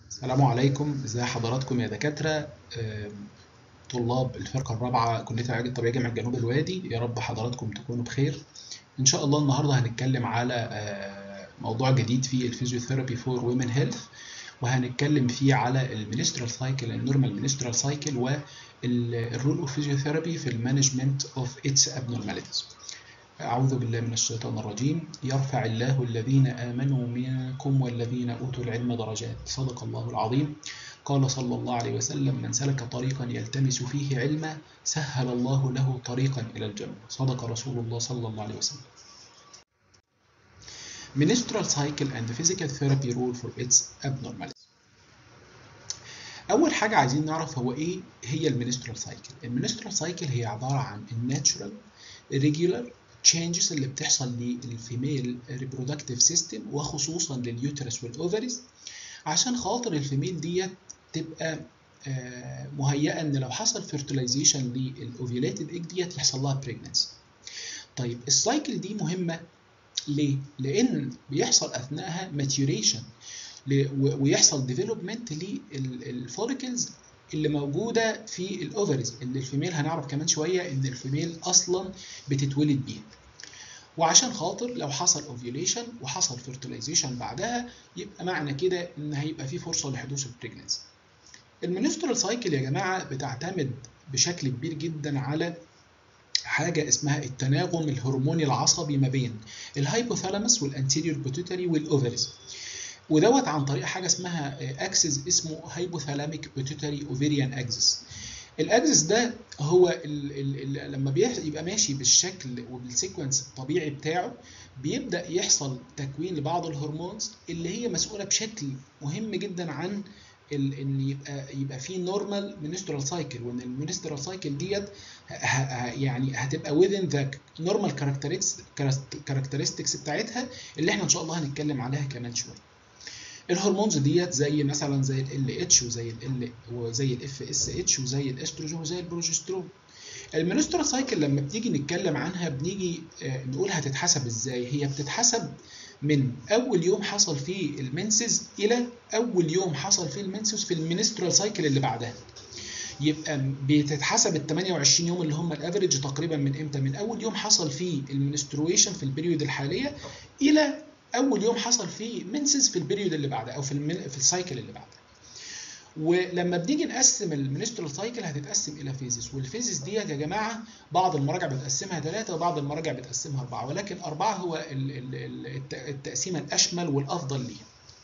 السلام عليكم ازي حضراتكم يا دكاترة آم، طلاب الفرقة الرابعة كلية العلاج الطبيعي جامعة جنوب الوادي يا رب حضراتكم تكونوا بخير إن شاء الله النهاردة هنتكلم على آه، موضوع جديد في الفيزيوثيرابي فور ويمن هيلث وهنتكلم فيه على المينسترال سايكل النورمال مينسترال سايكل والرول اوف فيزيوثيرابي في المانجمنت اوف اتس abnormalities أعوذ بالله من الشيطان الرجيم يرفع الله الذين آمنوا منكم والذين أوتوا العلم درجات صدق الله العظيم قال صلى الله عليه وسلم من سلك طريقا يلتمس فيه علما سهل الله له طريقا إلى الجنة صدق رسول الله صلى الله عليه وسلم Menstrual cycle and physical therapy rule for its abnormalities أول حاجة عايزين نعرف هو إيه هي المينسترال سايكل المينسترال سايكل هي عبارة عن الناتشورال regular changes اللي بتحصل للفيميل reproductive system وخصوصا لليوترس والاوفريز عشان خاطر الفيميل ديت تبقى آه، مهيئه ان لو حصل fertilization للاوفيوليتد ايج ديت يحصل لها pregnancy. طيب السايكل دي مهمه ليه؟ لان بيحصل اثناءها maturation ل- و- ويحصل development للفوليكلز اللي موجوده في الاوفريز اللي الفيميل هنعرف كمان شويه ان الفيميل اصلا بتتولد بيها وعشان خاطر لو حصل اوفيوليشن وحصل فيرتلايزيشن بعدها يبقى معنى كده ان هيبقى في فرصه لحدوث البريجنسي المنسترال سايكل يا جماعه بتعتمد بشكل كبير جدا على حاجه اسمها التناغم الهرموني العصبي ما بين الهايبوثالاموس والانتيريور بيتوتري والاوفريز ودوت عن طريق حاجه اسمها اكسس اسمه هايبوثالاميك بيتوتري اوفيريان اكسس الاكسس ده هو ال ال ال لما بيح- يبقى ماشي بالشكل وبالسيكونس الطبيعي بتاعه بيبدا يحصل تكوين لبعض الهرمونز اللي هي مسؤوله بشكل مهم جدا عن ال- ان يبقى يبقى في نورمال منسترال سايكل وان المنسترال سايكل ديت ه- ه- يعني هتبقى within the normal characteristics characteristics بتاعتها اللي احنا ان شاء الله هنتكلم عليها كمان شويه الهرمونز ديت زي مثلا زي ال اتش وزي ال وزي الاف اس اتش وزي الاستروجين وزي البروجسترون المنسترال سايكل لما بنيجي نتكلم عنها بنيجي آه، نقول هتتحسب ازاي هي بتتحسب من اول يوم حصل فيه المنسز الى اول يوم حصل فيه المنسز في المنسترال سايكل اللي بعدها يبقى بتتحسب ال 28 يوم اللي هم الافريج تقريبا من امتى من اول يوم حصل فيه المنسترويشن في البريود الحاليه الى اول يوم حصل فيه منسز في البريود اللي بعدها او في المن... في السايكل اللي بعدها ولما بنيجي نقسم المنسترال سايكل هتتقسم الى فيزز والفيزز ديت يا جماعه بعض المراجع بتقسمها ثلاثه وبعض المراجع بتقسمها اربعه ولكن اربعه هو ال- ال- ال- الت- التقسيمه الاشمل والافضل ليها.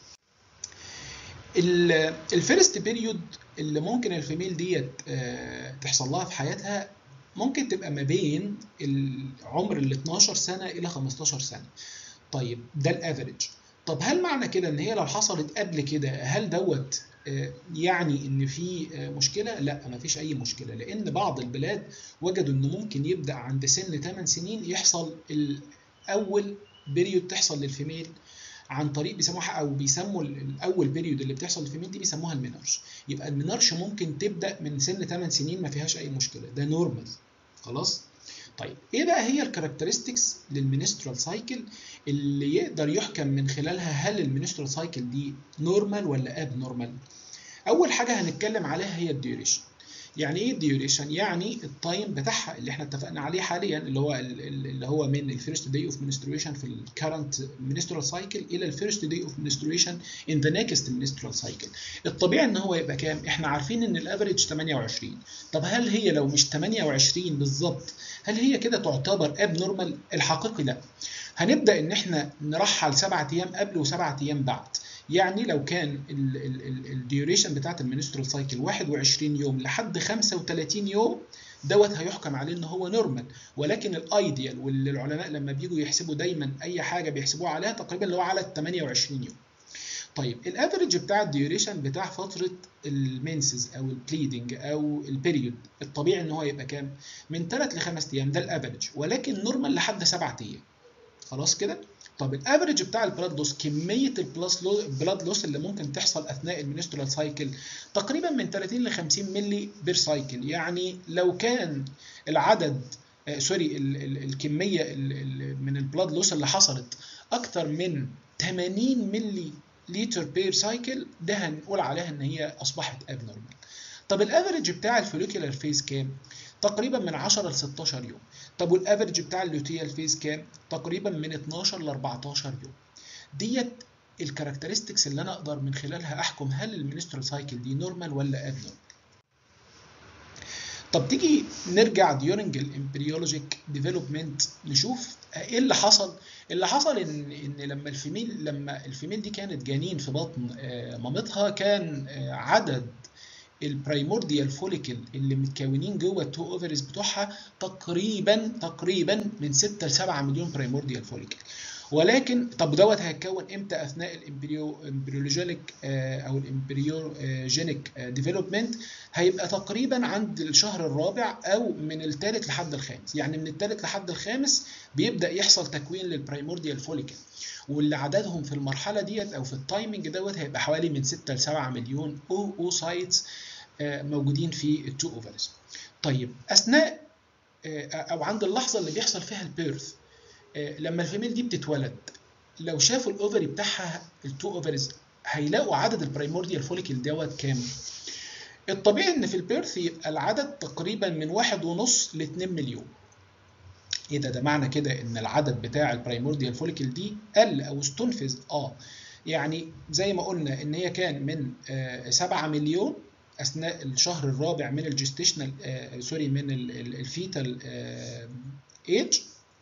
ال- الفيرست بيريود اللي ممكن الفيميل ديت آه، تحصل لها في حياتها ممكن تبقى ما بين العمر ال 12 سنه الى 15 سنه. طيب ده الافريج طب هل معنى كده ان هي لو حصلت قبل كده هل دوت آه، يعني ان في آه، مشكله لا ما فيش اي مشكله لان بعض البلاد وجدوا انه ممكن يبدا عند سن 8 سنين يحصل الاول بيريود تحصل للفيميل عن طريق بيسموها او بيسموا ال- الاول بيريود اللي بتحصل للفيميل دي بيسموها المينارش يبقى المينارش ممكن تبدا من سن 8 سنين ما فيهاش اي مشكله ده نورمال خلاص طيب ايه بقى هي الكاركترستكس للمينسترال سايكل اللي يقدر يحكم من خلالها هل المينسترال سايكل دي نورمال ولا اب نورمال اول حاجه هنتكلم عليها هي الديوريشن يعني ايه الديوريشن يعني التايم بتاعها اللي احنا اتفقنا عليه حاليا اللي هو ال- ال- اللي هو من الفيرست داي اوف menstruation في الكرنت menstrual سايكل الى الفيرست داي اوف menstruation in the next menstrual سايكل الطبيعي ان هو يبقى كام احنا عارفين ان الافريج 28 طب هل هي لو مش 28 بالظبط هل هي كده تعتبر اب نورمال الحقيقي لا هنبدا ان احنا نرحل سبعة ايام قبل وسبعة ايام بعد يعني لو كان الديوريشن بتاعت المنسترال سايكل 21 يوم لحد 35 يوم دوت هيحكم عليه ان هو نورمال ولكن الايديال واللي العلماء لما بيجوا يحسبوا دايما اي حاجه بيحسبوها عليها تقريبا اللي هو على ال 28 يوم طيب الافريج بتاع الديوريشن بتاع فتره المنسز او البليدنج او البيريود الطبيعي ان هو يبقى كام من 3 ل 5 ايام ده الافريج ولكن نورمال لحد 7 ايام خلاص كده طب الافريج بتاع البلاد لوس كميه البلاس لو البلاد لوس اللي ممكن تحصل اثناء المنسترال سايكل تقريبا من 30 ل 50 ملي بير سايكل يعني لو كان العدد آه سوري ال ال الكميه ال ال من البلاد لوس اللي حصلت اكتر من 80 ملي لتر بير سايكل ده هنقول عليها ان هي اصبحت ابنورمال طب الافريج بتاع الفوليكولار فيز كام تقريبا من 10 ل 16 يوم طب والافريج بتاع اللوتيال فيز كام تقريبا من 12 ل 14 يوم ديت الكاركترستكس اللي انا اقدر من خلالها احكم هل المينسترال سايكل دي نورمال ولا ابنورمال طب تيجي نرجع ديورنج الامبريولوجيك ديفلوبمنت نشوف ايه اللي حصل اللي حصل ان ان لما الفيميل لما الفيميل دي كانت جنين في بطن مامتها كان عدد البرايمورديال فوليكل اللي متكونين جوه التو اوفرز بتوعها تقريبا تقريبا من 6 ل 7 مليون برايمورديال فوليكل ولكن طب دوت هيتكون امتى اثناء الامبريو امبريولوجينيك او الامبريوجينيك ديفلوبمنت هيبقى تقريبا عند الشهر الرابع او من الثالث لحد الخامس يعني من الثالث لحد الخامس بيبدا يحصل تكوين للبرايمورديال فوليكل واللي عددهم في المرحله ديت او في التايمنج دوت هيبقى حوالي من 6 ل 7 مليون او او سايتس موجودين في التو اوفرز طيب اثناء او عند اللحظه اللي بيحصل فيها البيرث لما الفيميل دي بتتولد لو شافوا الاوفري بتاعها التو اوفرز هيلاقوا عدد البرايمورديال فوليكل دوت كام الطبيعي ان في البيرث يبقى العدد تقريبا من واحد ونص ل 2 مليون ايه ده ده معنى كده ان العدد بتاع البرايمورديال فوليكل دي قل او استنفذ اه يعني زي ما قلنا ان هي كان من آه 7 مليون اثناء الشهر الرابع من الجستيشنال آه سوري من الفيتال آه ايج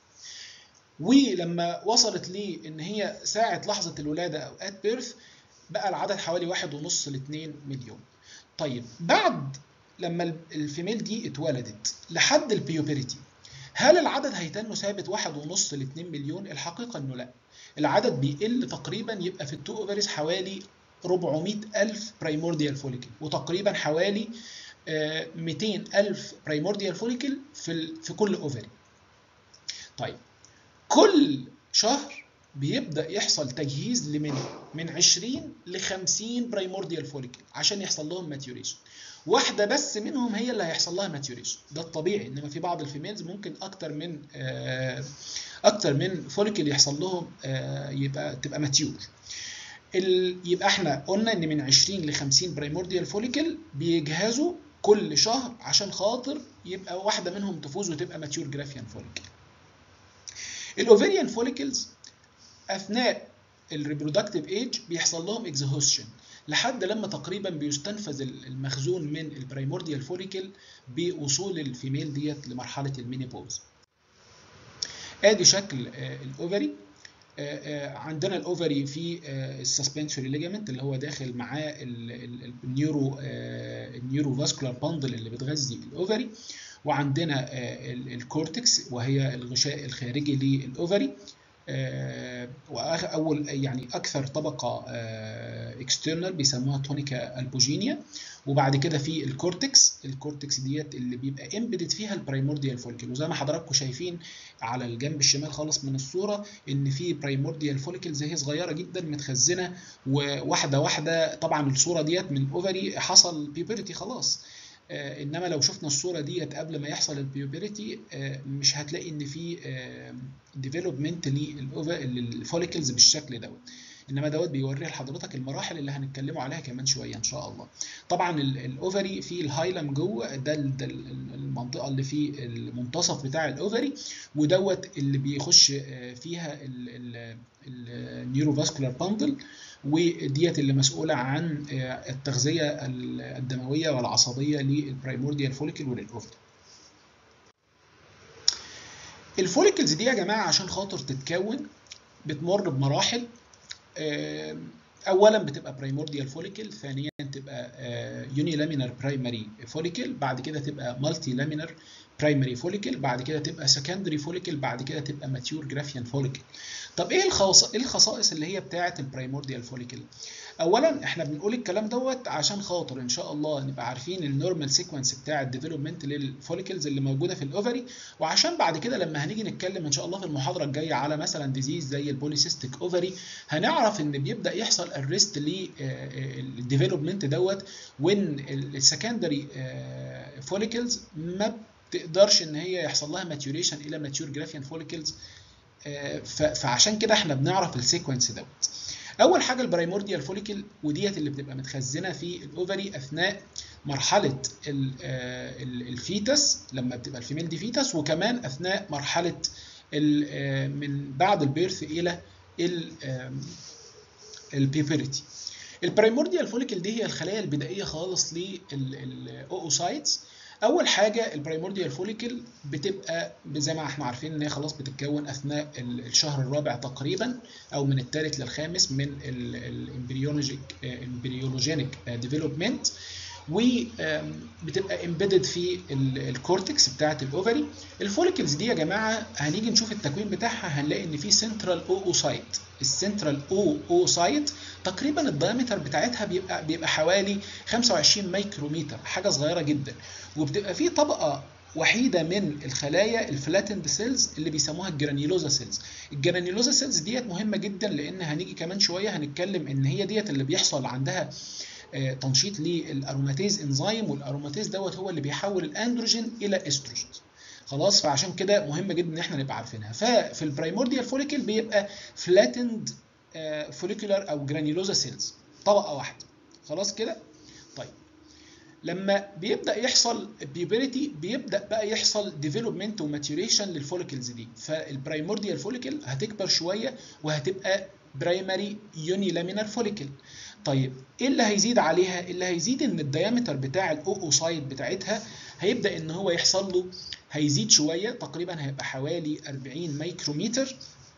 ولما وصلت لي ان هي ساعه لحظه الولاده او ات بيرث بقى العدد حوالي واحد ونص ل 2 مليون طيب بعد لما الفيميل دي اتولدت لحد البيوبريتي هل العدد هيتنه ثابت واحد ونص ل 2 مليون الحقيقه انه لا العدد بيقل تقريبا يبقى في التو اوفرز حوالي 400 ألف برايمورديال فوليكل وتقريبا حوالي 200 ألف برايمورديال فوليكل في في كل اوفري طيب كل شهر بيبدا يحصل تجهيز لمن من 20 ل 50 برايمورديال فوليكل عشان يحصل لهم ماتيوريشن واحده بس منهم هي اللي هيحصل لها ماتيوريشن ده الطبيعي انما في بعض الفيميلز ممكن اكتر من اكتر من فوليكل يحصل لهم يبقى تبقى ماتيور يبقى احنا قلنا ان من 20 ل 50 برايمورديال فوليكل بيجهزوا كل شهر عشان خاطر يبقى واحده منهم تفوز وتبقى ماتيور جرافيان فوليكل الاوفيريان فوليكلز اثناء الريبرودكتيف ايج بيحصل لهم اكزهوستشن لحد لما تقريبا بيستنفذ المخزون من البرايمورديال فوليكل بوصول الفيميل ديت لمرحله المينيبوز ادي شكل الاوفري عندنا الاوفري في السسبنسوري ليجامنت اللي هو داخل معاه النيورو النيورو فاسكولار باندل اللي بتغذي الاوفري وعندنا الكورتكس وهي الغشاء الخارجي للاوفري واول يعني اكثر طبقه اكسترنال بيسموها تونيكا البوجينيا وبعد كده في الكورتكس الكورتكس ديت اللي بيبقى امبيدد فيها البرايمورديال فوليكل وزي ما حضراتكم شايفين على الجنب الشمال خالص من الصوره ان في برايمورديال فوليكلز هي صغيره جدا متخزنه وواحده واحده طبعا الصوره ديت من الاوفري حصل بيبرتي خلاص آه انما لو شفنا الصوره ديت قبل ما يحصل البيوبرتي آه مش هتلاقي ان في ديفلوبمنت للفوليكلز بالشكل دوت انما دوت بيوري لحضرتك المراحل اللي هنتكلموا عليها كمان شويه ان شاء الله طبعا الاوفري في الهايلم جوه ده, ده المنطقه اللي في المنتصف بتاع الاوفري ودوت اللي بيخش فيها النيوروفاسكولار باندل وديت اللي مسؤوله عن التغذيه الدمويه والعصبيه للبرايمورديال فوليكل وللاوفري الفوليكلز دي يا جماعه عشان خاطر تتكون بتمر بمراحل اولا بتبقى برايمورديال فوليكل ثانيا تبقى يوني لامينر برايمري فوليكل بعد كده تبقى مالتي لامينر برايمري فوليكل بعد كده تبقى سكندري فوليكل بعد كده تبقى ماتيور جرافيان فوليكل طب ايه الخصائص ايه الخصائص اللي هي بتاعه البرايمورديال فوليكل اولا احنا بنقول الكلام دوت عشان خاطر ان شاء الله نبقى عارفين النورمال سيكونس بتاع الديفلوبمنت للفوليكلز اللي موجوده في الاوفري وعشان بعد كده لما هنيجي نتكلم ان شاء الله في المحاضره الجايه على مثلا ديزيز زي البوليسيستيك اوفري هنعرف ان بيبدا يحصل ارست للديفلوبمنت دوت وان السكندري فوليكلز ما بتقدرش ان هي يحصل لها ماتيوريشن الى ماتيور جرافيان فوليكلز فعشان كده احنا بنعرف السيكونس دوت اول حاجه البرايمورديال فوليكل وديت اللي بتبقى متخزنه في الاوفري اثناء مرحله الفيتس لما بتبقى الفيميل دي فيتس وكمان اثناء مرحله من بعد البيرث الى البيبريتي البرايمورديال فوليكل دي هي الخلايا البدائيه خالص للاوسايتس اول حاجه البرايمورديال فوليكل بتبقى زي ما احنا عارفين ان هي خلاص بتتكون اثناء الشهر الرابع تقريبا او من الثالث للخامس من الامبريولوجيك امبريولوجينيك ديفلوبمنت وبتبقى امبيدد في الكورتكس بتاعه الاوفري الفوليكلز دي يا جماعه هنيجي نشوف التكوين بتاعها هنلاقي ان في سنترال او سايت السنترال او او سايت تقريبا الدايمتر بتاعتها بيبقى بيبقى حوالي 25 مايكرومتر حاجه صغيره جدا وبتبقى في طبقه وحيده من الخلايا الفلاتند سيلز اللي بيسموها الجرانيولوزا سيلز الجرانيولوزا سيلز ديت مهمه جدا لان هنيجي كمان شويه هنتكلم ان هي ديت اللي بيحصل عندها تنشيط للاروماتيز انزيم والاروماتيز دوت هو اللي بيحول الاندروجين الى استروجين خلاص فعشان كده مهم جدا ان احنا نبقى عارفينها ففي البرايمورديال فوليكل بيبقى فلاتند فوليكولار او جرانيولوزا سيلز طبقه واحده خلاص كده طيب لما بيبدا يحصل بيبريتي بيبدا بقى يحصل ديفلوبمنت وماتيوريشن للفوليكلز دي فالبرايمورديال فوليكل هتكبر شويه وهتبقى برايمري يوني لامينار فوليكل طيب ايه اللي هيزيد عليها اللي هيزيد ان الديامتر بتاع الاوسايد بتاعتها هيبدا ان هو يحصل له هيزيد شويه تقريبا هيبقى حوالي 40 مايكرومتر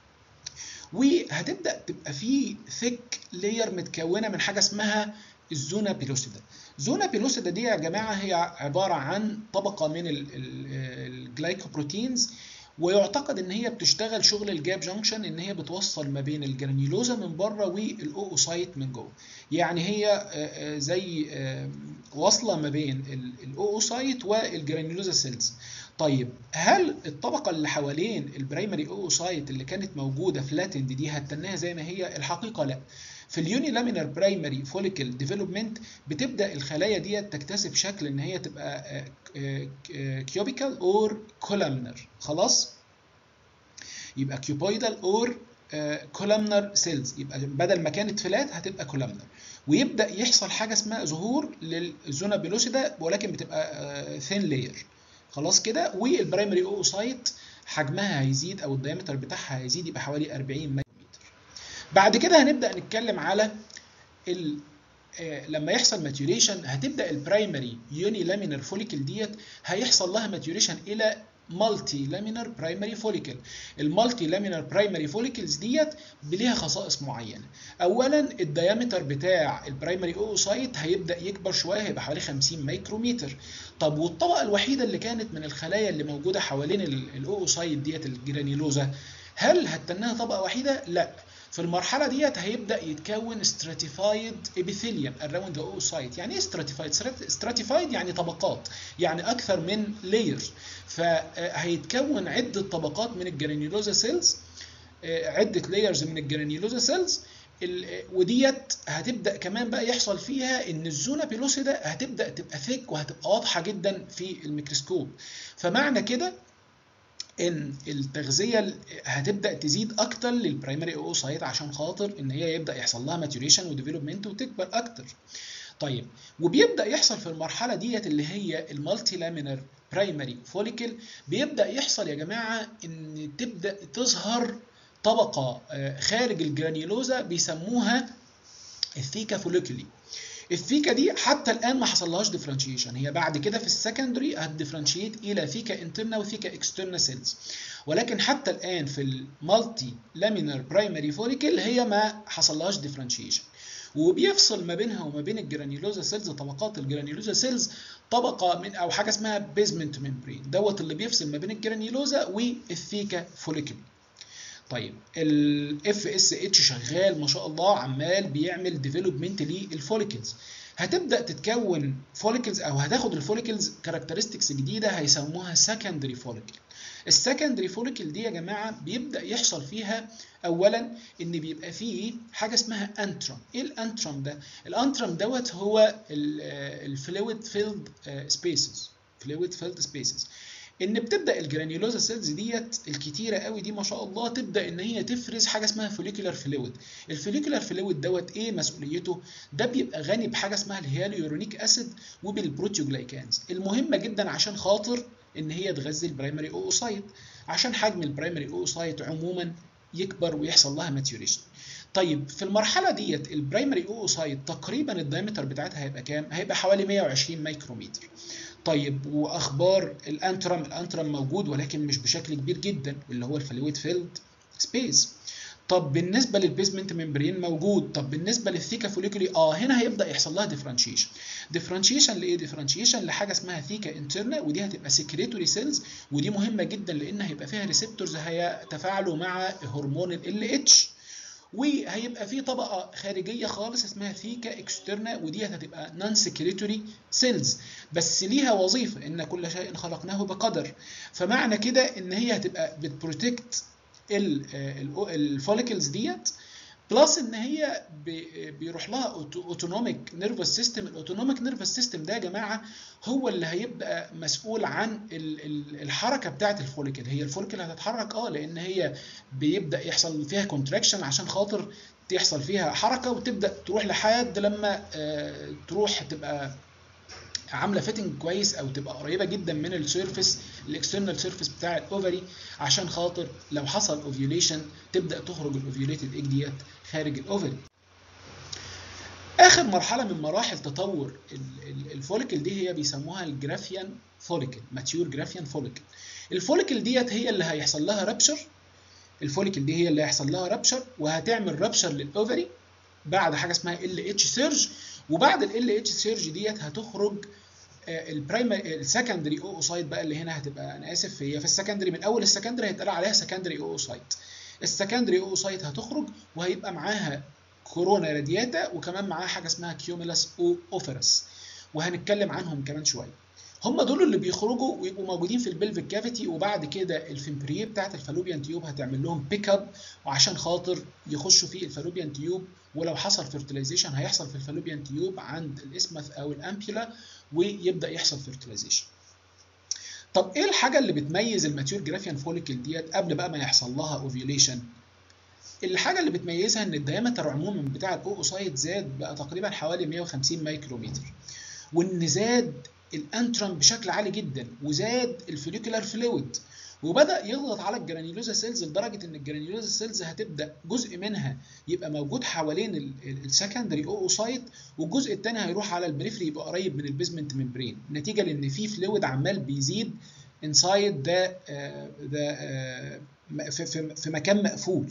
وهتبدا تبقى في ثيك لاير متكونه من حاجه اسمها الزونا بيلوسيدا زونا بيلوسيدا دي يا جماعه هي عباره عن طبقه من الجلايكوبروتينز ويعتقد ان هي بتشتغل شغل الجاب جانكشن ان هي بتوصل ما بين الجرانيولوزا من بره والاوسايت من جوه يعني هي زي واصله ما بين الاوسايت والجرانيولوزا سيلز طيب هل الطبقه اللي حوالين البرايمري اوسايت اللي كانت موجوده فلاتند دي هتنها زي ما هي الحقيقه لا في اليوني لامينر برايمري فوليكل ديفلوبمنت بتبدا الخلايا دي تكتسب شكل ان هي تبقى كيوبيكال اور كولامنر خلاص يبقى كيوبويدال اور كولامنر سيلز يبقى بدل ما كانت فلات هتبقى كولامنر ويبدا يحصل حاجه اسمها ظهور للزونا بيلوسيدا ولكن بتبقى ثين لاير خلاص كده والبرايمري اوسايت حجمها هيزيد او الدايمتر بتاعها هيزيد يبقى حوالي 40 مايكرومتر بعد كده هنبدا نتكلم على ال لما يحصل ماتيوريشن هتبدا البرايمري يوني لامينر فوليكل ديت هيحصل لها ماتيوريشن الى مالتي لامينر برايمري فوليكل المالتي لامينر برايمري فوليكلز ديت ليها خصائص معينه اولا الديامتر بتاع البرايمري اوسايت هيبدا يكبر شويه هيبقى حوالي 50 مايكرومتر طب والطبقه الوحيده اللي كانت من الخلايا اللي موجوده حوالين الاوسايت ديت الجرانيولوزا هل هتنها طبقه وحيده لا في المرحلة ديت هيبدأ يتكون stratified epithelium around the oocyte يعني ايه stratified؟ stratified يعني طبقات يعني أكثر من layers فهيتكون عدة طبقات من الجرانيولوزا سيلز عدة layers من الجرانيولوزا سيلز وديت هتبدا كمان بقى يحصل فيها ان الزونا بيلوسيدا هتبدا تبقى ثيك وهتبقى واضحه جدا في الميكروسكوب فمعنى كده ان التغذيه هتبدا تزيد اكتر للبرايمري اوسايت عشان خاطر ان هي يبدا يحصل لها ماتوريشن وديفلوبمنت وتكبر اكتر طيب وبيبدا يحصل في المرحله ديت اللي هي المالتي لامينر برايمري فوليكل بيبدا يحصل يا جماعه ان تبدا تظهر طبقه خارج الجرانيولوزا بيسموها الثيكا فوليكولي الثيكا دي حتى الان ما حصلهاش ديفرنشيشن هي بعد كده في السكندري هتديفرنشيت الى ثيكا انترنا وثيكا اكسترنا سيلز ولكن حتى الان في المالتي لامينر برايمري فوليكل هي ما حصلهاش ديفرنشيشن وبيفصل ما بينها وما بين الجرانيولوزا سيلز طبقات الجرانيولوزا سيلز طبقه من او حاجه اسمها بيزمنت ممبرين دوت اللي بيفصل ما بين الجرانيولوزا والثيكا فوليكل طيب الاف اس اتش شغال ما شاء الله عمال بيعمل ديفلوبمنت للفوليكلز هتبدا تتكون فوليكلز او هتاخد الفوليكلز كاركترستكس جديده هيسموها سكندري فوليكل السكندري فوليكل دي يا جماعه بيبدا يحصل فيها اولا ان بيبقى فيه حاجه اسمها انترم ايه الانترم ده الانترم دوت هو الفلويد فيلد سبيسز فلويد فيلد سبيسز ان بتبدا الجرانيولوزا سيلز ديت الكتيره قوي دي ما شاء الله تبدا ان هي تفرز حاجه اسمها فوليكولار فلويد الفوليكولار فلويد دوت ايه مسؤوليته ده بيبقى غني بحاجه اسمها الهياليورونيك اسيد وبالبروتيوجلايكانز المهمه جدا عشان خاطر ان هي تغذي البرايمري اوسايت عشان حجم البرايمري اوسايت عموما يكبر ويحصل لها ماتيوريشن طيب في المرحله ديت البرايمري اوسايت تقريبا الدايمتر بتاعتها هيبقى كام هيبقى حوالي 120 مايكرومتر طيب واخبار الانترم الانترم موجود ولكن مش بشكل كبير جدا اللي هو الفلويد فيلد سبيس طب بالنسبه للبيزمنت ممبرين موجود طب بالنسبه للثيكا فوليكولي اه هنا هيبدا يحصل لها ديفرنشيشن ديفرنشيشن لايه ديفرنشيشن لحاجه اسمها ثيكا انترنا ودي هتبقى سكريتوري سيلز ودي مهمه جدا لان هيبقى فيها ريسبتورز هيتفاعلوا مع هرمون ال اتش وهيبقى في طبقه خارجيه خالص اسمها ثيكا اكسترنا ودي هتبقى نون سكريتوري سيلز بس ليها وظيفه ان كل شيء خلقناه بقدر فمعنى كده ان هي هتبقى بتبروتكت الفوليكلز ديت بلس ان هي بيروح لها اوتونوميك نيرفس سيستم الاوتونوميك نيرفس سيستم ده يا جماعه هو اللي هيبقى مسؤول عن الحركه بتاعه الفوليكل هي الفوليكل هتتحرك اه لان هي بيبدا يحصل فيها كونتراكشن عشان خاطر يحصل فيها حركه وتبدا تروح لحد لما تروح تبقى عامله فيتنج كويس او تبقى قريبه جدا من السيرفيس الاكسترنال سيرفيس بتاع الاوفري عشان خاطر لو حصل اوفيوليشن تبدا تخرج الاوفيوليتد ايج ديت خارج الاوفري اخر مرحله من مراحل تطور الفوليكل دي هي بيسموها الجرافيان فوليكل ماتيور جرافيان فوليكل الفوليكل ديت هي اللي هيحصل لها رابشر الفوليكل دي هي اللي هيحصل لها رابشر وهتعمل رابشر للاوفري بعد حاجه اسمها ال اتش سيرج وبعد ال اتش سيرج ديت هتخرج البرايمري السكندري اوسايت بقى اللي هنا هتبقى انا اسف هي في السكندري من اول السكندري هيتقال عليها سكندري اوسايت السكندري اوسايت هتخرج وهيبقى معاها كورونا رادياتا وكمان معاها حاجه اسمها كيوميلاس او اوفرس وهنتكلم عنهم كمان شويه هم دول اللي بيخرجوا ويبقوا موجودين في البلفيك كافيتي وبعد كده الفيمبريه بتاعت الفالوبيان تيوب هتعمل لهم بيك اب وعشان خاطر يخشوا في الفالوبيان تيوب ولو حصل فيرتلايزيشن هيحصل في الفالوبيان تيوب عند الاسمث او الامبيولا ويبدا يحصل فيرتلايزيشن طب ايه الحاجه اللي بتميز الماتيور جرافيان فوليكل ديت قبل بقى ما يحصل لها اوفيوليشن الحاجه اللي بتميزها ان الديامتر عموما بتاع الاوسايت زاد بقى تقريبا حوالي 150 مايكرومتر وان زاد الانترم بشكل عالي جدا وزاد الفوليكولار فلويد وبدا يضغط على الجرانيولوزا سيلز لدرجه ان الجرانيولوزا سيلز هتبدا جزء منها يبقى موجود حوالين السكندري اوسايت والجزء الثاني هيروح على البريفري يبقى قريب من البيزمنت ممبرين نتيجه لان في فلويد عمال بيزيد انسايد ده ده في, في مكان مقفول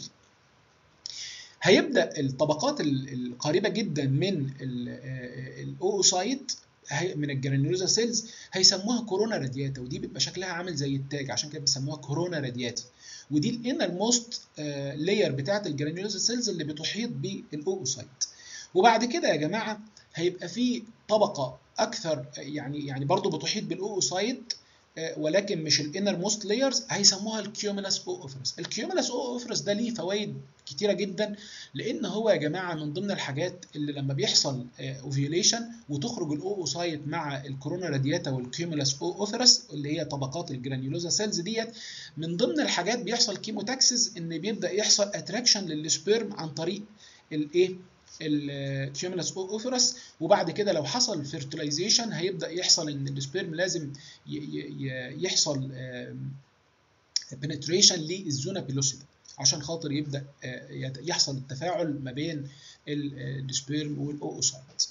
هيبدا الطبقات القريبه جدا من الاوسايت من الجرانيولوزا سيلز هيسموها كورونا رادياتا ودي بيبقى شكلها عامل زي التاج عشان كده بيسموها كورونا رادياتا ودي الانر موست لاير بتاعت الجرانيولوزا سيلز اللي بتحيط بالاوسايت وبعد كده يا جماعه هيبقى في طبقه اكثر يعني يعني برضه بتحيط بالاوسايت ولكن مش الانر موست لايرز هيسموها الكيوميلاس او اوفرس الكيوميلاس او اوفرس ده ليه فوائد كتيره جدا لان هو يا جماعه من ضمن الحاجات اللي لما بيحصل اوفيوليشن وتخرج الاوسايت مع الكورونا رادياتا والكيوميلاس او اوفرس اللي هي طبقات الجرانيولوزا سيلز ديت من ضمن الحاجات بيحصل كيموتاكسس ان بيبدا يحصل اتراكشن للسبيرم عن طريق الايه الكيوميلاس اوفرس وبعد كده لو حصل فيرتلايزيشن هيبدا يحصل ان السبيرم لازم يحصل بنتريشن للزونا بيلوسيدا عشان خاطر يبدا يحصل التفاعل ما بين السبيرم والاوسايت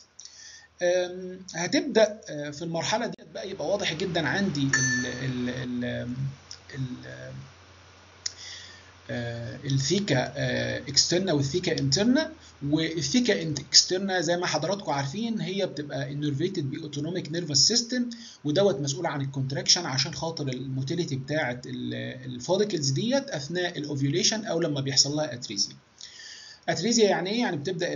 هتبدا في المرحله دي بقى يبقى واضح جدا عندي ال ال ال ال الثيكا اكسترنا والثيكا انترنا والثيكا اكسترنا زي ما حضراتكم عارفين هي بتبقى انرفيتد باوتونوميك نيرفس سيستم ودوت مسؤول عن الكونتراكشن عشان خاطر الموتيليتي بتاعه الفوليكلز ديت اثناء الاوفيوليشن او لما بيحصل لها اتريزيا اتريزيا يعني ايه يعني بتبدا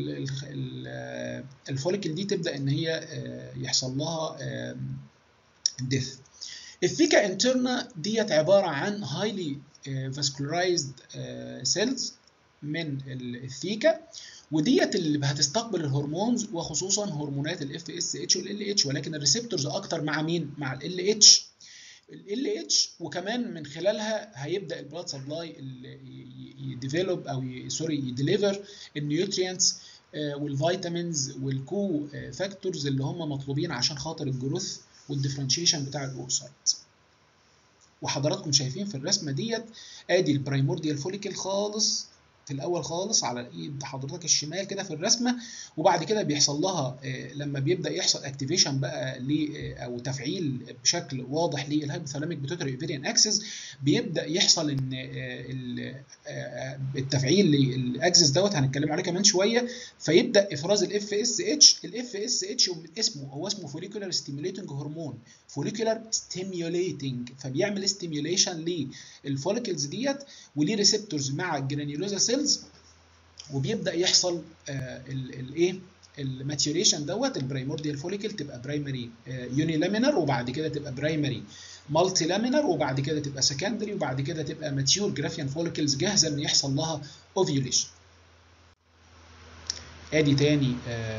الفوليكل دي تبدا ان هي يحصل لها ديث الثيكا انترنا ديت عباره عن هايلي فاسكولارايزد سيلز من الثيكا وديت اللي هتستقبل الهرمونز وخصوصا هرمونات الاف اس اتش والال اتش ولكن الريسبتورز اكتر مع مين؟ مع ال اتش ال اتش وكمان من خلالها هيبدا البلاد سبلاي يديفلوب او سوري يديليفر النيوترينتس والفيتامينز والكو فاكتورز اللي هم مطلوبين عشان خاطر الجروث والديفرنشيشن بتاع الاوسايت وحضراتكم شايفين في الرسمه ديت ادي البرايمورديال فوليكل خالص في الاول خالص على ايد حضرتك الشمال كده في الرسمه وبعد كده بيحصل لها لما بيبدا يحصل اكتيفيشن بقى ل او تفعيل بشكل واضح للهايبوثالاميك بيتوتري اوفيريان اكسس بيبدا يحصل ان التفعيل للاكسس دوت هنتكلم عليه كمان شويه فيبدا افراز الاف اس اتش الاف اس اتش من اسمه هو اسمه فوليكولار ستيميوليتنج هرمون فوليكولار ستيميوليتنج فبيعمل ستيميوليشن للفوليكلز ديت وليه ريسبتورز مع الجرانيولوزا سيلز وبيبدا يحصل الايه الماتيوريشن دوت البرايمورديال فوليكل تبقى برايمري يوني لامينر وبعد كده تبقى برايمري مالتي لامينر وبعد كده تبقى سكندري وبعد كده تبقى ماتيور جرافيان فوليكلز جاهزه ان يحصل لها اوفيوليشن ادي تاني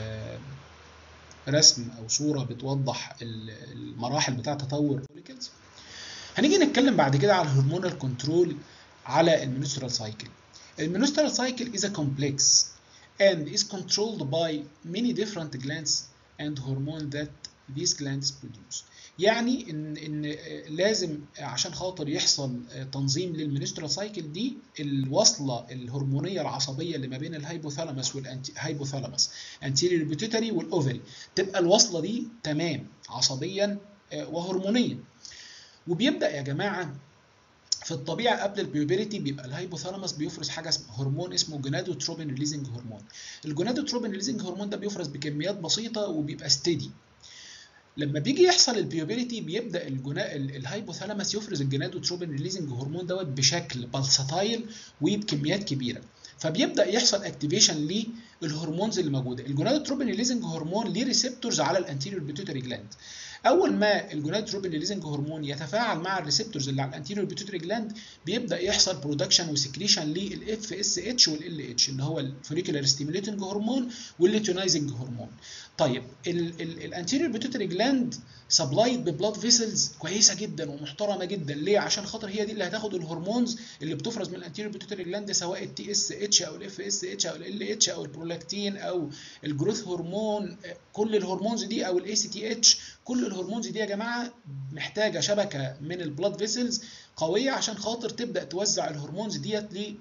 رسم او صوره بتوضح المراحل بتاع تطور الفوليكلز هنيجي نتكلم بعد كده على الهرمونال كنترول على المينسترال سايكل المينسترال سايكل is a complex and is controlled by many different glands and hormones that these glands produce يعني ان ان لازم عشان خاطر يحصل تنظيم للمينسترال سايكل دي الوصله الهرمونيه العصبيه اللي ما بين الهايبوثالاموس والهايبوثالاموس انتيريور بيتيوتري والاوفري تبقى الوصله دي تمام عصبيا وهرمونيا وبيبدا يا جماعه في الطبيعه قبل البيوبريتي بيبقى الهايبوثالاموس بيفرز حاجه اسمها هرمون اسمه جونادوتروبين ريليزنج هرمون الجونادوتروبين ريليزنج هرمون ده بيفرز بكميات بسيطه وبيبقى ستيدي لما بيجي يحصل البيوبريتي بيبدا الجنا... الهايبوثالاموس يفرز الجونادوتروبين ريليزنج هرمون دوت بشكل بالساتايل وبكميات كبيره فبيبدا يحصل اكتيفيشن للهرمونز اللي موجوده الجونادوتروبين ريليزنج هرمون ليه ريسبتورز على الانتيريور بيتوتري جلاند اول ما الجونادوتروبين ريليزنج هرمون يتفاعل مع الريسبتورز اللي على الانتيريور بيتوتري جلاند بيبدا يحصل برودكشن وسكريشن للاف اس اتش والال اتش اللي هو الفوليكولار ستيميوليتنج هرمون والليتونايزنج هرمون طيب الانتيريور بيتوتري جلاند سبلايد ببلاد فيسلز كويسه جدا ومحترمه جدا ليه عشان خاطر هي دي اللي هتاخد الهرمونز اللي بتفرز من الانتيريور بيتوتري جلاند سواء التي اس اتش او الاف اس اتش او ال اتش او البرولاكتين او الجروث هرمون كل الهرمونز دي او الاي سي تي اتش كل الهرمونز دي يا جماعه محتاجه شبكه من البلاد فيسلز قويه عشان خاطر تبدا توزع الهرمونز ديت ل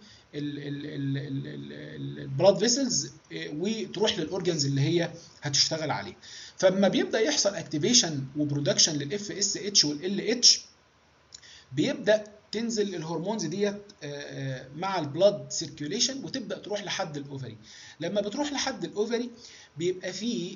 البلاد فيسلز وتروح للاورجنز اللي هي هتشتغل عليه فلما بيبدا يحصل اكتيفيشن وبرودكشن للاف اس اتش والال اتش بيبدا تنزل الهرمونز ديت مع البلاد سيركيوليشن وتبدا تروح لحد الاوفري لما بتروح لحد الاوفري بيبقى في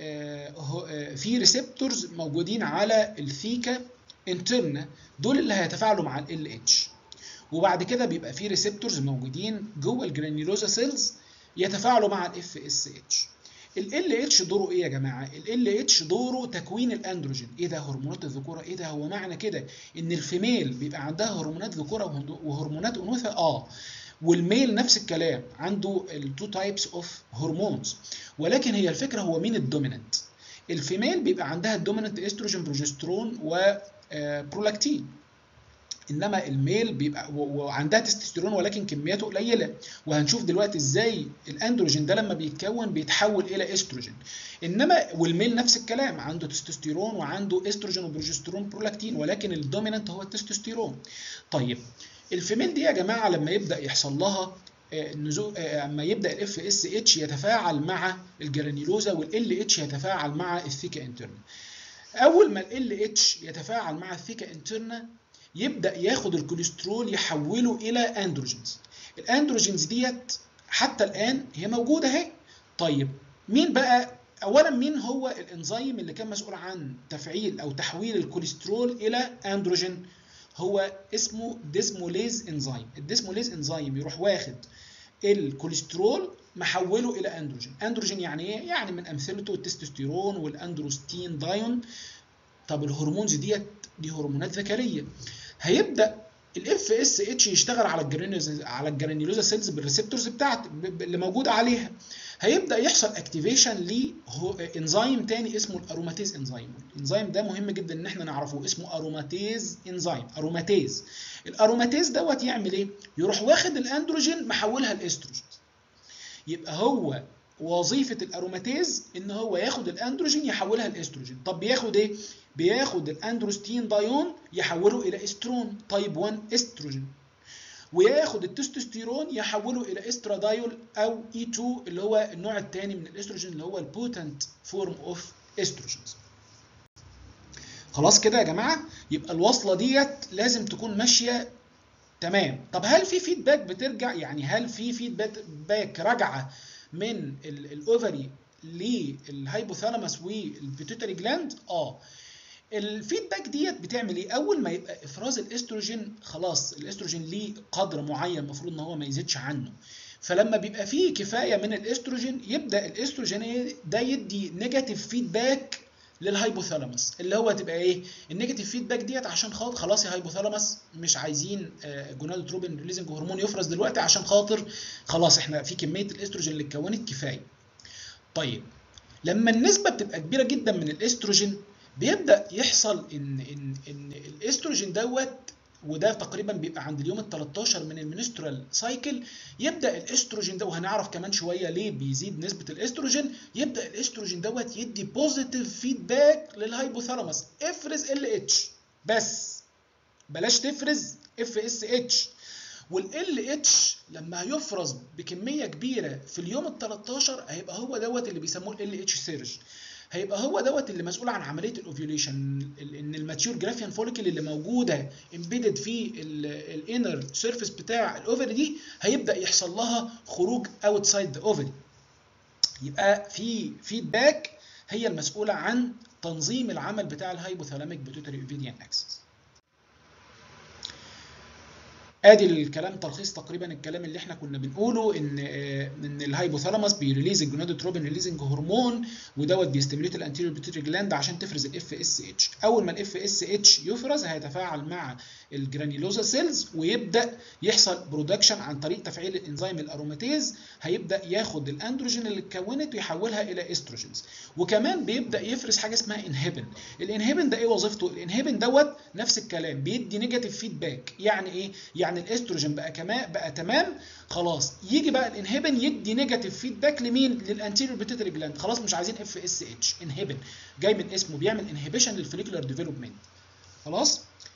في ريسبتورز موجودين على الثيكا انترنا دول اللي هيتفاعلوا مع ال اتش وبعد كده بيبقى في ريسبتورز موجودين جوه الجرانيولوزا سيلز يتفاعلوا مع الاف اس اتش ال اتش دوره ايه يا جماعه ال اتش دوره تكوين الاندروجين ايه ده هرمونات الذكوره ايه ده هو معنى كده ان الفيميل بيبقى عندها هرمونات ذكوره وهرمونات انوثه اه والميل نفس الكلام عنده التو تايبس اوف هرمونز ولكن هي الفكره هو مين الدوميننت الفيميل بيبقى عندها الدوميننت استروجين بروجسترون وبرولاكتين انما الميل بيبقى وعندها تستوستيرون ولكن كمياته قليله وهنشوف دلوقتي ازاي الاندروجين ده لما بيتكون بيتحول الى استروجين انما والميل نفس الكلام عنده تستوستيرون وعنده استروجين وبروجسترون برولاكتين ولكن الدومينانت هو التستوستيرون طيب الفيميل دي يا جماعه لما يبدا يحصل لها نزول اما يبدا الاف اس اتش يتفاعل مع الجرانيلوزا والال اتش يتفاعل مع الثيكا انترنا اول ما ال اتش يتفاعل مع الثيكا انترنا يبدا ياخد الكوليسترول يحوله الى اندروجينز الاندروجينز ديت حتى الان هي موجوده اهي طيب مين بقى اولا مين هو الانزيم اللي كان مسؤول عن تفعيل او تحويل الكوليسترول الى اندروجين هو اسمه ديسموليز انزيم الديسموليز انزيم يروح واخد الكوليسترول محوله الى اندروجين اندروجين يعني ايه يعني من امثلته التستوستيرون والاندروستين دايون طب الهرمونز ديت دي هرمونات ذكريه هيبدا الاف اس اتش يشتغل على الجرانيولوزا على الجرانيولوزا سيلز بالريسبتورز بتاعت اللي موجوده عليها هيبدا يحصل اكتيفيشن لانزيم تاني اسمه الاروماتيز انزيم الانزيم ده مهم جدا ان احنا نعرفه اسمه اروماتيز انزيم اروماتيز الاروماتيز دوت يعمل ايه يروح واخد الاندروجين محولها لاستروجين يبقى هو وظيفه الاروماتيز ان هو ياخد الاندروجين يحولها لاستروجين طب بياخد ايه بياخد الاندروستين دايون يحوله الى استرون تايب 1 استروجين وياخد التستوستيرون يحوله الى استرادايول او اي 2 اللي هو النوع الثاني من الاستروجين اللي هو البوتنت فورم اوف استروجينز خلاص كده يا جماعه يبقى الوصله ديت لازم تكون ماشيه تمام طب هل في فيدباك بترجع يعني هل في فيدباك راجعه من الاوفري للهايبوثالاموس والبيتوتري جلاند اه الفيدباك ديت بتعمل ايه اول ما يبقى افراز الاستروجين خلاص الاستروجين ليه قدر معين المفروض ان هو ما يزيدش عنه فلما بيبقى فيه كفايه من الاستروجين يبدا الاستروجين ده يدي نيجاتيف فيدباك للهايبوثالاموس اللي هو تبقى ايه النيجاتيف فيدباك ديت عشان خاطر خلاص يا هايبوثالاموس مش عايزين جونادوتروبين ريليزنج هرمون يفرز دلوقتي عشان خاطر خلاص احنا في كميه الاستروجين اللي اتكونت كفايه طيب لما النسبه بتبقى كبيره جدا من الاستروجين بيبدا يحصل ان ان ان الاستروجين دوت وده تقريبا بيبقى عند اليوم ال 13 من المنسترال سايكل يبدا الاستروجين ده وهنعرف كمان شويه ليه بيزيد نسبه الاستروجين يبدا الاستروجين دوت يدي بوزيتيف فيدباك للهايبوثالاموس افرز ال اتش بس بلاش تفرز اف اس اتش والال اتش لما هيفرز بكميه كبيره في اليوم ال 13 هيبقى هو دوت اللي بيسموه ال اتش سيرج هيبقى هو دوت اللي مسؤول عن عمليه الاوفيوليشن ان الماتيور جرافيان فوليكل اللي موجوده امبيدد في الانر سيرفيس بتاع الاوفري دي هيبدا يحصل لها خروج اوتسايد ذا اوفري يبقى في فيدباك هي المسؤوله عن تنظيم العمل بتاع الهايبوثالاميك بيتوتري اوفيديان اكسس ادي الكلام تلخيص تقريبا الكلام اللي احنا كنا بنقوله ان ان الهايبوثالاموس بيريليز الجونادوتروبين ريليزنج هرمون ودوت بيستيميوليت الانتيريور بيتوتري جلاند عشان تفرز الاف اس اتش اول ما الاف اس اتش يفرز هيتفاعل مع الجرانيولوزا سيلز ويبدا يحصل برودكشن عن طريق تفعيل الانزيم الاروماتيز هيبدا ياخد الاندروجين اللي اتكونت ويحولها الى استروجينز وكمان بيبدا يفرز حاجه اسمها انهبن الانهبن ده ايه وظيفته الانهبن دوت نفس الكلام بيدي نيجاتيف فيدباك يعني ايه يعني الاستروجين بقى كمان بقى تمام خلاص يجي بقى الانهبن يدي نيجاتيف فيدباك لمين للانتيريور بيتوتري جلاند خلاص مش عايزين اف اس اتش انهبن جاي من اسمه بيعمل انهبيشن للفوليكولار ديفلوبمنت خلاص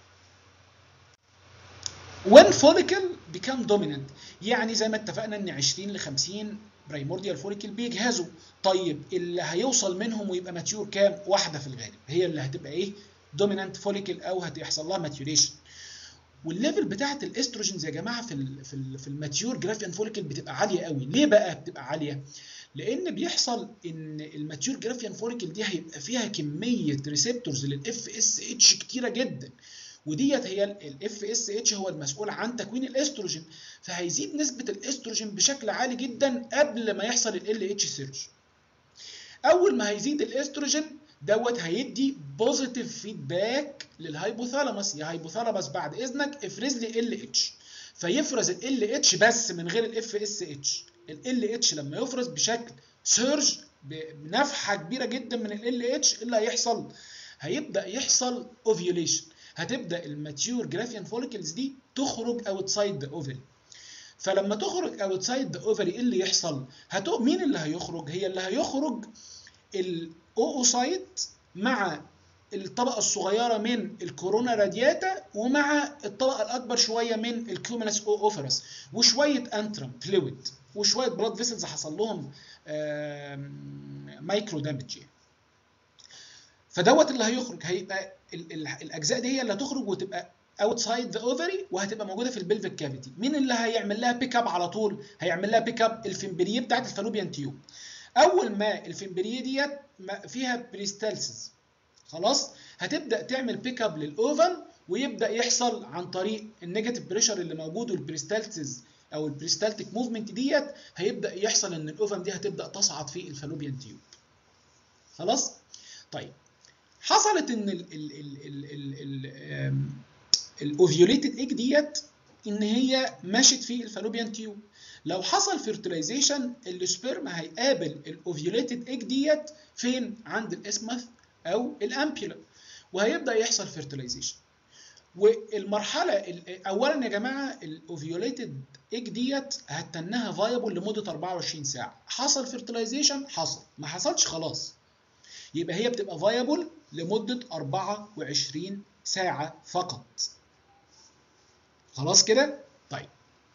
when follicle become dominant يعني زي ما اتفقنا ان 20 ل 50 برايمورديال فوليكل بيجهزوا طيب اللي هيوصل منهم ويبقى ماتيور كام واحده في الغالب هي اللي هتبقى ايه دومينانت فوليكل او هتحصل لها ماتيوريشن والليفل بتاعه الاستروجينز يا جماعه في ال في ال في الماتيور جرافيان فوليكل بتبقى عاليه قوي ليه بقى بتبقى عاليه لان بيحصل ان الماتيور جرافيان فوليكل دي هيبقى فيها كميه ريسبتورز للاف اس اتش كتيره جدا وديت هي الاف اس اتش هو المسؤول عن تكوين الاستروجين فهيزيد نسبه الاستروجين بشكل عالي جدا قبل ما يحصل ال اتش سيرج اول ما هيزيد الاستروجين دوت هيدي بوزيتيف فيدباك للهايبوثالاموس يا هايبوثالاموس بعد اذنك افرز لي ال اتش فيفرز ال اتش بس من غير الاف اس اتش ال اتش لما يفرز بشكل سيرج بنفحه كبيره جدا من ال اتش اللي هيحصل هيبدا يحصل اوفيوليشن هتبدا الماتيور جرافيان فوليكلز دي تخرج اوتسايد ذا اوفري فلما تخرج اوتسايد ذا اوفري ايه اللي يحصل هتو... مين اللي هيخرج هي اللي هيخرج الاوسايت مع الطبقه الصغيره من الكورونا رادياتا ومع الطبقه الاكبر شويه من الكيومينس اوفرس وشويه انترم فلويد وشويه بلاد فيسلز حصل لهم مايكرو دامج فدوت اللي هيخرج هيبقى الاجزاء دي هي اللي هتخرج وتبقى اوتسايد ذا اوفري وهتبقى موجوده في البلفيك كافيتي مين اللي هيعمل لها بيك اب على طول هيعمل لها بيك اب الفمبريه بتاعت الفالوبيان تيوب اول ما الفمبريه ديت فيها بريستالسيس خلاص هتبدا تعمل بيك اب للاوفن ويبدا يحصل عن طريق النيجاتيف بريشر اللي موجود والبريستالسيس او البريستالتيك موفمنت ديت هيبدا يحصل ان الاوفن دي هتبدا تصعد في الفالوبيان تيوب خلاص طيب حصلت ان ال ال ال ال ال ال الاوفيوليتد ايج ديت ان هي مشت في الفالوبيان تيوب لو حصل فيرتلايزيشن السبرم هيقابل الاوفيوليتد ايج ديت فين عند الاسمث او الامبيولا وهيبدا يحصل فيرتلايزيشن والمرحله اولا يا جماعه الاوفيوليتد ايج ديت هتنها فايبل لمده 24 ساعه حصل فيرتلايزيشن حصل ما حصلش خلاص يبقى هي بتبقى فايبل لمده 24 ساعه فقط خلاص كده طيب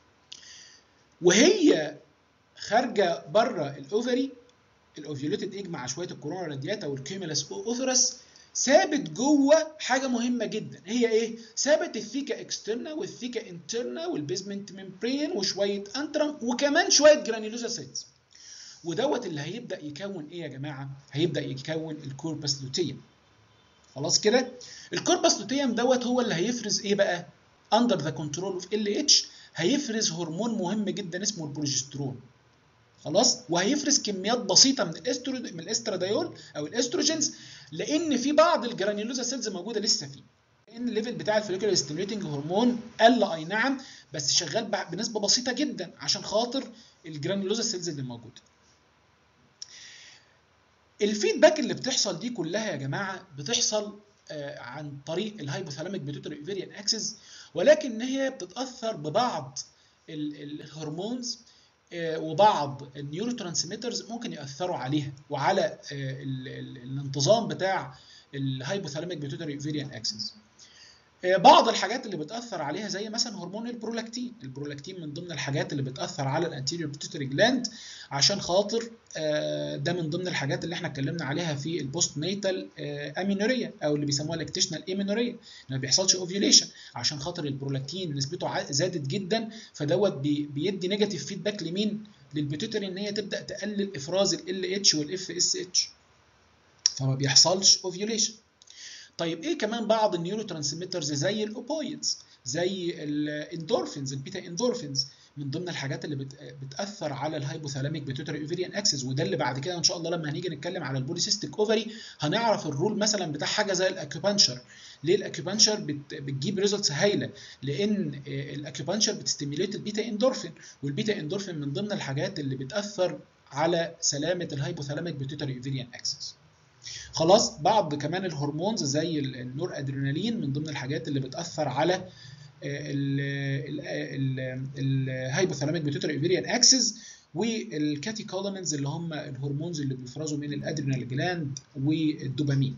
وهي خارجه بره الاوفري الاوفيوليتد ايج مع شويه الكورونا رادياتا والكيميلاس اوثرس ثابت جوه حاجه مهمه جدا هي ايه ثابت الثيكا اكسترنا والثيكا انترنا والبيزمنت ممبرين وشويه انترم وكمان شويه جرانيولوزا سيلز ودوت اللي هيبدا يكون ايه يا جماعه هيبدا يكون الكوربس لوتيوم خلاص كده الكوربس لوتيوم دوت هو اللي هيفرز ايه بقى اندر ذا كنترول اوف ال اتش هيفرز هرمون مهم جدا اسمه البروجسترون خلاص وهيفرز كميات بسيطه من الاسترو من الاستراديول او الاستروجينز لان في بعض الجرانيولوزا سيلز موجوده لسه فيه لان الليفل بتاع الفوليكولار ستيميوليتنج هرمون قل اي نعم بس شغال بنسبه بسيطه جدا عشان خاطر الجرانيولوزا سيلز اللي موجوده الفيدباك اللي بتحصل دي كلها يا جماعه بتحصل عن طريق الهايبوثالاميك بيتوتري اوفيريان اكسس ولكن هي بتتاثر ببعض الهرمونز وبعض النيورو ترانسميترز ممكن ياثروا عليها وعلى الانتظام بتاع الهايبوثالاميك بيتوتري اوفيريان اكسس بعض الحاجات اللي بتاثر عليها زي مثلا هرمون البرولاكتين البرولاكتين من ضمن الحاجات اللي بتاثر على الانتيريور بيتوتري جلاند عشان خاطر ده من ضمن الحاجات اللي احنا اتكلمنا عليها في البوست نيتال امينوريا او اللي بيسموها لاكتيشنال ايمينوريا ما بيحصلش اوفيوليشن عشان خاطر البرولاكتين نسبته زادت جدا فدوت بيدي نيجاتيف فيدباك لمين للبيتوتري ان هي تبدا تقلل افراز ال اتش والاف اس اتش فما بيحصلش اوفيوليشن طيب ايه كمان بعض النيورو ترانسميترز زي الاوبويدز زي الاندورفينز البيتا اندورفينز من ضمن الحاجات اللي بتاثر على الهايبوثالاميك بيتوتري اوفيريان اكسس وده اللي بعد كده ان شاء الله لما هنيجي نتكلم على البوليسيستيك اوفري هنعرف الرول مثلا بتاع حاجه زي الاكيوبانشر ليه الاكيوبانشر بتجيب ريزلتس هايله لان الاكيوبانشر بتستيميليت البيتا اندورفين والبيتا اندورفين من ضمن الحاجات اللي بتاثر على سلامه الهايبوثالاميك بيتوتري اوفيريان اكسس خلاص بعض كمان الهرمونز زي النور ادرينالين من ضمن الحاجات اللي بتاثر على الهايبوثالاميك بيتوتري اوفيريان اكسس والكاتيكولامينز اللي هم الهرمونز اللي بيفرزوا من الادرينال جلاند والدوبامين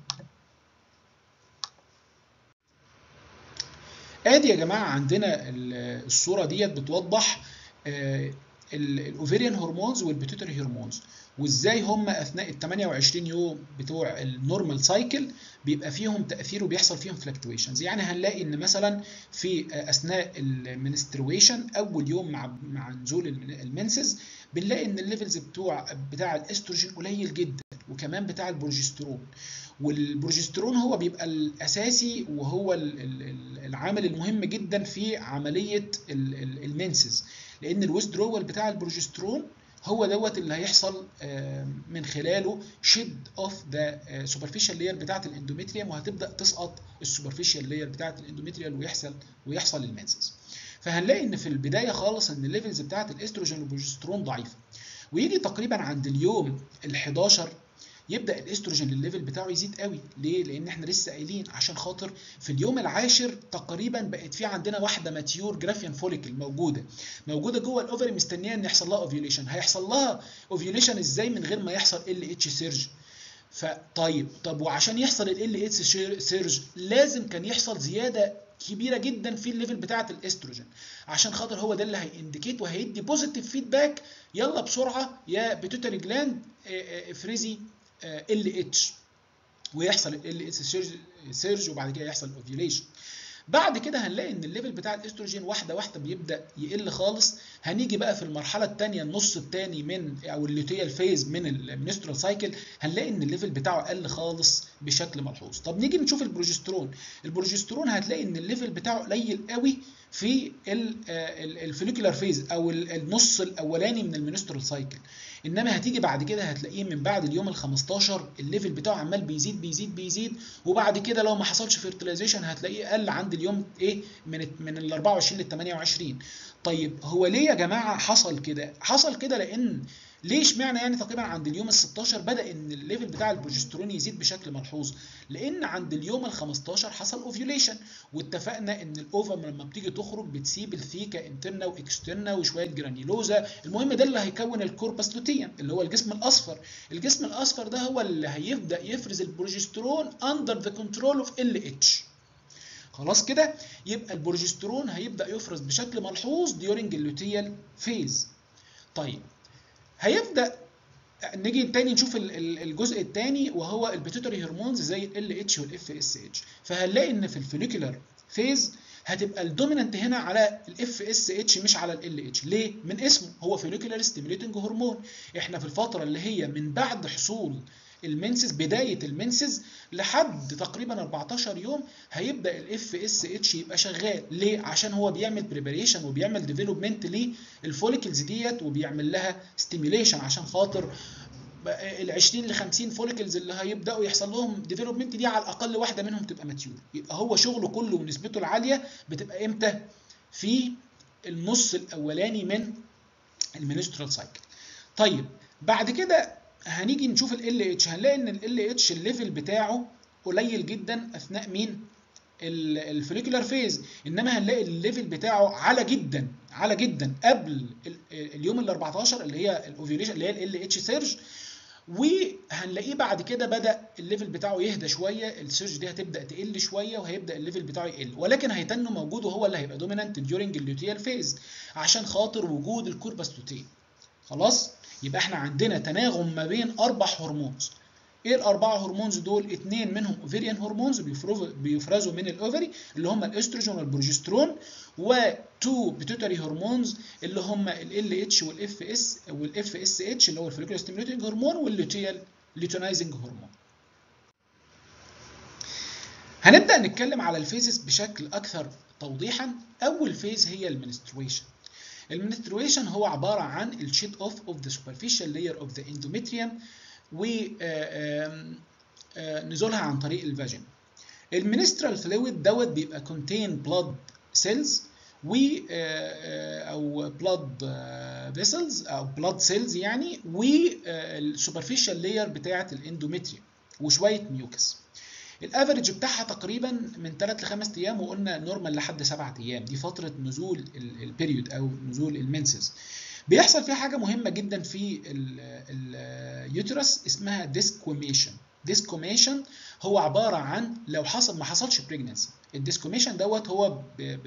ادي يا جماعه عندنا الصوره ديت بتوضح الاوفيريان هرمونز والبيتوتري هرمونز وازاي هم اثناء ال 28 يوم بتوع النورمال سايكل بيبقى فيهم تاثير وبيحصل فيهم فلكتويشنز يعني هنلاقي ان مثلا في اثناء المنسترويشن اول يوم مع مع نزول المنسز بنلاقي ان الليفلز بتوع بتاع الاستروجين قليل جدا وكمان بتاع البروجسترون والبروجسترون هو بيبقى الاساسي وهو العامل المهم جدا في عمليه المنسز لان الويسترول بتاع البروجسترون هو دوت اللي هيحصل من خلاله شد اوف ذا سوبرفيشال لاير بتاعه الاندوميتريوم وهتبدا تسقط السوبرفيشال لاير بتاعه الاندوميتريال ويحصل ويحصل المنسز فهنلاقي ان في البدايه خالص ان الليفلز بتاعه الاستروجين والبروجسترون ضعيفه ويجي تقريبا عند اليوم ال11 يبدا الاستروجين الليفل بتاعه يزيد قوي ليه لان احنا لسه قايلين عشان خاطر في اليوم العاشر تقريبا بقت في عندنا واحده ماتيور جرافيان فوليكل موجوده موجوده جوه الاوفري مستنيه ان يحصل لها اوفيوليشن هيحصل لها اوفيوليشن ازاي من غير ما يحصل ال اتش سيرج فطيب طب وعشان يحصل ال اتش سيرج لازم كان يحصل زياده كبيره جدا في الليفل بتاعه الاستروجين عشان خاطر هو ده اللي هينديكيت وهيدي بوزيتيف فيدباك يلا بسرعه يا بيتوتري جلاند افرزي ال اتش ويحصل ال اتش سيرج وبعد كده يحصل اوفيوليشن بعد كده هنلاقي ان الليفل بتاع الاستروجين واحده واحده بيبدا يقل خالص هنيجي بقى في المرحله الثانيه النص الثاني من او اللوتيال فيز من المنسترال سايكل هنلاقي ان الليفل بتاعه قل خالص بشكل ملحوظ طب نيجي نشوف البروجسترون البروجسترون هتلاقي ان الليفل بتاعه قليل قوي في الفوليكولار فيز او النص الاولاني من المنسترال سايكل انما هتيجي بعد كده هتلاقيه من بعد اليوم ال 15 الليفل بتاعه عمال بيزيد بيزيد بيزيد وبعد كده لو ما حصلش فيرتلايزيشن هتلاقيه قل عند اليوم ايه من من ال 24 لل 28 طيب هو ليه يا جماعه حصل كده حصل كده لان ليه اشمعنى يعني تقريبا عند اليوم ال 16 بدا ان الليفل بتاع البروجسترون يزيد بشكل ملحوظ لان عند اليوم ال 15 حصل اوفيوليشن واتفقنا ان الاوفم لما بتيجي تخرج بتسيب الثيكا انترنا واكسترنا وشويه جرانيولوزا المهم ده اللي هيكون الكوربس لوتيان اللي هو الجسم الاصفر الجسم الاصفر ده هو اللي هيبدا يفرز البروجسترون اندر ذا كنترول اوف ال اتش خلاص كده يبقى البروجسترون هيبدا يفرز بشكل ملحوظ ديورنج اللوتيال فيز طيب هيبدا نيجي تاني نشوف الجزء الثاني وهو البيتوتري هرمونز زي ال اتش والاف اس اتش فهنلاقي ان في الفوليكولار فيز هتبقى الدومينانت هنا على الاف اس اتش مش على ال اتش ليه من اسمه هو فوليكولار ستيميوليتنج هرمون احنا في الفتره اللي هي من بعد حصول المنسز بدايه المنسز لحد تقريبا 14 يوم هيبدا الاف اس اتش يبقى شغال ليه عشان هو بيعمل بريباريشن وبيعمل ديفلوبمنت للفوليكلز ديت وبيعمل لها ستيميوليشن عشان خاطر ال 20 ل 50 فوليكلز اللي هيبداوا يحصل لهم ديفلوبمنت دي على الاقل واحده منهم تبقى ماتيور يبقى هو شغله كله ونسبته العاليه بتبقى امتى في النص الاولاني من المينسترال سايكل طيب بعد كده هنيجي نشوف ال اتش هنلاقي ان ال اتش الليفل بتاعه قليل جدا اثناء مين الفوليكولار فيز انما هنلاقي الليفل بتاعه عالي جدا عالي جدا قبل اليوم ال 14 اللي هي الاوفيوليشن اللي هي ال اتش سيرج وهنلاقيه بعد كده بدا الليفل بتاعه يهدى شويه السيرج دي هتبدا تقل شويه وهيبدا الليفل بتاعه يقل ولكن هيتنه موجود وهو اللي هيبقى دومينانت ديورنج اللوتيال فيز عشان خاطر وجود الكوربس لوتين خلاص يبقى احنا عندنا تناغم ما بين اربع هرمونز ايه الاربعه هرمونز دول اثنين منهم اوفيريان هرمونز بيفرزوا من الاوفري اللي هم الاستروجين والبروجسترون وتو بيتوتري هرمونز اللي هم ال اتش والاف اس والاف اس اتش اللي هو الفوليكولار ستيميوليتنج هرمون واللوتيال ليتونايزنج هرمون هنبدا نتكلم على الفيزز بشكل اكثر توضيحا اول فيز هي المنسترويشن المنسترويشن هو عباره عن الشيت اوف اوف ذا superficial layer اوف ذا endometrium ونزولها عن طريق الفاجين المينسترال فلويد دوت بيبقى كونتين بلاد سيلز و او بلاد فيسلز او بلاد سيلز يعني والسوبرفيشال لاير بتاعه الاندوميتريوم وشويه ميوكس الافرج بتاعها تقريبا من 3 ل 5 ايام وقلنا نورمال لحد 7 ايام دي فتره نزول البيريود او نزول المنسز بيحصل فيها حاجه مهمه جدا في اليوترس اسمها ديسكوميشن ديسكوميشن هو عباره عن لو حصل ما حصلش بريجننسي الديسكوميشن دوت هو ب ب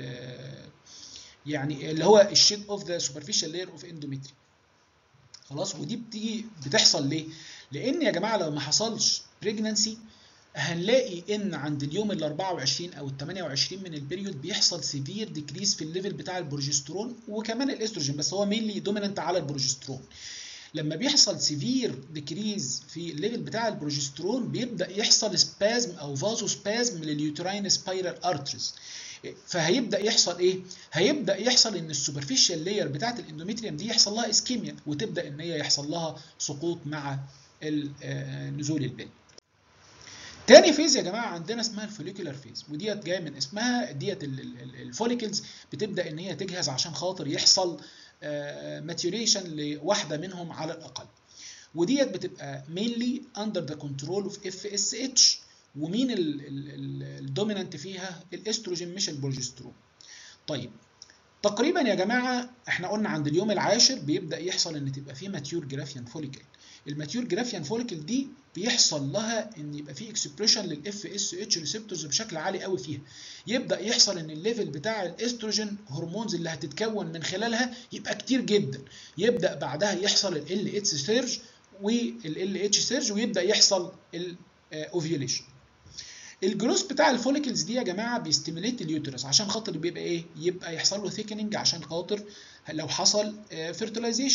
يعني اللي هو الشيت اوف ذا سوبرفيشال لاير اوف اندوميتري خلاص ودي بتيجي بتحصل ليه لان يا جماعه لو ما حصلش بريجننسي هنلاقي ان عند اليوم ال 24 او ال 28 من البريود بيحصل سيفير ديكريس في الليفل بتاع البروجسترون وكمان الاستروجين بس هو مينلي دوميننت على البروجسترون لما بيحصل سيفير ديكريز في الليفل بتاع البروجسترون بيبدا يحصل سبازم او فازو سبازم لليوتراين سبايرال ارتريز فهيبدا يحصل ايه هيبدا يحصل ان السوبرفيشال لاير بتاعه الاندوميتريوم دي يحصل لها اسكيميا وتبدا ان هي يحصل لها سقوط مع نزول البن تاني فيز يا جماعه عندنا اسمها الفوليكولار فيز وديت جايه من اسمها ديت الفوليكلز بتبدا ان هي تجهز عشان خاطر يحصل ماتيوريشن لواحده منهم على الاقل وديت بتبقى مينلي اندر ذا كنترول اوف اف اس اتش ومين الدومينانت فيها الاستروجين مش البروجسترون طيب تقريبا يا جماعه احنا قلنا عند اليوم العاشر بيبدا يحصل ان تبقى في ماتيور جرافيان فوليكل الماتيور جرافيان فوليكل دي بيحصل لها ان يبقى في اكسبريشن للاف اس اتش ريسبتورز بشكل عالي قوي فيها يبدا يحصل ان الليفل بتاع الاستروجين هرمونز اللي هتتكون من خلالها يبقى كتير جدا يبدا بعدها يحصل ال اتش سيرج والال اتش سيرج ويبدا يحصل الاوفيوليشن الجروس بتاع الفوليكلز دي يا جماعه بيستيميليت اليوترس عشان خاطر بيبقى ايه يبقى يحصل له ثيكننج عشان خاطر لو حصل فيرتلايزيشن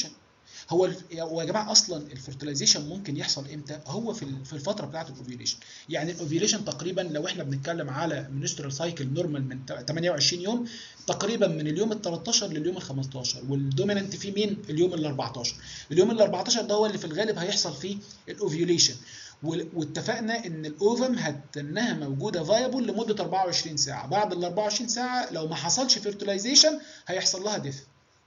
هو هو يا جماعه اصلا الفرتلايزيشن ممكن يحصل امتى هو في في الفتره بتاعه الاوفيوليشن يعني الاوفيوليشن تقريبا لو احنا بنتكلم على منسترال سايكل نورمال من 28 يوم تقريبا من اليوم ال 13 لليوم ال 15 والدوميننت فيه مين اليوم ال 14 اليوم ال 14 ده هو اللي في الغالب هيحصل فيه الاوفيوليشن واتفقنا ان الاوفم هتنها موجوده فايبل لمده 24 ساعه بعد ال 24 ساعه لو ما حصلش فيرتلايزيشن هيحصل لها ديث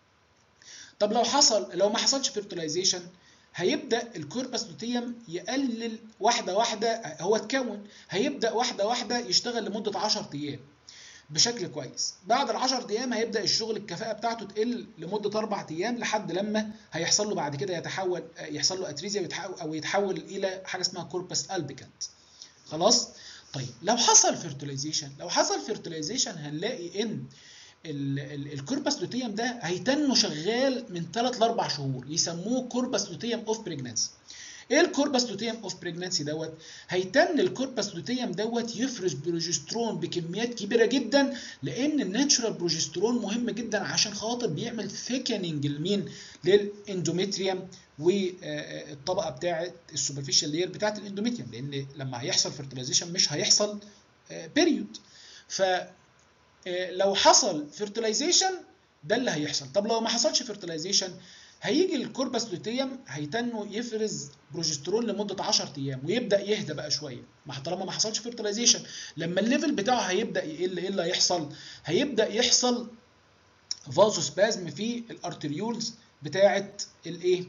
طب لو حصل لو ما حصلش فيرتلايزيشن هيبدا الكوربس لوتيوم يقلل واحده واحده هو اتكون هيبدا واحده واحده يشتغل لمده 10 ايام بشكل كويس بعد ال 10 ايام هيبدا الشغل الكفاءه بتاعته تقل لمده اربع ايام لحد لما هيحصل له بعد كده يتحول يحصل له اتريزيا او يتحول الى حاجه اسمها كوربس البيكانت خلاص طيب لو حصل فيرتلايزيشن لو حصل فيرتلايزيشن هنلاقي ان الكوربس لوتيوم ده هيتنه شغال من 3 ل 4 شهور يسموه كوربس لوتيوم اوف بريجنانسي ايه الكوربس لوتيوم اوف بريجنانسي دوت هيتن الكوربس لوتيوم دوت يفرز بروجسترون بكميات كبيره جدا لان الناتشورال بروجسترون مهم جدا عشان خاطر بيعمل ثيكننج لمين للاندوميتريوم والطبقه بتاعه السوبرفيشال لير بتاعه الاندوميتريوم لان لما هيحصل فيرتلايزيشن مش هيحصل بيريود ف لو حصل فيرتلايزيشن ده اللي هيحصل طب لو ما حصلش فيرتلايزيشن هيجي الكوربس لوتيوم هيتنه يفرز بروجسترون لمده 10 ايام ويبدا يهدى بقى شويه ما طالما ما حصلش فيرتلايزيشن لما الليفل بتاعه هيبدا يقل ايه اللي هيحصل هيبدا يحصل فازوسبازم في الارتريولز بتاعه الايه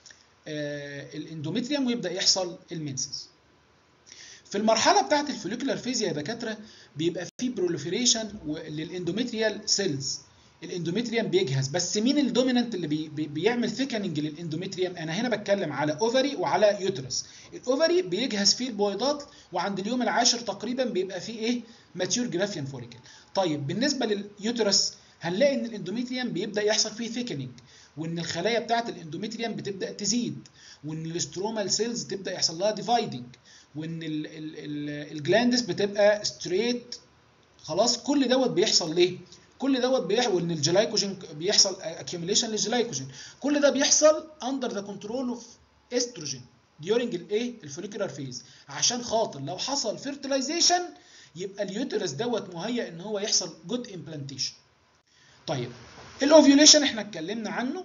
آه الاندوميتريوم ويبدا يحصل المنسز في المرحله بتاعه الفوليكولار فيز يا دكاتره بيبقى في بروليفريشن للاندوميتريال سيلز الاندوميتريوم بيجهز بس مين الدومينانت اللي بي بي بيعمل ثيكننج للاندوميتريوم انا هنا بتكلم على اوفري وعلى يوترس الاوفري بيجهز فيه البويضات وعند اليوم العاشر تقريبا بيبقى فيه ايه ماتيور جرافيان فوليكل طيب بالنسبه لليوترس هنلاقي ان الاندوميتريوم بيبدا يحصل فيه ثيكننج وان الخلايا بتاعه الاندوميتريوم بتبدا تزيد وان الاسترومال سيلز تبدا يحصل لها ديفايدنج وان الجلاندس بتبقى ستريت خلاص كل دوت بيحصل ليه كل دوت بيحصل وان الجلايكوجين بيحصل اكيوميليشن للجلايكوجين كل ده بيحصل اندر ذا كنترول اوف استروجين ديورنج الايه الفوليكولار فيز عشان خاطر لو حصل فيرتلايزيشن يبقى اليوترس دوت مهيأ ان هو يحصل جود امبلانتيشن طيب الاوفيوليشن احنا اتكلمنا عنه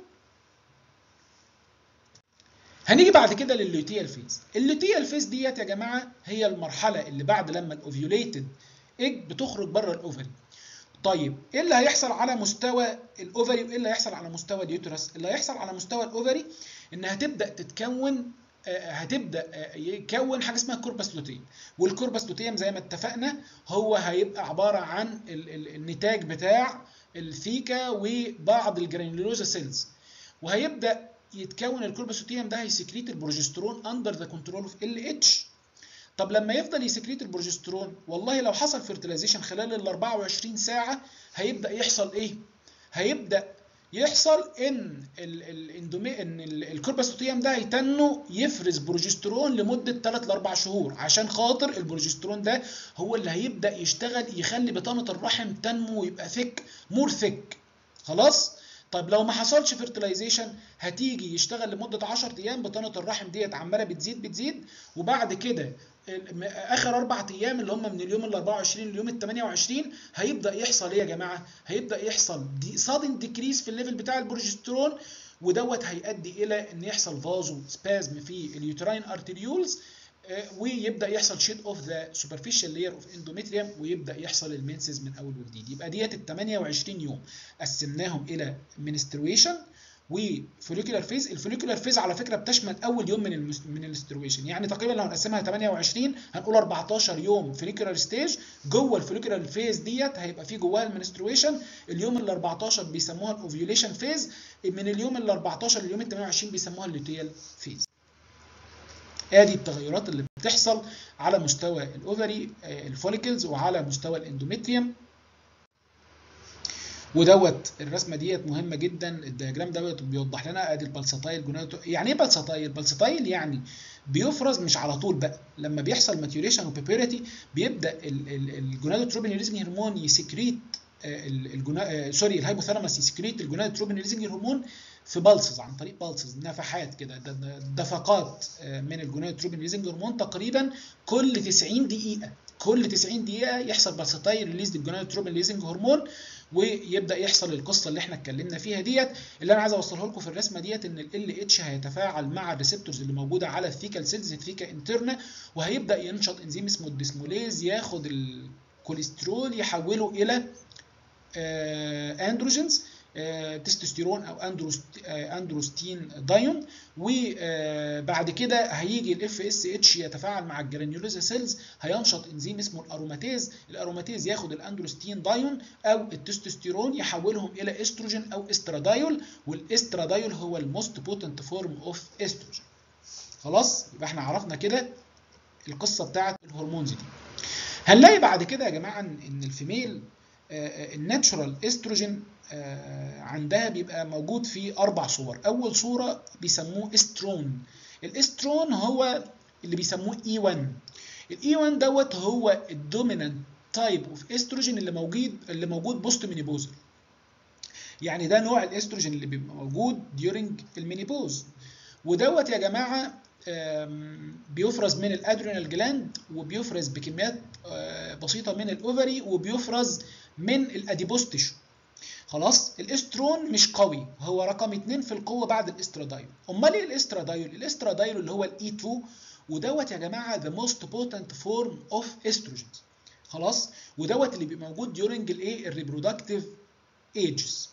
هنيجي بعد كده لللوتيال فيز اللوتيال فيز ديت يا جماعه هي المرحله اللي بعد لما الاوفيوليتد ايج بتخرج بره الاوفري طيب ايه اللي هيحصل على مستوى الاوفري وايه اللي هيحصل على مستوى اليوترس اللي هيحصل على مستوى الاوفري ان هتبدا تتكون هتبدا يكون حاجه اسمها كوربس لوتيم والكوربس لوتيم زي ما اتفقنا هو هيبقى عباره عن النتاج بتاع الثيكا وبعض الجرانيولوزا سيلز وهيبدا يتكون الكوربس لوتيم ده هيسكريت البروجسترون اندر ذا كنترول اوف ال اتش طب لما يفضل يسكريت البروجسترون والله لو حصل فيرتلايزيشن خلال ال 24 ساعه هيبدا يحصل ايه هيبدا يحصل ان الاندومي ان الكورباسوتيوم ده هيتنه يفرز بروجسترون لمده 3 ل 4 شهور عشان خاطر البروجسترون ده هو اللي هيبدا يشتغل يخلي بطانه الرحم تنمو ويبقى ثيك مور ثيك خلاص طيب لو ما حصلش فيرتلايزيشن هتيجي يشتغل لمده 10 ايام بطانه الرحم ديت عماله بتزيد بتزيد وبعد كده اخر اربع ايام اللي هم من اليوم ال 24 لليوم ال 28 هيبدا يحصل ايه يا جماعه؟ هيبدا يحصل دي سادن ديكريس في الليفل بتاع البروجسترون ودوت هيؤدي الى ان يحصل فازو سبازم في اليوتراين ارتريولز ويبدا يحصل شيت اوف ذا سوبرفيشال لاير اوف اندوميتريوم ويبدا يحصل المنسز من اول وجديد يبقى ديت ال 28 يوم قسمناهم الى منسترويشن وفوليكولار فيز الفوليكولار فيز على فكره بتشمل اول يوم من المس... من الاسترويشن يعني تقريبا لو هنقسمها 28 هنقول 14 يوم فوليكولار ستيج جوه الفوليكولار فيز ديت هيبقى في جواها المنسترويشن اليوم ال 14 بيسموها الاوفيوليشن فيز من اليوم ال 14 لليوم ال 28 بيسموها اللوتيال فيز ادي التغيرات اللي بتحصل على مستوى الاوفري الفوليكلز وعلى مستوى الاندوميتريوم ودوت الرسمه ديت مهمه جدا الدياجرام دوت بيوضح لنا ادي البلساتايل جوناتو يعني ايه بلساتايل بلساتايل يعني بيفرز مش على طول بقى لما بيحصل ماتيوريشن وبيبيريتي بيبدا الجونادوتروبين ريزمي هرمون يسكريت الجنا سوري الهايبوثالاموس يسكريت الجونادوتروبين ريليزنج هرمون في بالسز عن طريق بالسز نفحات كده دفقات من الجونادوتروبين ريليزنج هرمون تقريبا كل 90 دقيقه كل 90 دقيقه يحصل بالستايل ريليز للجونادوتروبين ريليزنج هرمون ويبدا يحصل القصه اللي احنا اتكلمنا فيها ديت اللي انا عايز اوصلها لكم في الرسمه ديت ان ال اتش هيتفاعل مع الريسبتورز اللي موجوده على الثيكال سيلز الثيكا انترنا وهيبدا ينشط انزيم اسمه الديسموليز ياخد الكوليسترول يحوله الى اندروجينز تستوستيرون او اندروستين دايون وبعد كده هيجي الاف اس اتش يتفاعل مع الجرانيولوزا سيلز هينشط انزيم اسمه الاروماتيز الاروماتيز ياخد الاندروستين دايون او التستوستيرون يحولهم الى استروجين او استرادايول والاسترادايول هو الموست بوتنت فورم اوف استروجين خلاص يبقى احنا عرفنا كده القصه بتاعت الهرمونز دي هنلاقي بعد كده يا جماعه ان الفيميل الناتشورال استروجين عندها بيبقى موجود في اربع صور اول صوره بيسموه استرون الاسترون هو اللي بيسموه اي 1 الاي 1 دوت هو الدومينانت تايب اوف استروجين اللي موجود اللي موجود بوست مينيبوزل يعني ده نوع الاستروجين اللي بيبقى موجود ديورنج المينيبوز ودوت يا جماعه بيفرز من الادرينال جلاند وبيفرز بكميات بسيطه من الاوفري وبيفرز من الاديبوز تيشو خلاص الاسترون مش قوي هو رقم اتنين في القوه بعد الاسترادايول امال ايه الاسترادايول الاسترادايول اللي هو الاي 2 ودوت يا جماعه ذا موست بوتنت فورم اوف استروجينز خلاص ودوت اللي بيبقى موجود during الايه الريبرودكتيف ايجز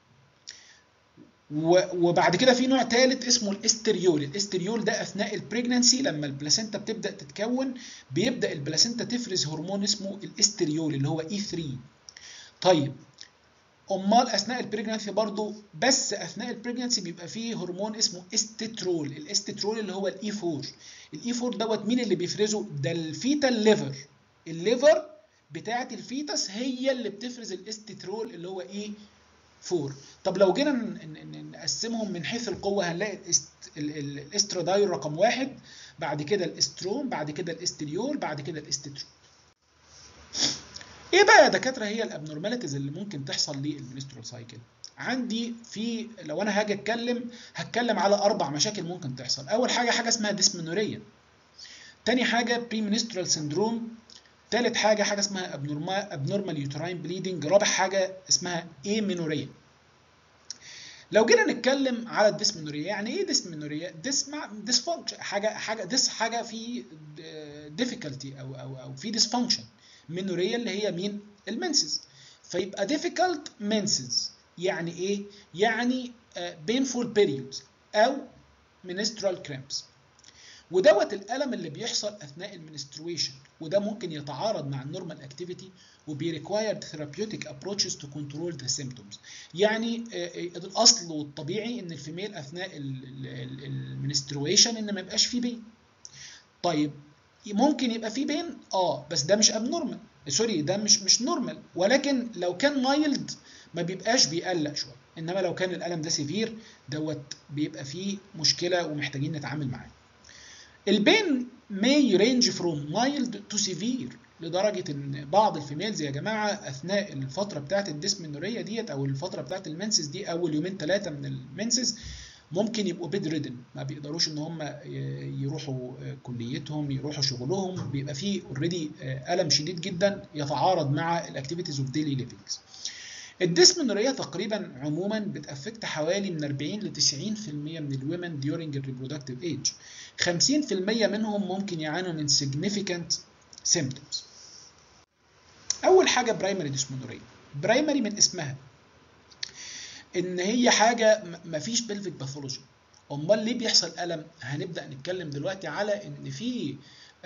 وبعد كده في نوع ثالث اسمه الاستريول الاستريول ده اثناء البريجنانسي لما البلاسينتا بتبدا تتكون بيبدا البلاسينتا تفرز هرمون اسمه الاستريول اللي هو اي 3 طيب امال اثناء البريجنانسي برضو بس اثناء البريجنانسي بيبقى فيه هرمون اسمه استترول الاستترول اللي هو الاي 4 الاي 4 دوت مين اللي بيفرزه ده الفيتال ليفر الليفر بتاعه الفيتس هي اللي بتفرز الاستترول اللي هو ايه 4 طب لو جينا نقسمهم من حيث القوه هنلاقي الاسترادايول رقم واحد بعد كده الاسترون بعد كده الاستريول بعد كده الاستترول ايه بقى يا دكاتره هي الابنورماليتيز اللي ممكن تحصل للمنسترول سايكل عندي في لو انا هاجي اتكلم هتكلم على اربع مشاكل ممكن تحصل اول حاجه حاجه اسمها ديسمنوريا تاني حاجه بري منسترال سندروم تالت حاجه حاجه اسمها ابنورمال يوتراين بليدنج رابع حاجه اسمها ايمينوريا لو جينا نتكلم على الديسمنوريا يعني ايه ديسمنوريا ديس ديسفانكشن حاجه حاجه ديس حاجه في ديفيكالتي او او او في ديسفانكشن منوريا اللي هي مين المنسز فيبقى difficult menses يعني ايه يعني uh, painful periods او menstrual cramps ودوت الالم اللي بيحصل اثناء المنسترويشن وده ممكن يتعارض مع النورمال اكتيفيتي وبيريكوايرد ثيرابيوتيك ابروتشز تو كنترول ذا سيمبتومز يعني الاصل والطبيعي ان الفيميل اثناء المنسترويشن ان ما يبقاش فيه بين طيب ممكن يبقى فيه بين اه بس ده مش ابنورمال سوري ده مش مش نورمال ولكن لو كان مايلد ما بيبقاش بيقلق شويه انما لو كان الالم ده سيفير دوت بيبقى فيه مشكله ومحتاجين نتعامل معاه البين may range from mild to severe لدرجة إن بعض الفيميلز يا جماعة أثناء الفترة بتاعة الديسمنورية ديت أو الفترة بتاعة المنسز دي أول يومين ثلاثة من المنسز ممكن يبقوا بيد ريدن ما بيقدروش ان هم يروحوا كليتهم يروحوا شغلهم بيبقى فيه اوريدي الم شديد جدا يتعارض مع الاكتيفيتيز اوف ديلي ليفنجز الديسمنوريا تقريبا عموما بتأفكت حوالي من 40 ل 90% من الومن during الريبرودكتيف ايج 50% منهم ممكن يعانوا من significant symptoms اول حاجه برايمري ديسمنوريا برايمري من اسمها ان هي حاجه مفيش بلفيك باثولوجي امال ليه بيحصل الم هنبدا نتكلم دلوقتي على ان في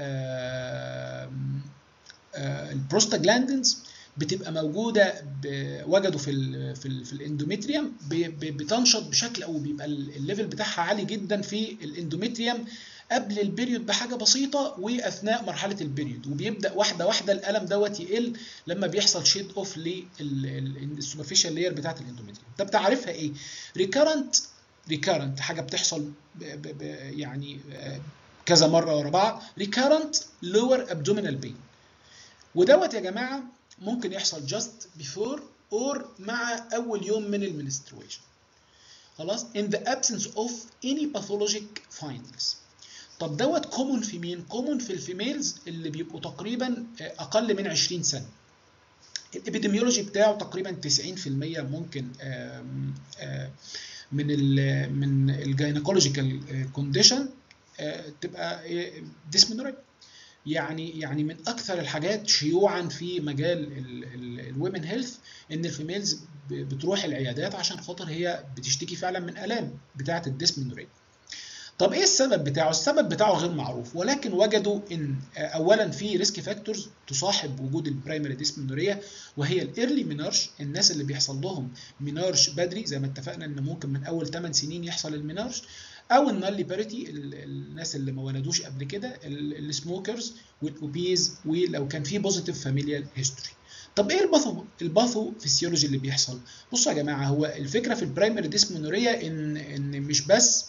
البروستاجلاندينز بتبقى موجوده وجدوا في ال في ال في الاندوميتريوم بتنشط بشكل او بيبقى الليفل بتاعها عالي جدا في الاندوميتريوم قبل البريود بحاجه بسيطه واثناء مرحله البريود وبيبدا واحده واحده الالم دوت يقل لما بيحصل شيد اوف للسوبرفيشال لاير بتاعت الاندوميتريوم طب تعرفها ايه ريكارنت ريكارنت حاجه بتحصل ب ب ب يعني كذا مره ورا بعض ريكارنت لور ابدومينال بين ودوت يا جماعه ممكن يحصل just before اور مع اول يوم من المنسترويشن خلاص in the absence of any pathologic findings طب دوت كومون في مين كومون في الفيميلز اللي بيبقوا تقريبا اقل من 20 سنه الابيديميولوجي بتاعه تقريبا 90% ممكن آم آم من ال من الجاينيكولوجيكال كونديشن تبقى ديسمنوريا يعني يعني من اكثر الحاجات شيوعا في مجال الومن هيلث ان الفيميلز بتروح العيادات عشان خاطر هي بتشتكي فعلا من الام بتاعه الديسمنوريا طب ايه السبب بتاعه؟ السبب بتاعه غير معروف ولكن وجدوا ان اولا في ريسك فاكتورز تصاحب وجود البرايمري ديسمنوريا وهي الايرلي مينارش الناس اللي بيحصل لهم مينارش بدري زي ما اتفقنا ان ممكن من اول 8 سنين يحصل المينارش او النالي باريتي الناس اللي ما ولدوش قبل كده السموكرز والاوبيز ولو كان في بوزيتيف فاميليال هيستوري طب ايه الباثو الباثو فيسيولوجي اللي بيحصل بصوا يا جماعه هو الفكره في البرايمري ديسمنوريا ان ان مش بس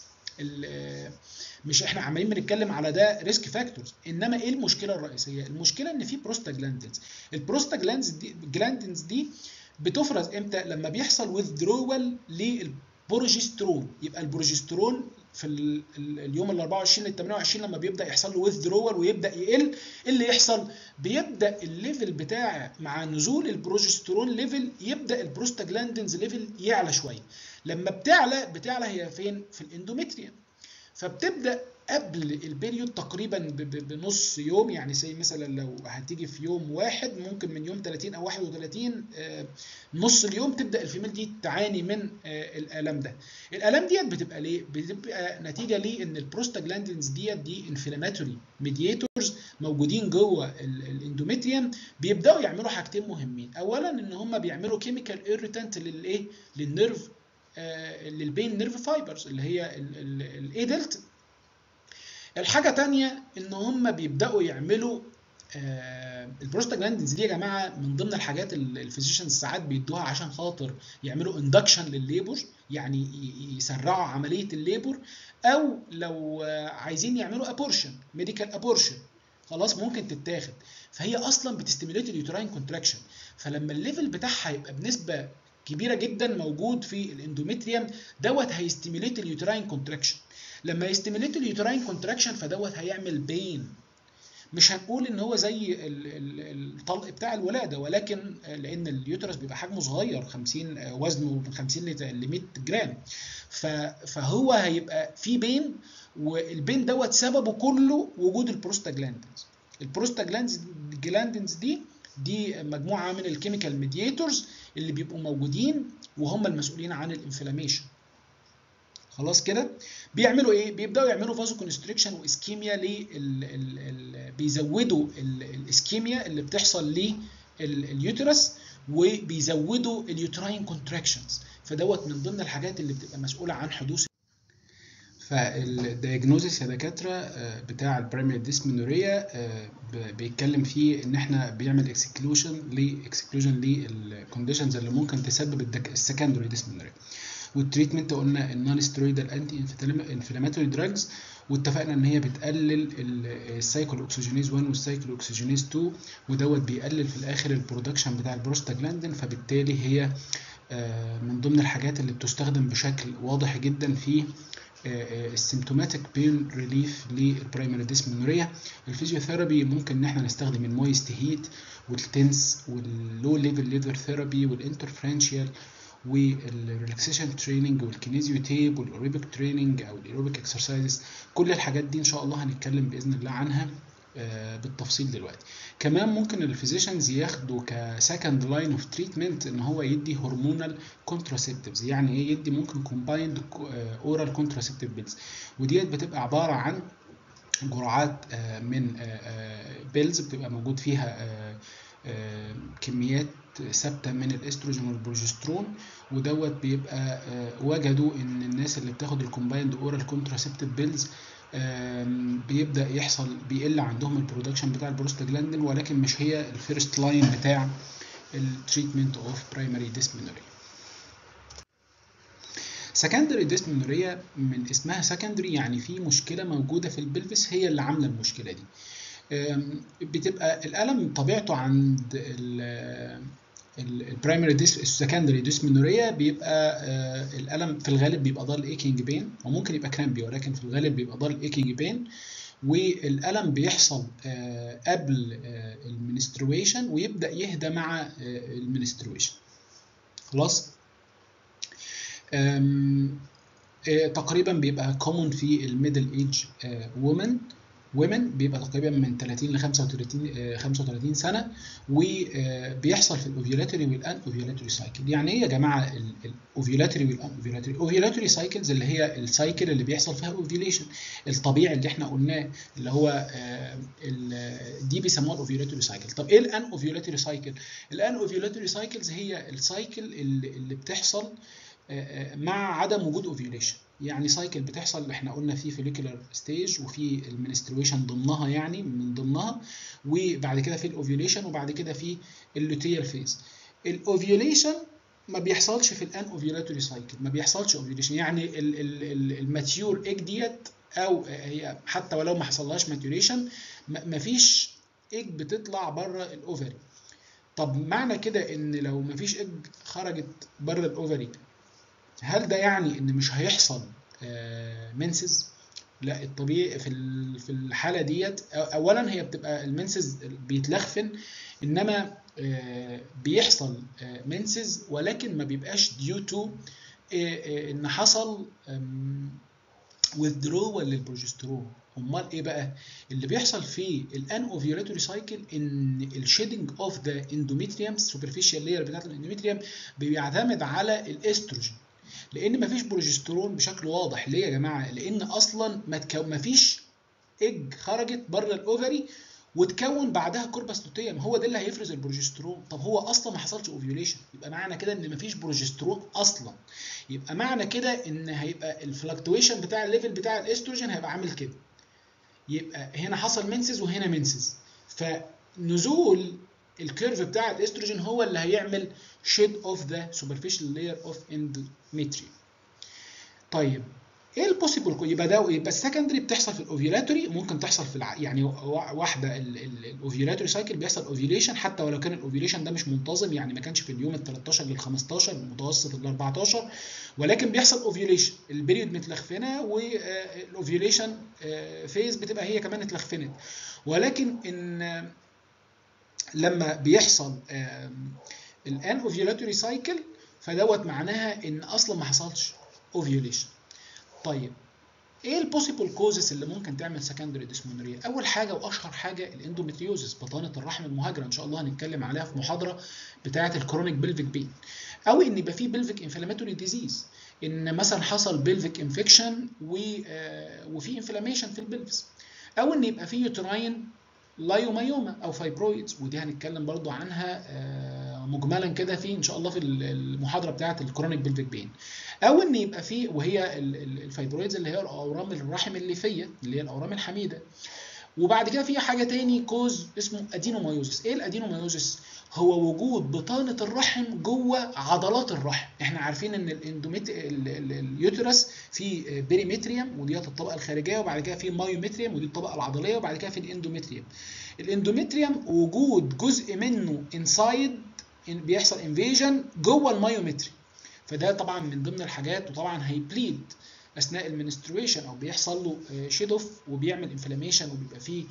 مش احنا عمالين بنتكلم على ده ريسك فاكتورز انما ايه المشكله الرئيسيه المشكله ان في بروستاجلاندينز البروستاجلاندينز دي جلاندينز دي بتفرز امتى لما بيحصل ويذرول للبروجسترون يبقى البروجسترون في اليوم ال 24 لل 28 لما بيبدا يحصل له ويذرول ويبدا يقل اللي يحصل بيبدا الليفل بتاع مع نزول البروجسترون ليفل يبدا البروستاجلاندينز ليفل يعلى شويه لما بتعلى بتعلى هي فين في الاندوميتريوم فبتبدا قبل البيريود تقريبا بنص يوم يعني زي مثلا لو هتيجي في يوم واحد ممكن من يوم 30 او 31 نص اليوم تبدا الفيميل دي تعاني من الالم ده الالم ديت بتبقى ليه بتبقى نتيجه ليه ان البروستاجلاندينز ديت دي انفلاماتوري ميدياتورز موجودين جوه الاندوميتريوم بيبداوا يعملوا حاجتين مهمين اولا ان هم بيعملوا كيميكال ايريتانت للايه للنيرف للبين نيرف فايبرز اللي هي الايدلت الحاجة تانية ان هم بيبدأوا يعملوا البروستاجلاندينز دي يا جماعة من ضمن الحاجات اللي الفيزيشنز ساعات بيدوها عشان خاطر يعملوا اندكشن للليبر يعني يسرعوا عملية الليبر او لو عايزين يعملوا ابورشن ميديكال ابورشن خلاص ممكن تتاخد فهي اصلا بتستيميليت اليوتراين كونتراكشن فلما الليفل بتاعها يبقى بنسبة كبيره جدا موجود في الاندوميتريوم دوت هيستيميليت اليوتراين كونتراكشن لما يستيميليت اليوتراين كونتراكشن فدوت هيعمل بين مش هنقول ان هو زي الطلق بتاع الولاده ولكن لان اليوترس بيبقى حجمه صغير 50 وزنه من 50 ل 100 جرام فهو هيبقى في بين والبين دوت سببه كله وجود البروستاجلاندينز البروستاجلاندينز دي دي مجموعه من الكيميكال ميدياتورز اللي بيبقوا موجودين وهم المسؤولين عن الانفلاميشن خلاص كده بيعملوا ايه بيبداوا يعملوا فازو كونستريكشن واسكيميا لل بيزودوا الاسكيميا اللي بتحصل لليوترس وبيزودوا اليوتراين كونتراكشنز فدوت من ضمن الحاجات اللي بتبقى مسؤوله عن حدوث فالدياجنوزيس يا دكاتره بتاع البرايمري ديسمنوريا بيتكلم فيه ان احنا بيعمل اكسكلوجن لاكسكلوجن للكونديشنز اللي ممكن تسبب السكندري ديسمنوريا والتريتمنت قلنا النون سترويدال انتي انفلاماتوري دراجز واتفقنا ان هي بتقلل السايكل اوكسجينيز 1 والسايكل اوكسجينيز 2 ودوت بيقلل في الاخر البرودكشن بتاع البروستاجلاندين فبالتالي هي من ضمن الحاجات اللي بتستخدم بشكل واضح جدا في السيمتوماتيك بين ريليف للبرايمري ديسمنوريا الفيزيوثيرابي ممكن ان احنا نستخدم المويست هيت والتنس واللو ليفل ليفر ثيرابي والانترفرنشيال والريلاكسيشن تريننج والكينيزيو تيب والاوروبيك تريننج او الايروبيك اكسرسايزز كل الحاجات دي ان شاء الله هنتكلم باذن الله عنها بالتفصيل دلوقتي كمان ممكن الفيزيشنز ياخدوا كسكند لاين اوف تريتمنت ان هو يدي هرمونال كونتراسيبتيفز يعني ايه يدي ممكن كومبايند اورال كونتراسيبتيف بيلز وديت بتبقى عباره عن جرعات من بيلز بتبقى موجود فيها كميات ثابته من الاستروجين والبروجسترون ودوت بيبقى وجدوا ان الناس اللي بتاخد الكومبايند اورال كونتراسيبتيف بيلز بيبدا يحصل بيقل عندهم البرودكشن بتاع البروستاجلاندين ولكن مش هي الفيرست لاين بتاع التريتمنت اوف برايمري ديسمنوريا سكندري ديسمنوريا من اسمها سكندري يعني في مشكله موجوده في البلفس هي اللي عامله المشكله دي بتبقى الالم طبيعته عند البرايمري ديس السكندري ديسمنوريا بيبقى آه الالم في الغالب بيبقى ضال ايكينج بين وممكن يبقى كرامبي ولكن في الغالب بيبقى ضال ايكينج بين والالم بيحصل آه قبل آه المنسترويشن ويبدا يهدى مع المنسترويشن خلاص تقريبا بيبقى كومون في الميدل ايج وومن ومن بيبقى تقريبا من 30 ل 35 35 سنه وبيحصل في الاوفيولاتوري والان اوفيولاتوري سايكل يعني ايه يا جماعه الاوفيولاتوري والان اوفيولاتوري الاوفيولاتوري سايكلز اللي هي السايكل اللي بيحصل فيها اوفيوليشن الطبيعي اللي احنا قلناه اللي هو دي بيسموها الاوفيولاتوري سايكل طب ايه الان اوفيولاتوري سايكل الان اوفيولاتوري سايكلز هي السايكل اللي بتحصل مع عدم وجود اوفيوليشن يعني سايكل بتحصل احنا قلنا في فوليكولار ستيج وفي المنسترويشن ضمنها يعني من ضمنها وبعد كده في الاوفيوليشن وبعد كده في اللوتيال فيز الاوفيوليشن ما بيحصلش في الان اوفيولاتوري سايكل ما بيحصلش اوفيوليشن يعني الماتيور ايج ديت او هي حتى ولو ما حصلهاش ماتيوريشن ما فيش ايج بتطلع بره الاوفري طب معنى كده ان لو ما فيش ايج خرجت بره الاوفري هل ده يعني ان مش هيحصل منسز لا الطبيعي في في الحاله ديت اولا هي بتبقى المنسز بيتلخفن انما بيحصل منسز ولكن ما بيبقاش ديو تو ان حصل withdrawal للبروجسترون امال ايه بقى اللي بيحصل في الان اوفيولاتوري سايكل ان الشيدنج اوف ذا اندوميتريوم سوبرفيشال لاير بتاعت الاندوميتريوم بيعتمد على الاستروجين لان مفيش بروجسترون بشكل واضح ليه يا جماعه لان اصلا ما تكو... مفيش اج خرجت بره الاوفري وتكون بعدها كوربس لوتيوم هو ده اللي هيفرز البروجسترون طب هو اصلا ما حصلش اوفيوليشن يبقى معنى كده ان مفيش بروجسترون اصلا يبقى معنى كده ان هيبقى الفلكتويشن بتاع الليفل بتاع الاستروجين هيبقى عامل كده يبقى هنا حصل منسز وهنا منسز فنزول الكيرف بتاع الاستروجين هو اللي هيعمل شيد اوف ذا سوبرفيشال لاير اوف اندوميتريوم طيب ايه البوسيبل يبقى ده يبقى السكندري بتحصل في الاوفيولاتوري ممكن تحصل في الع... يعني واحده الاوفيولاتوري سايكل بيحصل اوفيوليشن حتى ولو كان الاوفيوليشن ده مش منتظم يعني ما كانش في اليوم ال 13 لل 15 المتوسط ال 14 ولكن بيحصل اوفيوليشن البريود متلخفنه والاوفيوليشن فيز بتبقى هي كمان اتلخفنت ولكن ان لما بيحصل الان اوفيولاتوري سايكل فدوت معناها ان اصلا ما حصلش اوفيوليشن طيب ايه البوسيبل كوزز اللي ممكن تعمل سكندري ديسمونوريا اول حاجه واشهر حاجه الاندوميتريوزس بطانه الرحم المهاجره ان شاء الله هنتكلم عليها في محاضره بتاعه الكرونيك بلفيك بين او ان يبقى في بلفيك انفلاماتوري ديزيز ان مثلا حصل بلفيك انفكشن وفي انفلاميشن في البلفس او ان يبقى في يوتراين لايومايوما او فايبرويدز ودي هنتكلم برضو عنها مجملا كده في ان شاء الله في المحاضره بتاعه الكرونيك بلفيك بين او ان يبقى في وهي الفايبرويدز اللي هي الاورام الرحم الليفيه اللي هي الاورام الحميده وبعد كده في حاجه تاني كوز اسمه ادينومايوزس ايه الادينومايوزس هو وجود بطانه الرحم جوه عضلات الرحم احنا عارفين ان الاندوميت اليوترس في بيريمتريوم وديت الطبقه الخارجيه وبعد كده في مايومتريوم ودي الطبقه العضليه وبعد كده في الاندومتريوم الاندومتريوم وجود جزء منه انسايد بيحصل انفيجن جوه المايومتري فده طبعا من ضمن الحاجات وطبعا هيبليد اثناء المنسترويشن او بيحصل له شيد اوف وبيعمل انفلاميشن وبيبقى فيه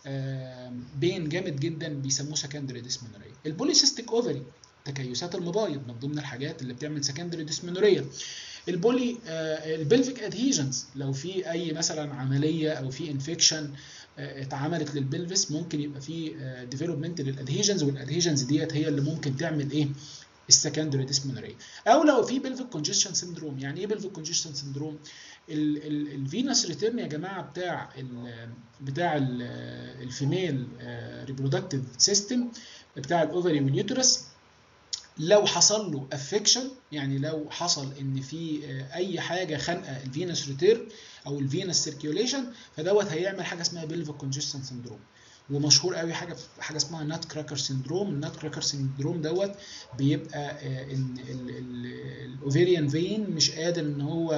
بين جامد جدا بيسموه سكندري ديسمنوريا البوليسيستيك اوفري تكيسات المبايض من ضمن الحاجات اللي بتعمل سكندري ديسمنوريا البولي البلفيك ادهيجنز لو في اي مثلا عمليه او في انفكشن اتعملت للبلفس ممكن يبقى في ديفلوبمنت للادهيجنز والادهيجنز ديت هي اللي ممكن تعمل ايه السكندري ديسمونري او لو في بلفيك كونجستشن سندروم يعني ايه بلفيك كونجستشن سندروم الفينس ريتيرن يا جماعه بتاع ال بتاع الفيميل ريبرودكتيف سيستم بتاع الاوفري واليوترس لو حصل له افكشن يعني لو حصل ان في اي حاجه خانقه الفينس ريتيرن او الفينس سيركيوليشن فدوت هيعمل حاجه اسمها بلفيك كونجستشن سندروم ومشهور قوي حاجه حاجه اسمها نات كراكر سندروم النات كراكر سندروم دوت بيبقى ان الاوفيريان فين مش قادر ان هو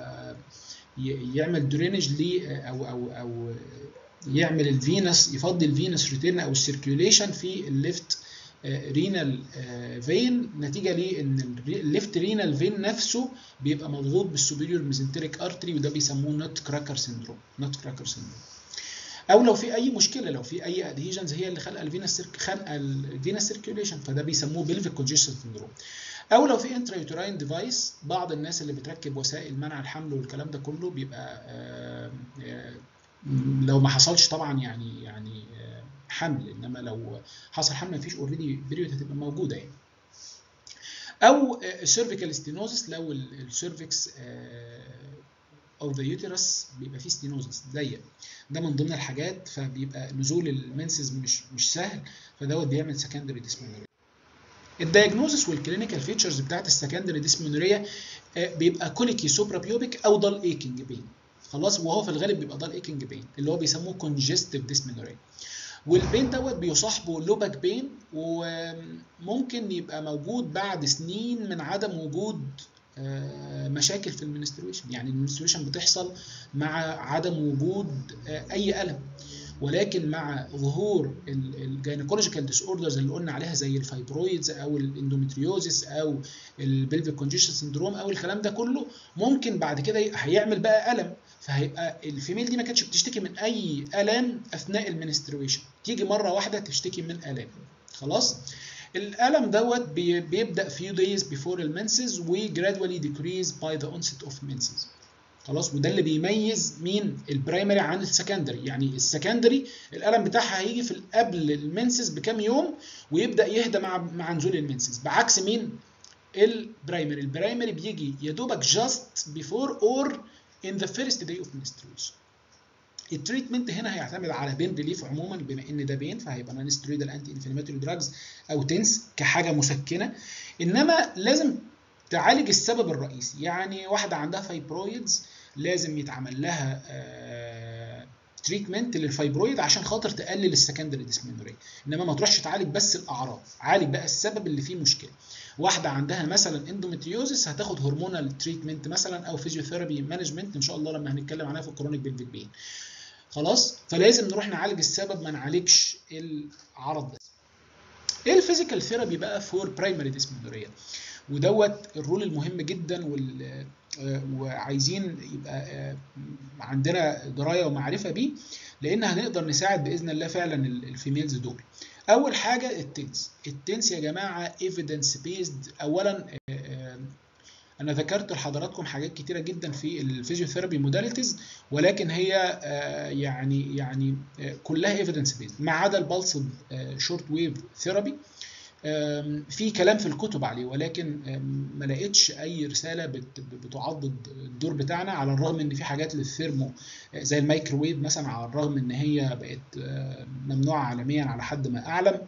يعمل درينج ليه او او او يعمل الفينس يفضي الفينس ريتيرن او السيركيوليشن في الليفت رينال فين نتيجه لان الليفت رينال فين نفسه بيبقى مضغوط بالسوبيريور ميزنتريك ارتري وده بيسموه نوت كراكر سيندروم نوت كراكر سيندروم او لو في اي مشكله لو في اي ادهيجنز هي اللي خلق الفينس خلق الفينس سيركيوليشن فده بيسموه بلفيك كونجيشن سيندروم او لو في انترا ديفايس بعض الناس اللي بتركب وسائل منع الحمل والكلام ده كله بيبقى آآ آآ لو ما حصلش طبعا يعني يعني حمل انما لو حصل حمل مفيش اوريدي بيريود هتبقى موجوده يعني او السيرفيكال ستينوزس لو السيرفكس او ذا يوترس بيبقى فيه ستينوزس ضيق ده من ضمن الحاجات فبيبقى نزول المنسز مش مش سهل فدوت بيعمل سكندري ديسمونوريا الدايجنوزس والكلينيكال فيتشرز بتاعت السكندري ديسمونوريا بيبقى كوليكي سوبرا بيوبيك او ضل ايكنج بين خلاص وهو في الغالب بيبقى ضل ايكنج بين اللي هو بيسموه كونجستيف ديسمونوريا والبين دوت بيصاحبه لوباك بين وممكن يبقى موجود بعد سنين من عدم وجود مشاكل في المنسترويشن يعني المنسترويشن بتحصل مع عدم وجود اي الم ولكن مع ظهور الجينيكولوجيكال ديس اوردرز اللي قلنا عليها زي الفايبرويدز او الاندومتريوزس او البلفيك كونجيشن سندروم او الكلام ده كله ممكن بعد كده هيعمل بقى الم فهيبقى الفيميل دي ما كانتش بتشتكي من اي الام اثناء المنسترويشن تيجي مره واحده تشتكي من الام خلاص الالم دوت بيبدا few days before المنسز و gradually decrease by the onset of menses خلاص وده اللي بيميز مين البرايمري عن السكندري يعني السكندري الالم بتاعها هيجي في قبل المنسز بكام يوم ويبدا يهدى مع مع نزول المنسز بعكس مين البرايمري البرايمري بيجي يا دوبك just before or in the first day of menstruation التريتمنت هنا هيعتمد على بين ريليف عموما بما ان ده بين فهيبقى نون سترويدال انتي انفلاماتوري دراجز او تنس كحاجه مسكنه انما لازم تعالج السبب الرئيسي يعني واحده عندها فايبرويدز لازم يتعمل لها تريتمنت للفايبرويد عشان خاطر تقلل السكندري ديسمنوريا انما ما تروحش تعالج بس الاعراض عالج بقى السبب اللي فيه مشكله واحده عندها مثلا اندومتريوزس هتاخد هرمونال تريتمنت مثلا او فيزيوثيرابي مانجمنت ان شاء الله لما هنتكلم عنها في الكرونيك بيلفيك بين خلاص فلازم نروح نعالج السبب ما نعالجش العرض بس ايه الفيزيكال ثيرابي بقى فور برايمري ديسمنوريا ودوت الرول المهم جدا وال وعايزين يبقى عندنا درايه ومعرفه بيه لان هنقدر نساعد باذن الله فعلا الفيميلز دول اول حاجه التنس التنس يا جماعه ايفيدنس بيزد اولا انا ذكرت لحضراتكم حاجات كتيره جدا في الفيزيوثيرابي موداليتيز ولكن هي يعني يعني كلها ايفيدنس بيزد ما عدا البلس شورت ويف ثيرابي في كلام في الكتب عليه ولكن ما لقيتش اي رساله بتعضد الدور بتاعنا على الرغم ان في حاجات للثيرمو زي الميكروويف مثلا على الرغم ان هي بقت ممنوعه عالميا على حد ما اعلم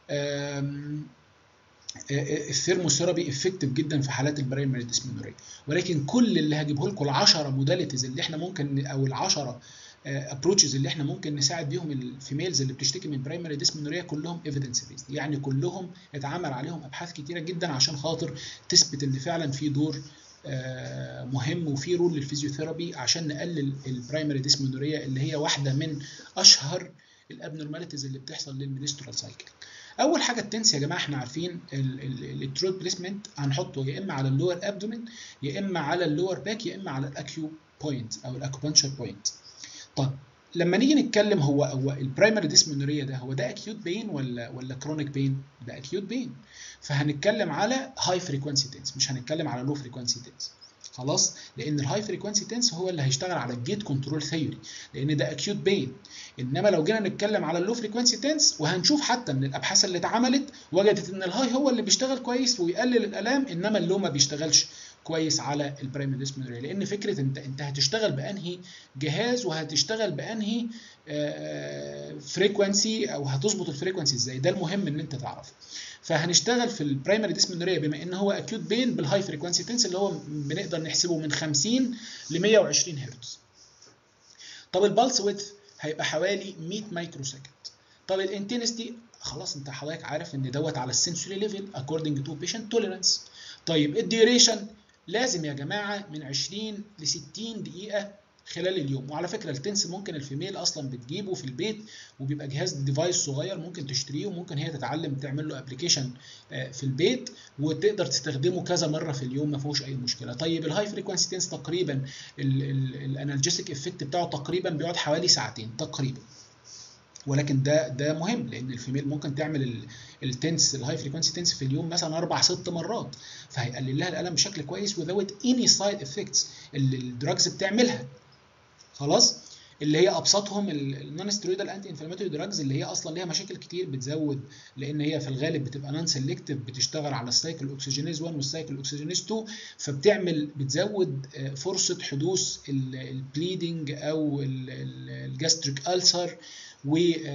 الثيرموثيرابي افكتيف جدا في حالات البرايمري ديسمنوريا ولكن كل اللي هجيبه لكم ال10 موداليتيز اللي احنا ممكن او ال10 ابروتشز اللي احنا ممكن نساعد بيهم الفيميلز اللي بتشتكي من برايمري ديسمنوريا كلهم ايفيدنس بيزد يعني كلهم اتعمل عليهم ابحاث كتيره جدا عشان خاطر تثبت ان فعلا في دور مهم وفي رول للفيزيوثيرابي عشان نقلل البرايمري ديسمنوريا اللي هي واحده من اشهر الابنورماليتيز اللي بتحصل للمينسترال سايكل اول حاجه التنس يا جماعه احنا عارفين الترود بليسمنت هنحطه يا اما على اللور ابدومين يا اما على اللور باك يا اما على الاكيو بوينت او الاكوبنشر بوينت طب لما نيجي نتكلم هو هو البرايمري ديسمونوريا ده هو ده اكيوت بين ولا ولا كرونيك بين ده اكيوت بين فهنتكلم على هاي فريكوانسي تنس مش هنتكلم على لو فريكوانسي تنس خلاص لان الهاي فريكوانسي تنس هو اللي هيشتغل على الجيت كنترول ثيوري لان ده اكيوت بين انما لو جينا نتكلم على اللو فريكوانسي تنس وهنشوف حتى من الابحاث اللي اتعملت وجدت ان الهاي هو اللي بيشتغل كويس ويقلل الالام انما اللو ما بيشتغلش كويس على البرايمري ديسمنوريا لان فكره انت انت هتشتغل بانهي جهاز وهتشتغل بانهي فريكوانسي او هتظبط الفريكوانسي ازاي ده المهم ان انت تعرفه فهنشتغل في البرايمري ديسمنوريا بما ان هو اكيوت بين بالهاي فريكوانسي تنس اللي هو بنقدر نحسبه من 50 ل 120 هرتز طب البلس ويدث هيبقى حوالي 100 مايكرو سكند طب الانتنستي خلاص انت حضرتك عارف ان دوت على السنسوري ليفل according to patient tolerance طيب الديوريشن لازم يا جماعه من 20 ل 60 دقيقه خلال اليوم وعلى فكره التنس ممكن الفيميل اصلا بتجيبه في البيت وبيبقى جهاز ديفايس صغير ممكن تشتريه وممكن هي تتعلم تعمل له ابلكيشن في البيت وتقدر تستخدمه كذا مره في اليوم ما فيهوش اي مشكله طيب الهاي فريكوانسي تنس تقريبا الانالجيسيك افكت بتاعه تقريبا بيقعد حوالي ساعتين تقريبا ولكن ده ده مهم لان الفيميل ممكن تعمل التنس الهاي فريكونسي تنس في اليوم مثلا اربع ست مرات فهيقلل لها الالم بشكل كويس without any side effects اللي الدراجز بتعملها خلاص اللي هي ابسطهم النون ستيرويدال انتي انفلاماتوري دراجز اللي هي اصلا ليها مشاكل كتير بتزود لان هي في الغالب بتبقى نون سيلكتيف بتشتغل على السايكل اوكسجينيز 1 والسايكل اوكسجينيز 2 فبتعمل بتزود فرصه حدوث البليدنج او الجاستريك السر و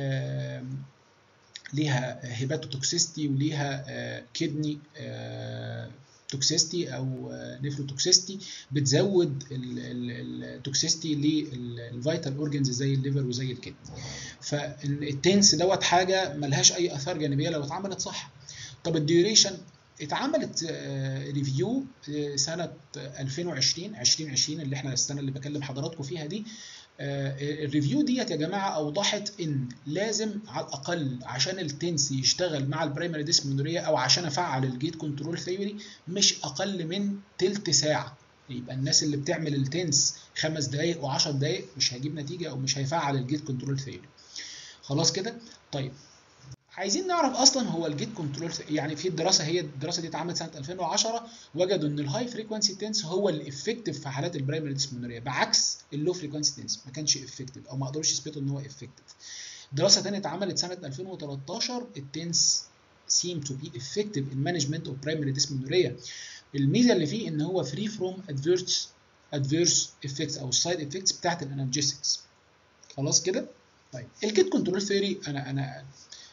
ليها هيباتوتوكسيستي وليها كدني توكسيستي او نيفروتوكسيستي بتزود التوكسيستي للفيتال اورجنز زي الليفر وزي الكدني فالتنس دوت حاجه ملهاش اي اثار جانبيه لو اتعملت صح طب الديوريشن اتعملت ريفيو سنه 2020 2020 اللي احنا السنه اللي بكلم حضراتكم فيها دي الريفيو ديت يا جماعه اوضحت ان لازم على الاقل عشان التنس يشتغل مع البرايمري ديسمونوريا او عشان افعل الجيت كنترول ثيوري مش اقل من تلت ساعه يبقى الناس اللي بتعمل التنس خمس دقائق و10 دقائق مش هيجيب نتيجه او مش هيفعل الجيت كنترول ثيوري خلاص كده طيب عايزين نعرف اصلا هو الجيت كنترول يعني في الدراسه هي الدراسه دي اتعملت سنه 2010 وجدوا ان الهاي فريكوانسي تنس هو الافكتيف في حالات البرايمري ديسمونوريا بعكس اللو فريكوانسي تنس ما كانش افكتيف او ما قدروش يثبتوا ان هو افكتيف دراسه ثانيه اتعملت سنه 2013 التنس seem to be effective in management of primary dysmenorrhea الميزه اللي فيه ان هو free from adverse adverse effects او السايد افكتس بتاعت الانالجيسكس خلاص كده طيب الجيت كنترول ثيوري انا انا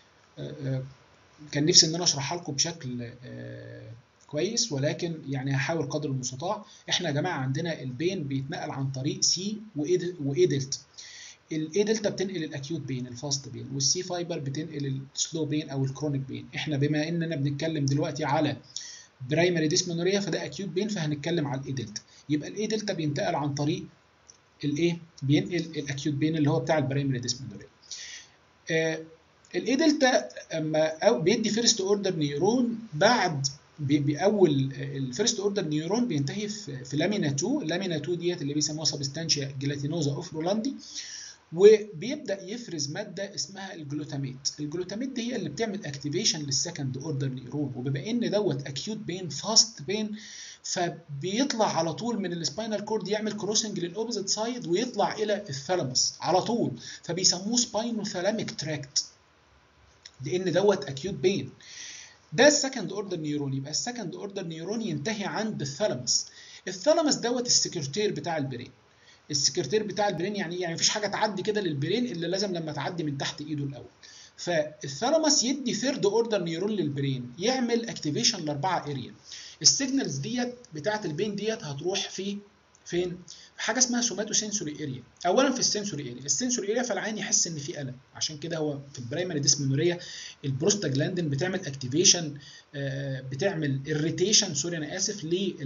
كان نفسي ان انا اشرحها لكم بشكل كويس ولكن يعني هحاول قدر المستطاع احنا يا جماعه عندنا البين بيتنقل عن طريق سي واي دلتا الاي دلتا بتنقل الاكيوت بين الفاست بين والسي فايبر بتنقل السلو بين او الكرونيك بين احنا بما اننا بنتكلم دلوقتي على برايمري ديسمونوريا فده اكيوت بين فهنتكلم على الاي دلتا يبقى الاي دلتا بينتقل عن طريق الايه بينقل الاكيوت بين اللي هو بتاع البرايمري ديسمونوريا آه الاي دلتا اما أو بيدي فيرست اوردر نيورون بعد باول الفيرست اوردر نيورون بينتهي في, في لامينا 2 لامينا 2 ديت اللي بيسموها سبستانشيا جيلاتينوزا اوف رولاندي وبيبدا يفرز ماده اسمها الجلوتاميت الجلوتاميت دي هي اللي بتعمل اكتيفيشن للسكند اوردر نيورون وبما ان دوت اكيوت بين فاست بين فبيطلع على طول من السباينال كورد يعمل كروسنج للاوبزيت سايد ويطلع الى الثالاموس على طول فبيسموه سباينوثالاميك تراكت لان دوت اكيوت بين ده السكند اوردر نيورون يبقى السكند اوردر نيورون ينتهي عند الثالاموس الثالاموس دوت السكرتير بتاع البرين السكرتير بتاع البرين يعني يعني مفيش حاجه تعدي كده للبرين الا لازم لما تعدي من تحت ايده الاول فالثالاموس يدي ثيرد اوردر نيورون للبرين يعمل اكتيفيشن لاربعه اريا السيجنالز ديت بتاعه البين ديت هتروح في فين حاجه اسمها سوماتو سنسوري اريا اولا في السنسوري اريا السنسوري اريا فالعين يحس ان في الم عشان كده هو في البرايمري ديسمنوريا البروستاجلاندين بتعمل اكتيفيشن بتعمل اريتيشن سوري انا اسف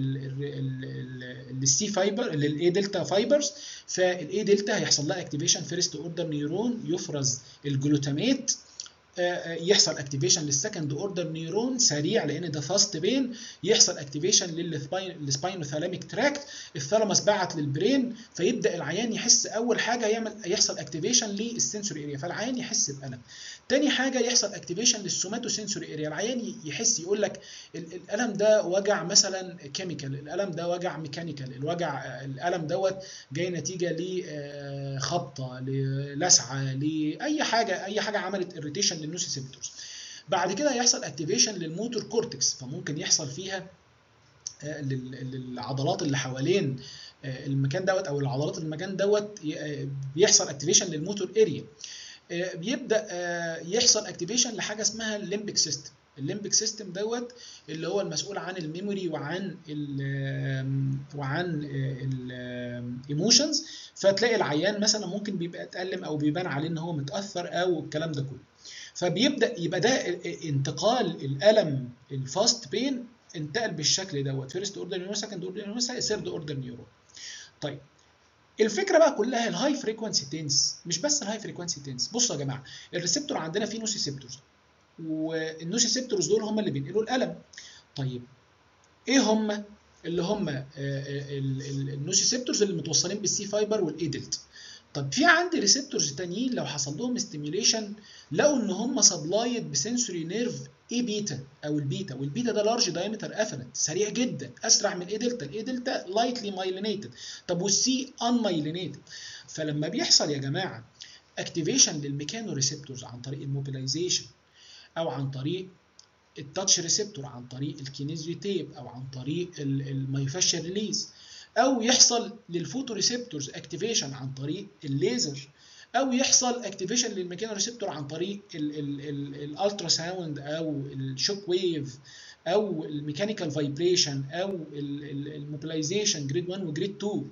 للسي فايبر للاي دلتا فايبرز فالاي دلتا هيحصل لها اكتيفيشن فيرست اوردر نيورون يفرز الجلوتاميت يحصل اكتيفيشن للسكند اوردر نيورون سريع لان ده فاست بين يحصل اكتيفيشن للسباينوثالاميك تراكت الثالاموس بعت للبرين فيبدا العيان يحس اول حاجه يعمل يحصل اكتيفيشن للسنسوري اريا فالعيان يحس بالم تاني حاجه يحصل اكتيفيشن للسوماتو سنسوري اريا العيان يحس يقول لك الالم ده وجع مثلا كيميكال الالم ده وجع ميكانيكال الوجع الالم دوت جاي نتيجه لخبطه للسعه لاي حاجه اي حاجه عملت اريتيشن للنوسيسيبتورز بعد كده هيحصل اكتيفيشن للموتور كورتكس فممكن يحصل فيها للعضلات اللي حوالين المكان دوت او العضلات المكان دوت بيحصل اكتيفيشن للموتور اريا بيبدا يحصل اكتيفيشن لحاجه اسمها الليمبيك سيستم الليمبيك سيستم دوت اللي هو المسؤول عن الميموري وعن ال وعن الايموشنز فتلاقي العيان مثلا ممكن بيبقى اتألم او بيبان عليه ان هو متاثر او الكلام ده كله فبيبدا يبقى ده انتقال الالم الفاست بين انتقل بالشكل دوت فيرست اوردر نيورون سكند اوردر نيورون ثيرد اوردر نيورون طيب الفكره بقى كلها الهاي فريكوانسي تنس مش بس الهاي فريكوانسي تنس بصوا يا جماعه الريسبتور عندنا فيه نوسيسبتورز والنوسيسبتورز دول هم اللي بينقلوا الالم طيب ايه هم اللي هم النوسيسبتورز اللي متوصلين بالسي فايبر والايدلت طب في عندي ريسبتورز تانيين لو حصل لهم ستيميوليشن لقوا ان هم سبلايد بسنسوري نيرف اي بيتا او البيتا والبيتا ده لارج دايمتر افرنت سريع جدا اسرع من الاي دلتا الاي دلتا لايتلي مايلينيتد طب والسي ان مايلينيتد فلما بيحصل يا جماعه اكتيفيشن للميكانو ريسبتورز عن طريق الموبيلايزيشن او عن طريق التاتش ريسبتور عن طريق الكينيزيو تيب او عن طريق المايوفاشيال ريليز او يحصل للفوتو ريسبتورز اكتيفيشن عن طريق الليزر او يحصل اكتيفيشن للميكانو ريسبتور عن طريق الالترا ساوند او الشوك ويف او الميكانيكال فايبريشن او الموبيلايزيشن جريد 1 وجريد 2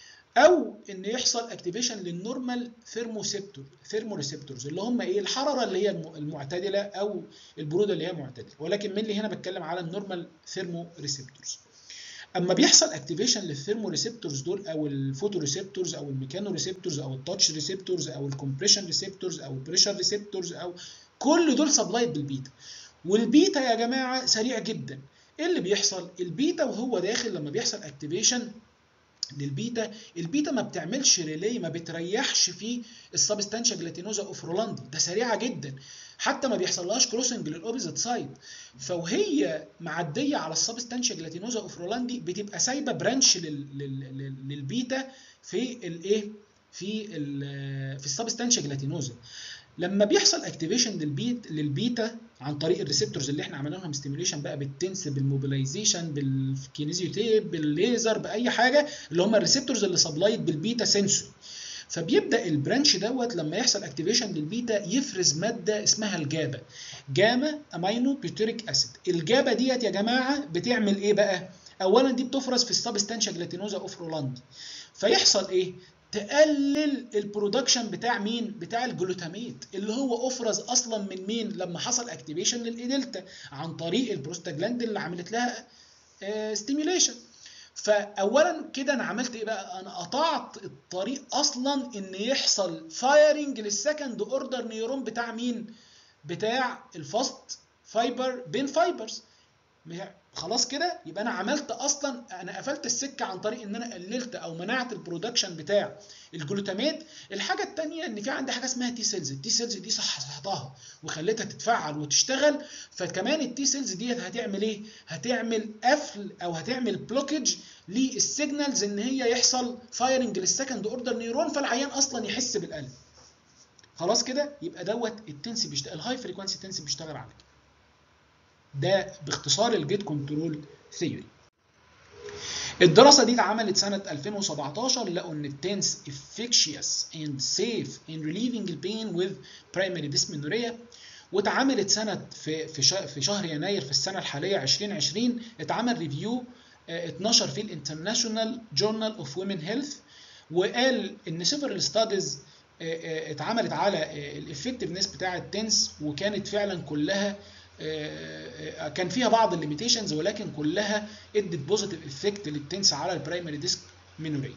او ان يحصل اكتيفيشن للنورمال ثيرموسيبتور ثيرموريسبتورز اللي هم ايه الحراره اللي هي المعتدله او البروده اللي هي معتدله ولكن من اللي هنا بتكلم على النورمال ثيرموريسبتورز اما بيحصل اكتيفيشن للثيرموريسبتورز دول او الفوتو ريسبتورز او الميكانو ريسبتورز او التاتش ريسبتورز او الكومبريشن ريسبتورز او البريشر ريسبتورز او كل دول سبلايد بالبيتا والبيتا يا جماعه سريع جدا ايه اللي بيحصل البيتا وهو داخل لما بيحصل اكتيفيشن للبيتا البيتا ما بتعملش ريلي ما بتريحش في السبستانشا جلاتينوزا اوف رولاندي ده سريعه جدا حتى ما بيحصلهاش كروسنج للاوبزيت سايد فوهي معديه على السبستانشا جلاتينوزا اوف رولاندي بتبقى سايبه برانش للبيتا في الايه في ال في السبستانشا جلاتينوزا لما بيحصل اكتيفيشن للبيت للبيتا عن طريق الريسبتورز اللي احنا عملنا لهم ستيميوليشن بقى بالتنس بالموبيلايزيشن بالكينيزيو تيب بالليزر باي حاجه اللي هم الريسبتورز اللي سبلايد بالبيتا سنسور فبيبدا البرانش دوت لما يحصل اكتيفيشن للبيتا يفرز ماده اسمها الجابا جاما امينو بيوتريك اسيد الجابا ديت يا جماعه بتعمل ايه بقى اولا دي بتفرز في السبستانشا جلاتينوزا اوف رولاندي فيحصل ايه تقلل البرودكشن بتاع مين؟ بتاع الجلوتاميت اللي هو افرز اصلا من مين؟ لما حصل اكتيفيشن للايدلتا عن طريق البروستاجلاند اللي عملت لها ستيميوليشن. فاولا كده انا عملت ايه بقى؟ انا قطعت الطريق اصلا ان يحصل فايرنج للسكند اوردر نيورون بتاع مين؟ بتاع الفاست فايبر بين فايبرز. خلاص كده يبقى انا عملت اصلا انا قفلت السكه عن طريق ان انا قللت او منعت البرودكشن بتاع الجلوتاميت الحاجه الثانيه ان في عندي حاجه اسمها تي سيلز التي سيلز دي صحصحتها وخليتها تتفعل وتشتغل فكمان التي سيلز ديت هتعمل ايه هتعمل قفل او هتعمل بلوكج للسيجنالز ان هي يحصل فايرنج للسكند اوردر نيورون فالعيان اصلا يحس بالالم خلاص كده يبقى دوت التنس بيشتغل الهاي فريكوانسي تنس بيشتغل على كده ده باختصار الجيت كنترول ثيوري الدراسة دي اتعملت سنة 2017 لقوا ان التنس efficacious and safe in relieving the pain with primary dysmenorrhea واتعملت سنة في في في شهر يناير في السنة الحالية 2020 اتعمل ريفيو اتنشر في الانترناشونال جورنال اوف وومن هيلث وقال ان several studies اتعملت على الافكتفنس بتاع التنس وكانت فعلا كلها كان فيها بعض الليميتيشنز ولكن كلها ادت بوزيتيف افكت للتنس على البرايمري ديسك ميموري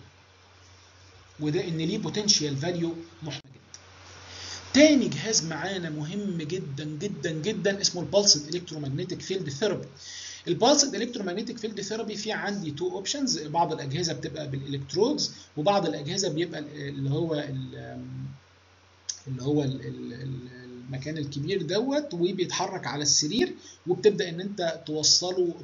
وده ان ليه بوتنشال فاليو محترم جدا تاني جهاز معانا مهم جدا جدا جدا اسمه البالسد الكترومagnetic فيلد ثيرابي البالسد الكترومagnetic فيلد ثيرابي في عندي تو اوبشنز بعض الاجهزه بتبقى بالالكترودز وبعض الاجهزه بيبقى اللي هو اللي هو المكان الكبير دوت وبيتحرك على السرير وبتبدا ان انت توصله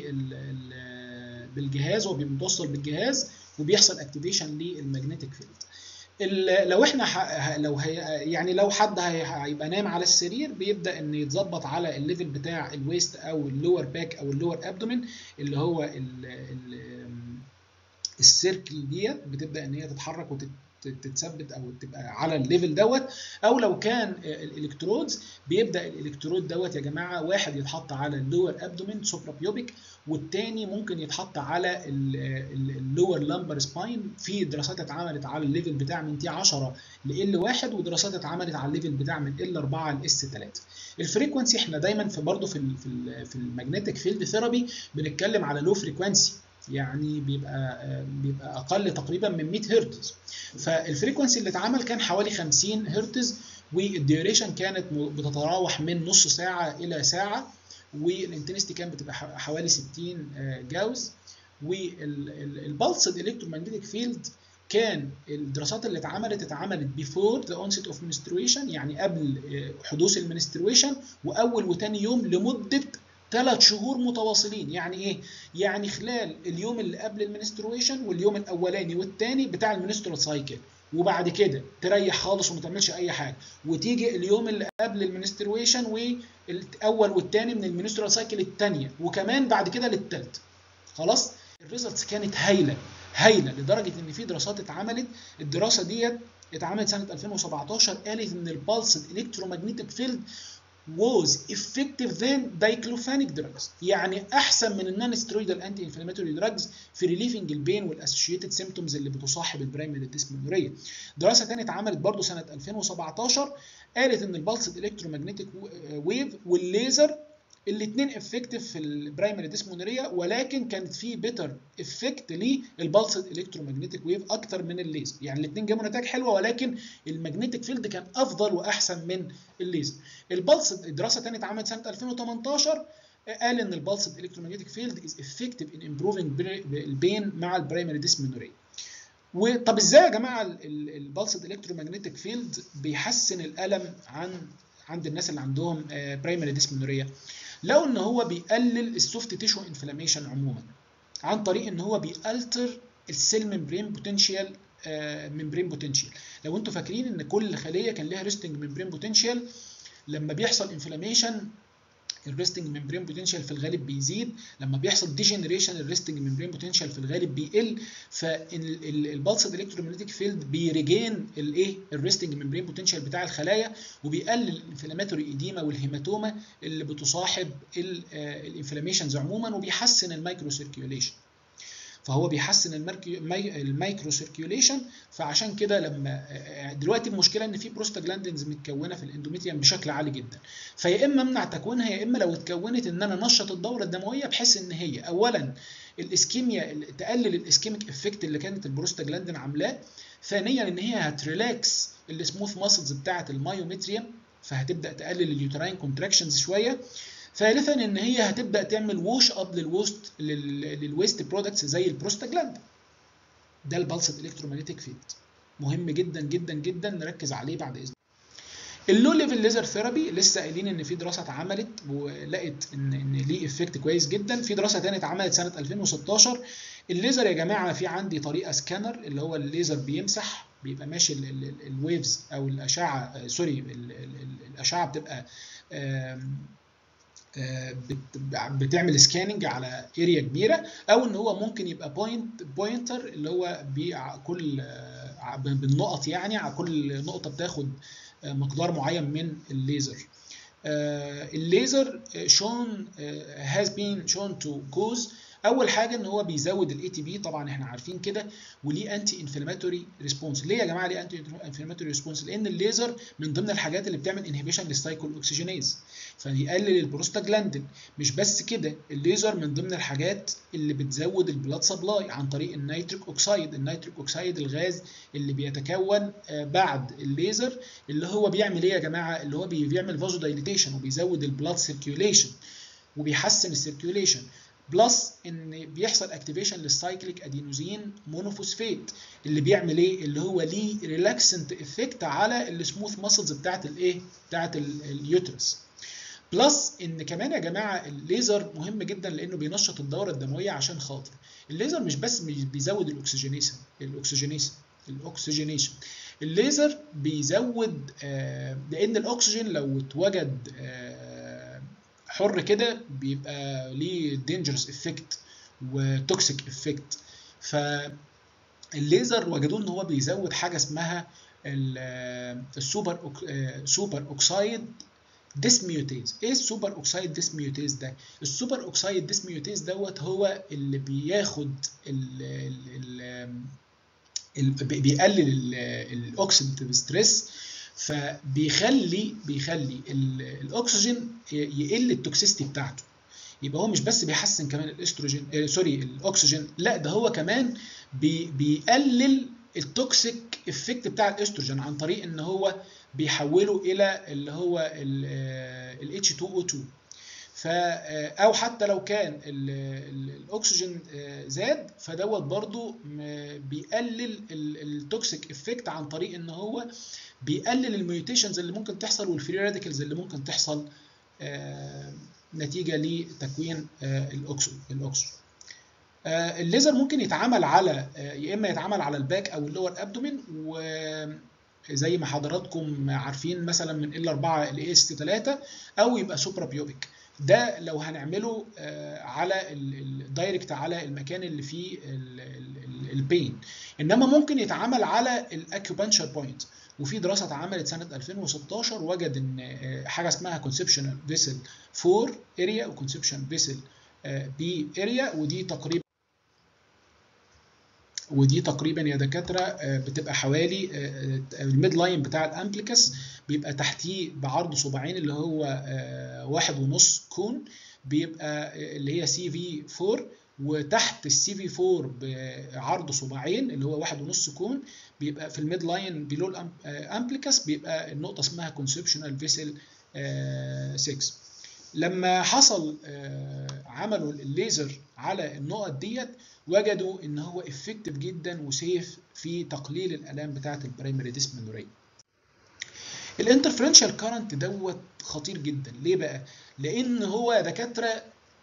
بالجهاز هو متوصل بالجهاز وبيحصل اكتيفيشن للمagnetic فيلد لو احنا ح... لو هي... يعني لو حد هيبقى نايم على السرير بيبدا ان يتظبط على الليفل بتاع الويست او اللور باك او اللور ابدومين اللي هو ال... ال... السيركل ديت بتبدا ان هي تتحرك وتت... تتثبت او تبقى على الليفل دوت او لو كان الالكترودز بيبدا الالكترود دوت يا جماعه واحد يتحط على اللور ابدومين سوبرا بيوبيك والتاني ممكن يتحط على اللور لامبر سباين في دراسات اتعملت على الليفل بتاع من تي 10 ل ال 1 ودراسات اتعملت على الليفل بتاع من ال 4 ل اس 3 الفريكونسي احنا دايما في برضه في ال في ال في الماجنتيك فيلد ثيرابي بنتكلم على لو فريكونسي يعني بيبقى بيبقى اقل تقريبا من 100 هرتز فالفريكونسي اللي اتعمل كان حوالي 50 هرتز والديوريشن كانت بتتراوح من نص ساعه الى ساعه والانتنستي كانت بتبقى حوالي 60 جاوز والبلس الالكترومagnetic فيلد كان الدراسات اللي اتعملت اتعملت before the onset of menstruation يعني قبل حدوث المنسترويشن واول وتاني يوم لمده ثلاث شهور متواصلين يعني ايه يعني خلال اليوم اللي قبل المنسترويشن واليوم الاولاني والثاني بتاع المنسترال سايكل وبعد كده تريح خالص وما تعملش اي حاجه وتيجي اليوم اللي قبل المنسترويشن والاول والثاني من المنسترال سايكل الثانيه وكمان بعد كده للثالث خلاص الريزلتس كانت هايله هايله لدرجه ان في دراسات اتعملت الدراسه ديت اتعملت سنه 2017 قالت ان البلس الكترومagnetic فيلد was effective than diclofenac drugs يعني احسن من النون سترويدال انتي انفلاماتوري دراجز في ريليفنج البين والاسوشيتد سيمبتومز اللي بتصاحب البرايمري ديسمنوريا دراسه ثانيه اتعملت برضو سنه 2017 قالت ان البلس الكترومagnetic ويف والليزر الاثنين افكتيف في البرايمري ديسمونريا ولكن كانت في بيتر افكت للبلس الكترومagnetic ويف اكتر من الليزر يعني الاثنين جابوا نتائج حلوه ولكن المagnetic فيلد كان افضل واحسن من الليزر البلس دراسه ثانيه اتعملت سنه 2018 قال ان البلس الكترومagnetic فيلد از افكتيف ان امبروفنج البين مع البرايمري ديسمونريا وطب ازاي يا جماعه البلس الكترومagnetic فيلد بيحسن الالم عن عند الناس اللي عندهم برايمري ديسمونريا لو ان هو بيقلل السوفت تيشو انفلاميشن عموما عن طريق ان هو بيالتر السيل ممبرين بوتنشال ممبرين بوتنشال لو انتوا فاكرين ان كل خليه كان لها ريستنج ممبرين بوتنشال لما بيحصل انفلاميشن الريستنج ممبرين بوتنشال في الغالب بيزيد لما بيحصل ديجنريشن الريستنج ممبرين بوتنشال في الغالب بيقل فالبلس الكترومagnetic فيلد بيريجين الايه الريستنج ممبرين بوتنشال بتاع الخلايا وبيقلل الانفلاماتوري ايديما والهيماتوما اللي بتصاحب الانفلاميشنز عموما وبيحسن المايكرو سيركيوليشن فهو بيحسن المايكرو سيركيوليشن فعشان كده لما دلوقتي المشكله ان في بروستاجلاندينز متكونه في الاندوميتريوم بشكل عالي جدا فيا اما امنع تكوينها يا اما لو اتكونت ان انا نشط الدوره الدمويه بحيث ان هي اولا الاسكيميا تقلل الاسكيميك افكت اللي كانت البروستاجلاندين عاملاه ثانيا ان هي هتريلاكس السموث ماسلز بتاعه المايوميتريوم فهتبدا تقلل اليوتراين كونتراكشنز شويه ثالثا ان هي هتبدا تعمل ووش اب للوست للويست برودكتس زي البروستاجلاند ده البلس الكترومagnetic فيلد مهم جدا جدا جدا نركز عليه بعد اذن اللو ليفل ليزر ثيرابي لسه قايلين ان في دراسه اتعملت ولقت ان ان ليه افكت كويس جدا في دراسه ثانيه اتعملت سنه 2016 الليزر يا جماعه في عندي طريقه سكانر اللي هو الليزر بيمسح بيبقى ماشي الويفز او الاشعه سوري الاشعه بتبقى بتعمل سكاننج على اريا كبيره او ان هو ممكن يبقى بوينت بوينتر اللي هو كل بالنقط يعني على كل نقطه بتاخد مقدار معين من الليزر الليزر شون هاز بين شون تو كوز اول حاجه ان هو بيزود الاي تي بي طبعا احنا عارفين كده وليه انتي انفلاماتوري ريسبونس ليه يا جماعه ليه انتي انفلاماتوري ريسبونس لان الليزر من ضمن الحاجات اللي بتعمل انهبيشن للسايكل اوكسجينيز فيقلل البروستاجلاندين مش بس كده الليزر من ضمن الحاجات اللي بتزود البلاد سبلاي عن طريق النيتريك اوكسايد النيتريك اوكسايد الغاز اللي بيتكون بعد الليزر اللي هو بيعمل ايه يا جماعه اللي هو بيعمل فازو دايليتيشن وبيزود البلاد سيركيوليشن وبيحسن السيركيوليشن بلس ان بيحصل اكتيفيشن للسايكليك ادينوزين مونوفوسفيت اللي بيعمل ايه اللي هو ليه ريلاكسنت افكت على السموث ماسلز بتاعت الايه بتاعت اليوترس بلس ان كمان يا جماعه الليزر مهم جدا لانه بينشط الدوره الدمويه عشان خاطر الليزر مش بس بيزود الاكسجينيشن الاكسجينيشن الاكسجينيشن الليزر بيزود آه لان الاكسجين لو اتوجد آه حر كده بيبقى ليه دينجرس افكت وتوكسيك افكت فالليزر وجدوه ان هو بيزود حاجه اسمها السوبر سوبر اوكسايد ديسميوتيز ايه السوبر اوكسايد ديسميوتيز ده السوبر اوكسايد ديسميوتيز دوت هو اللي بياخد ال ال ال بيقلل الاوكسيديتيف ستريس فبيخلي بيخلي الاكسجين يقل التوكسيستي بتاعته يبقى هو مش بس بيحسن كمان الاستروجين آه سوري الاكسجين لا ده هو كمان بي بيقلل التوكسيك افكت بتاع الاستروجين عن طريق ان هو بيحوله الى اللي هو ال H2O2 ف او حتى لو كان الاكسجين زاد فدوت برضو بيقلل التوكسيك افكت عن طريق ان هو بيقلل الميوتيشنز اللي ممكن تحصل والفري راديكلز اللي ممكن تحصل نتيجه لتكوين الاكسجين الاكسجين الليزر ممكن يتعمل على يا اما يتعمل على الباك او اللور ابدومين وزي ما حضراتكم عارفين مثلا من ال 4 ل اس 3 او يبقى سوبرا بيوبيك ده لو هنعمله على الدايركت على المكان اللي فيه البين انما ممكن يتعمل على الاكيوبانشر بوينت وفي دراسه اتعملت سنه 2016 وجد ان حاجه اسمها كونسبشن فيسل 4 اريا وكونسبشن فيسل بي اريا ودي تقريبا ودي تقريبا يا دكاتره بتبقى حوالي الميد لاين بتاع الامبليكس بيبقى تحتيه بعرض صباعين اللي هو واحد ونص كون بيبقى اللي هي سي في 4 وتحت السي في 4 بعرض صباعين اللي هو واحد ونص كون بيبقى في الميد لاين بيلو الامبليكس بيبقى النقطه اسمها كونسبشنال فيسل 6 لما حصل عملوا الليزر على النقط ديت وجدوا ان هو افكتيف جدا وسيف في تقليل الالام بتاعه البرايمري ديسمنوريا الانترفرنشال كارنت دوت خطير جدا ليه بقى لان هو دكاتره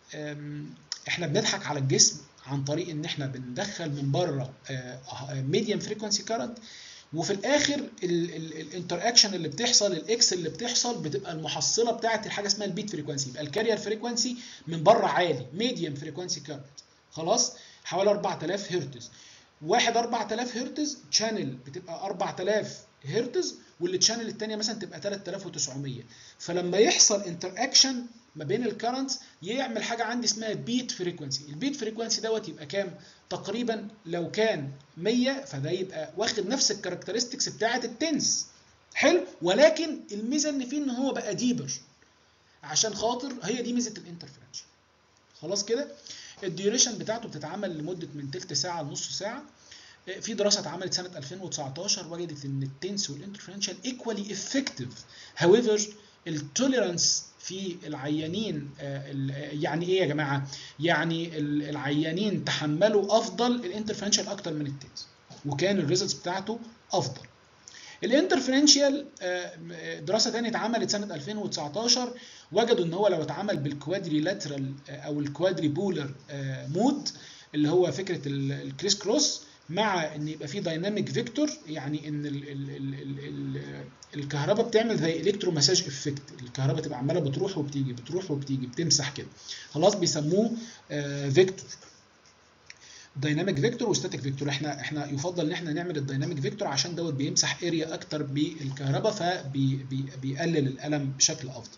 احنا بنضحك على الجسم عن طريق ان احنا بندخل من بره ميديم فريكونسي كارنت وفي الاخر الانتر اكشن اللي بتحصل الاكس اللي بتحصل بتبقى المحصله بتاعه الحاجه اسمها البيت فريكونسي يبقى الكارير فريكونسي من بره عالي ميديم فريكونسي كارنت خلاص حوالي 4000 هرتز واحد 4000 هرتز تشانل بتبقى 4000 هرتز والتشانل الثانيه مثلا تبقى 3900 فلما يحصل انتر اكشن ما بين الكرنتس يعمل حاجه عندي اسمها بيت فريكونسي البيت فريكونسي دوت يبقى كام تقريبا لو كان 100 فده يبقى واخد نفس الكاركترستكس بتاعه التنس حلو ولكن الميزه ان فيه ان هو بقى ديبر عشان خاطر هي دي ميزه الانترفيرنشال خلاص كده الديوريشن بتاعته بتتعمل لمده من تلت ساعه لنص ساعه في دراسه اتعملت سنه 2019 وجدت ان التنس والانترفيرنشال ايكوالي افكتيف هاويفر التوليرانس في العيانين يعني ايه يا جماعه يعني العيانين تحملوا افضل الانترفيرنشال اكتر من التنس وكان الريزلتس بتاعته افضل الانترفيرنشال دراسه ثانيه اتعملت سنه 2019 وجدوا ان هو لو اتعمل بالكوادري لاترال او الكوادري بولر مود اللي هو فكره الكريس كروس مع ان يبقى في دايناميك فيكتور يعني ان ال ال ال ال ال الكهرباء بتعمل زي الكترو مساج افكت الكهرباء تبقى عماله بتروح وبتيجي بتروح وبتيجي بتمسح كده خلاص بيسموه آه فيكتور دايناميك فيكتور وستاتيك فيكتور احنا احنا يفضل ان احنا نعمل الدايناميك فيكتور عشان دوت بيمسح اريا اكتر بالكهرباء فبيقلل الالم بشكل افضل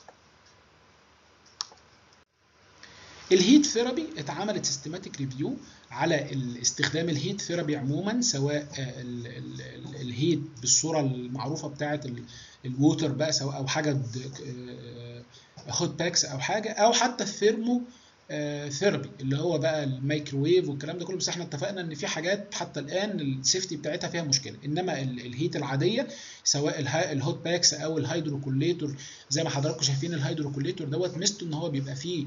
الهيت ثيرابي اتعملت سيستماتيك ريفيو على استخدام الهيت ثيرابي عموما سواء الهيت بالصوره المعروفه بتاعه الووتر بقى سواء او حاجه هوت باكس او حاجه او حتى الثيرمو ثيرابي اللي هو بقى الميكروويف والكلام ده كله بس احنا اتفقنا ان في حاجات حتى الان السيفتي بتاعتها فيها مشكله انما الهيت العاديه سواء الهوت باكس او الهيدروكوليتور زي ما حضراتكم شايفين الهيدروكوليتور دوت ميزته ان هو بيبقى فيه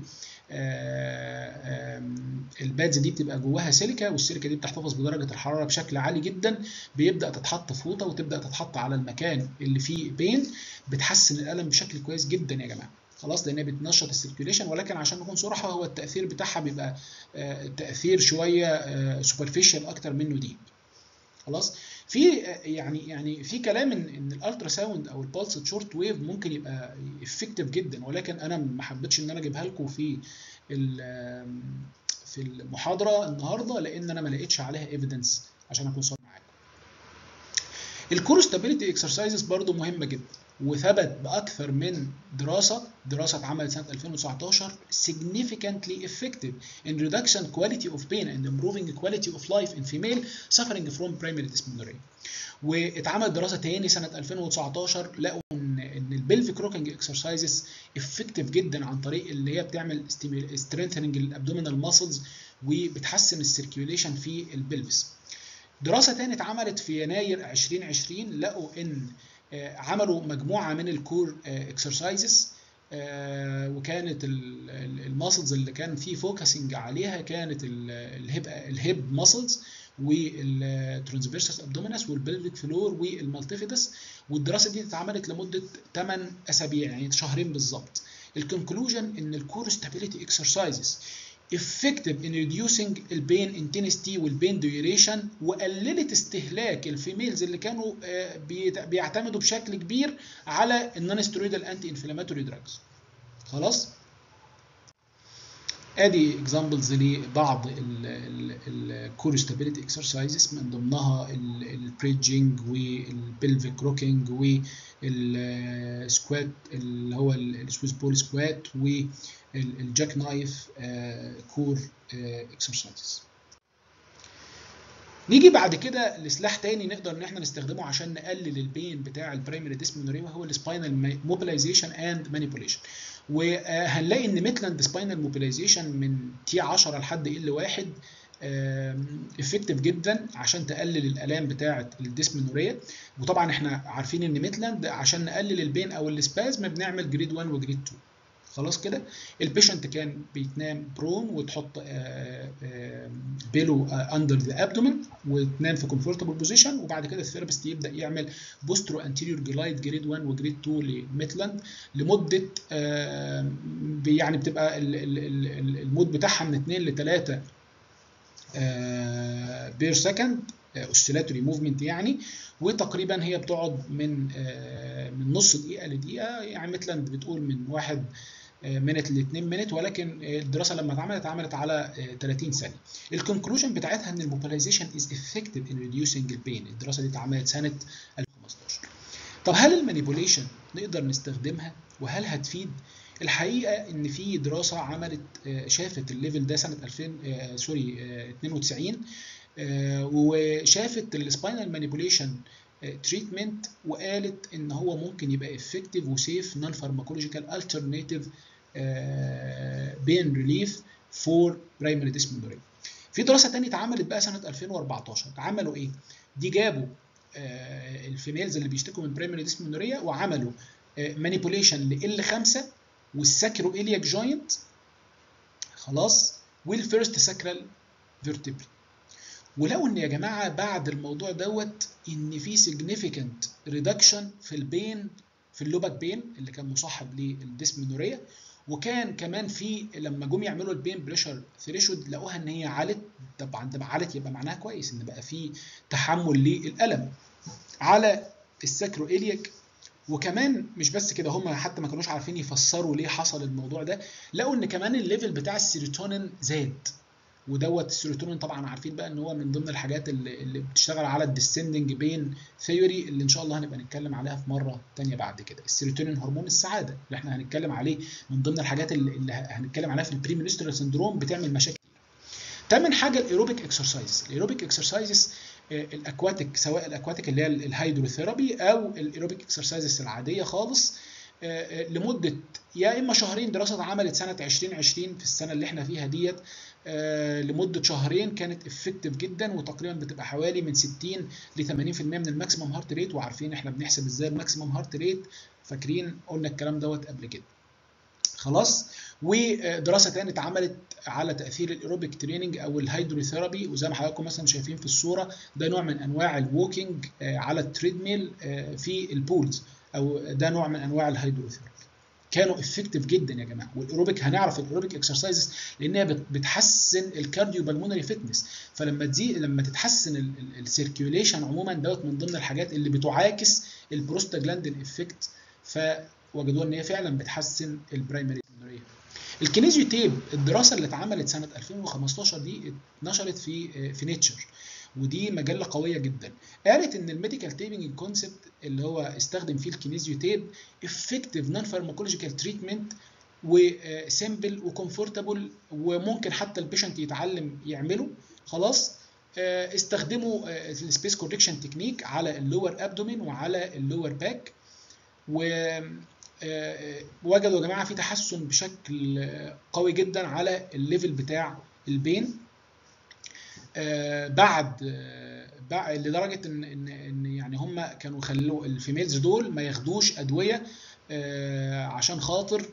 البادز دي بتبقى جواها سيليكا والسيليكا دي بتحتفظ بدرجه الحراره بشكل عالي جدا بيبدا تتحط فوطه وتبدا تتحط على المكان اللي فيه بين بتحسن الالم بشكل كويس جدا يا جماعه خلاص لانها بتنشط السيركيوليشن ولكن عشان نكون صراحه هو التاثير بتاعها بيبقى تاثير شويه سوبرفيشال اكتر منه ديب خلاص في يعني يعني في كلام ان ان الالترا ساوند او البلس شورت ويف ممكن يبقى افكتيف جدا ولكن انا ما حبيتش ان انا اجيبها لكم في في المحاضره النهارده لان انا ما لقيتش عليها ايفيدنس عشان اكون صادق معاكم الكور ستابيليتي اكسرسايزز برضو مهمه جدا وثبت باكثر من دراسه دراسه اتعملت سنه 2019 significantly effective in reduction quality of pain and improving quality of life in female suffering from primary dysmenorrhea واتعمل دراسه تاني سنه 2019 لقوا ان ان البلفيك روكينج اكسرسايزز افكتيف جدا عن طريق اللي هي بتعمل سترينثنج الابدومينال ماسلز وبتحسن السيركيوليشن في البلفس دراسه تانية اتعملت في يناير 2020 لقوا ان عملوا مجموعه من الكور اكسرسايزز وكانت الماسلز اللي كان في فوكسنج عليها كانت الهيب الهيب ماسلز والترانسفيرسس ابدومينس والبلفيك فلور والمالتيفيدس والدراسه دي اتعملت لمده 8 اسابيع يعني شهرين بالظبط الكونكلوجن ان الكور ستابيليتي اكسرسايزز effective in reducing البين intensity والبين duration وقللت استهلاك الفيميلز اللي كانوا بيعتمدوا بشكل كبير على النون ستيرويدال انتي انفلاماتوري دراجز خلاص ادي اكزامبلز لبعض الكور ستابيليتي اكسرسايزز من ضمنها البريدجنج والبلفيك روكينج والسكوات اللي هو السويس بول سكوات والجاك نايف كور اكسرسايزز نيجي بعد كده لسلاح تاني نقدر ان احنا نستخدمه عشان نقلل البين بتاع البرايمري ديسمونوريا وهو السباينال موبيلايزيشن اند مانيبيوليشن وهنلاقي ان ميتلاند سباينال موبيلايزيشن من تي 10 لحد ال 1 افكتيف جدا عشان تقلل الالام بتاعه الديسمنوريا وطبعا احنا عارفين ان ميتلاند عشان نقلل البين او السبازم بنعمل جريد 1 وجريد 2 خلاص كده البيشنت كان بيتنام برون وتحط بيلو اندر ذا ابدومن وتنام في كومفورتبل بوزيشن وبعد كده الثيرابيست يبدا يعمل بوسترو انتيريور جلايد جريد 1 وجريد 2 لميتلاند لمده يعني بتبقى المود بتاعها من 2 ل 3 بير سكند اوسيلاتوري موفمنت يعني وتقريبا هي بتقعد من من نص دقيقه لدقيقه يعني ميتلاند بتقول من واحد منت ل 2 منت ولكن الدراسه لما اتعملت اتعملت على 30 ثانيه. الكونكلوجن بتاعتها ان الموبيلايزيشن از افكتيف ان ريديوسينج البين الدراسه دي اتعملت سنه 2015. طب هل المانيبوليشن نقدر نستخدمها وهل هتفيد؟ الحقيقه ان في دراسه عملت شافت الليفل ده سنه 2000 سوري 92 وشافت السباينال مانيبوليشن تريتمنت وقالت ان هو ممكن يبقى افكتيف وسيف نون فارماكولوجيكال الترناتيف بين ريليف فور برايمري ديسمنوريا في دراسه ثانيه اتعملت بقى سنه 2014 عملوا ايه دي جابوا الفيميلز اللي بيشتكوا من برايمري ديسمنوريا وعملوا مانيبوليشن ل 5 والساكرو الياك جوينت خلاص والفيرست ساكرال فيرتبري ولو ان يا جماعه بعد الموضوع دوت ان في significant ريدكشن في البين في اللوبك بين اللي كان مصاحب للديسمنوريا وكان كمان في لما جم يعملوا البين بريشر ثريشولد لقوها ان هي عالت طبعا ده عالت يبقى معناها كويس ان بقى في تحمل للالم على الساكرو الياك وكمان مش بس كده هم حتى ما كانوش عارفين يفسروا ليه حصل الموضوع ده لقوا ان كمان الليفل بتاع السيروتونين زاد ودوت السيروتونين طبعا عارفين بقى ان هو من ضمن الحاجات اللي, اللي بتشتغل على الديسندنج بين ثيوري اللي ان شاء الله هنبقى نتكلم عليها في مره تانية بعد كده السيروتونين هرمون السعاده اللي احنا هنتكلم عليه من ضمن الحاجات اللي, اللي هنتكلم عليها في البري منسترال سندروم بتعمل مشاكل تامن حاجه الايروبيك اكسرسايز الايروبيك اكسرسايزز الاكواتيك سواء الاكواتيك اللي هي الهيدروثيرابي او الايروبيك اكسرسايزز العاديه خالص لمده يا اما شهرين دراسه اتعملت سنه 2020 في السنه اللي احنا فيها ديت لمده شهرين كانت افكتيف جدا وتقريبا بتبقى حوالي من 60 ل 80% من الماكسيمم هارت ريت وعارفين احنا بنحسب ازاي الماكسيمم هارت ريت فاكرين قلنا الكلام دوت قبل كده خلاص ودراسه ثانيه اتعملت على تاثير الايروبيك تريننج او الهيدروثيرابي وزي ما حضراتكم مثلا شايفين في الصوره ده نوع من انواع الووكينج على التريدميل في البولز او ده نوع من انواع الهيدروثيرابي كانوا افكتيف جدا يا جماعه والايروبيك هنعرف الايروبيك اكسرسايزز لانها بتحسن الكارديو بالمونري فتنس فلما تزيد لما تتحسن السيركيوليشن عموما دوت من ضمن الحاجات اللي بتعاكس البروستاجلاندين افكت فوجدوا ان هي فعلا بتحسن البرايمري الكينيزيو تيب الدراسه اللي اتعملت سنه 2015 دي اتنشرت في في نيتشر ودي مجله قويه جدا قالت ان الميديكال تيبنج كونسبت اللي هو استخدم فيه الكينيزيو تيب افكتيف نون فارماكولوجيكال تريتمنت وسيمبل وكومفورتابل وممكن حتى البيشنت يتعلم يعمله خلاص استخدموا السبيس كوركشن تكنيك على اللور ابدومين وعلى اللور باك وجدوا يا جماعه في تحسن بشكل قوي جدا على الليفل بتاع البين بعد بعد لدرجه ان ان ان يعني هم كانوا خلوا الفيميلز دول ما ياخدوش ادويه عشان خاطر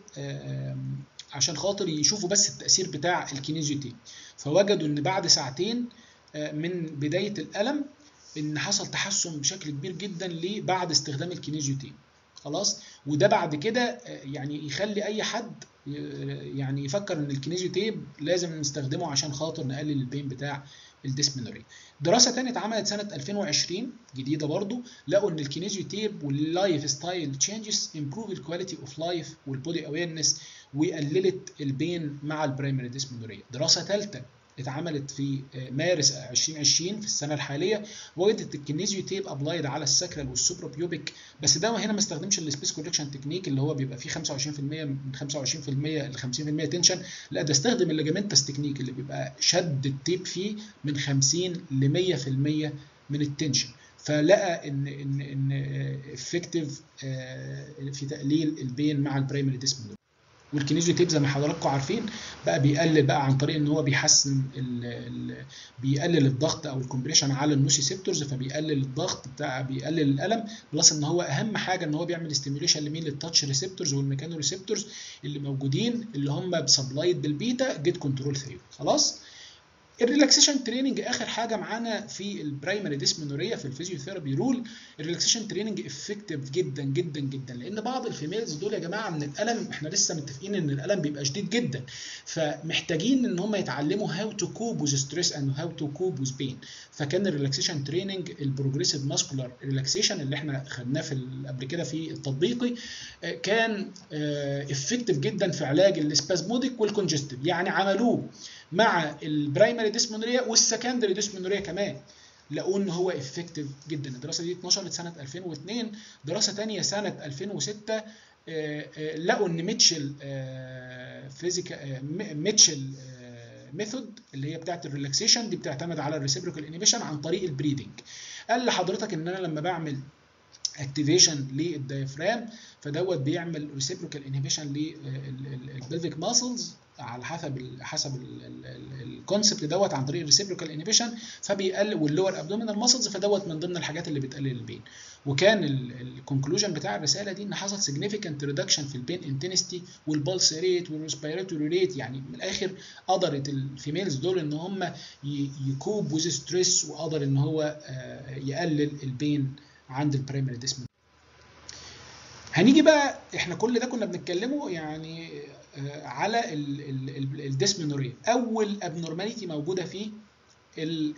عشان خاطر يشوفوا بس التاثير بتاع الكينيزيوتيب فوجدوا ان بعد ساعتين من بدايه الالم ان حصل تحسن بشكل كبير جدا ليه بعد استخدام الكينيزيوتيب خلاص وده بعد كده يعني يخلي اي حد يعني يفكر ان الكينيزيوتيب لازم نستخدمه عشان خاطر نقلل البين بتاع الديسمنوريا دراسه ثانيه اتعملت سنه 2020 جديده برضو لقوا ان الكينيزيوتيب واللايف ستايل تشينجز امبروف الكواليتي اوف لايف والبودي اويرنس وقللت البين مع البرايمري ديسمنوريا دراسه ثالثه اتعملت في مارس 2020 في السنه الحاليه وجدت الكينيزيو تيب ابلايد على الساكرال والسوبروبيوبيك بس ده هنا ما استخدمش السبيس كوركشن تكنيك اللي هو بيبقى فيه 25% من 25% ل 50% تنشن لا ده استخدم الليجامنتس تكنيك اللي بيبقى شد التيب فيه من 50 ل 100% من التنشن فلقى ان ان ان افكتيف في تقليل البين مع البرايمري ديسمنوريا والكينيزيو تيب زي ما حضراتكم عارفين بقى بيقلل بقى عن طريق ان هو بيحسن ال ال بيقلل الضغط او الكومبريشن على النوسيسبتورز فبيقلل الضغط بتاع بيقلل الالم بلس ان هو اهم حاجه ان هو بيعمل ستيميوليشن لمين للتاتش ريسبتورز والميكانو ريسبتورز اللي موجودين اللي هم سبلايد بالبيتا جيت كنترول ثيوري خلاص الريلاكسيشن تريننج اخر حاجه معانا في البرايمري ديسمنوريا في الفيزيوثيرابي رول الريلاكسيشن تريننج افكتيف جدا جدا جدا لان بعض الفيميلز دول يا جماعه من الالم احنا لسه متفقين ان الالم بيبقى شديد جدا فمحتاجين ان هم يتعلموا هاو تو كوب وذ ستريس اند هاو تو كوب وذ بين فكان الريلاكسيشن تريننج البروجريسيف ماسكولار ريلاكسيشن اللي احنا خدناه في قبل كده في التطبيقي كان افكتيف جدا في علاج السبازموديك والكونجستيف يعني عملوه مع البرايمري ديسمونوريا والسكندري ديسمونوريا كمان لقوا ان هو افكتيف جدا الدراسه دي اتنشرت سنه 2002 دراسه ثانيه سنه 2006 لقوا ان ميتشل فيزيكا ميتشل ميثود اللي هي بتاعت الريلاكسيشن دي بتعتمد على الريسيبروكال انيبيشن عن طريق البريدنج قال لحضرتك ان انا لما بعمل اكتيفيشن للدايفرام فدوت بيعمل ريسيبروكال انهبيشن للبلفيك ماسلز على حسب حسب الكونسبت دوت عن طريق الريسيبروكال انهبيشن فبيقلل واللور ابدومينال ماسلز فدوت من ضمن الحاجات اللي بتقلل البين وكان الكونكلوجن بتاع الرساله دي ان حصل سيجنيفيكانت ريدكشن في البين انتنستي والبلس ريت والريسبيراتوري ريت يعني من الاخر قدرت الفيميلز دول ان هم يكوب ويز ستريس وقدر ان هو يقلل البين عند البرايمري ديسمنوريا هنيجي بقى احنا كل ده كنا بنتكلمه يعني على الديسمنوريا اول ابنورماليتي موجوده في ال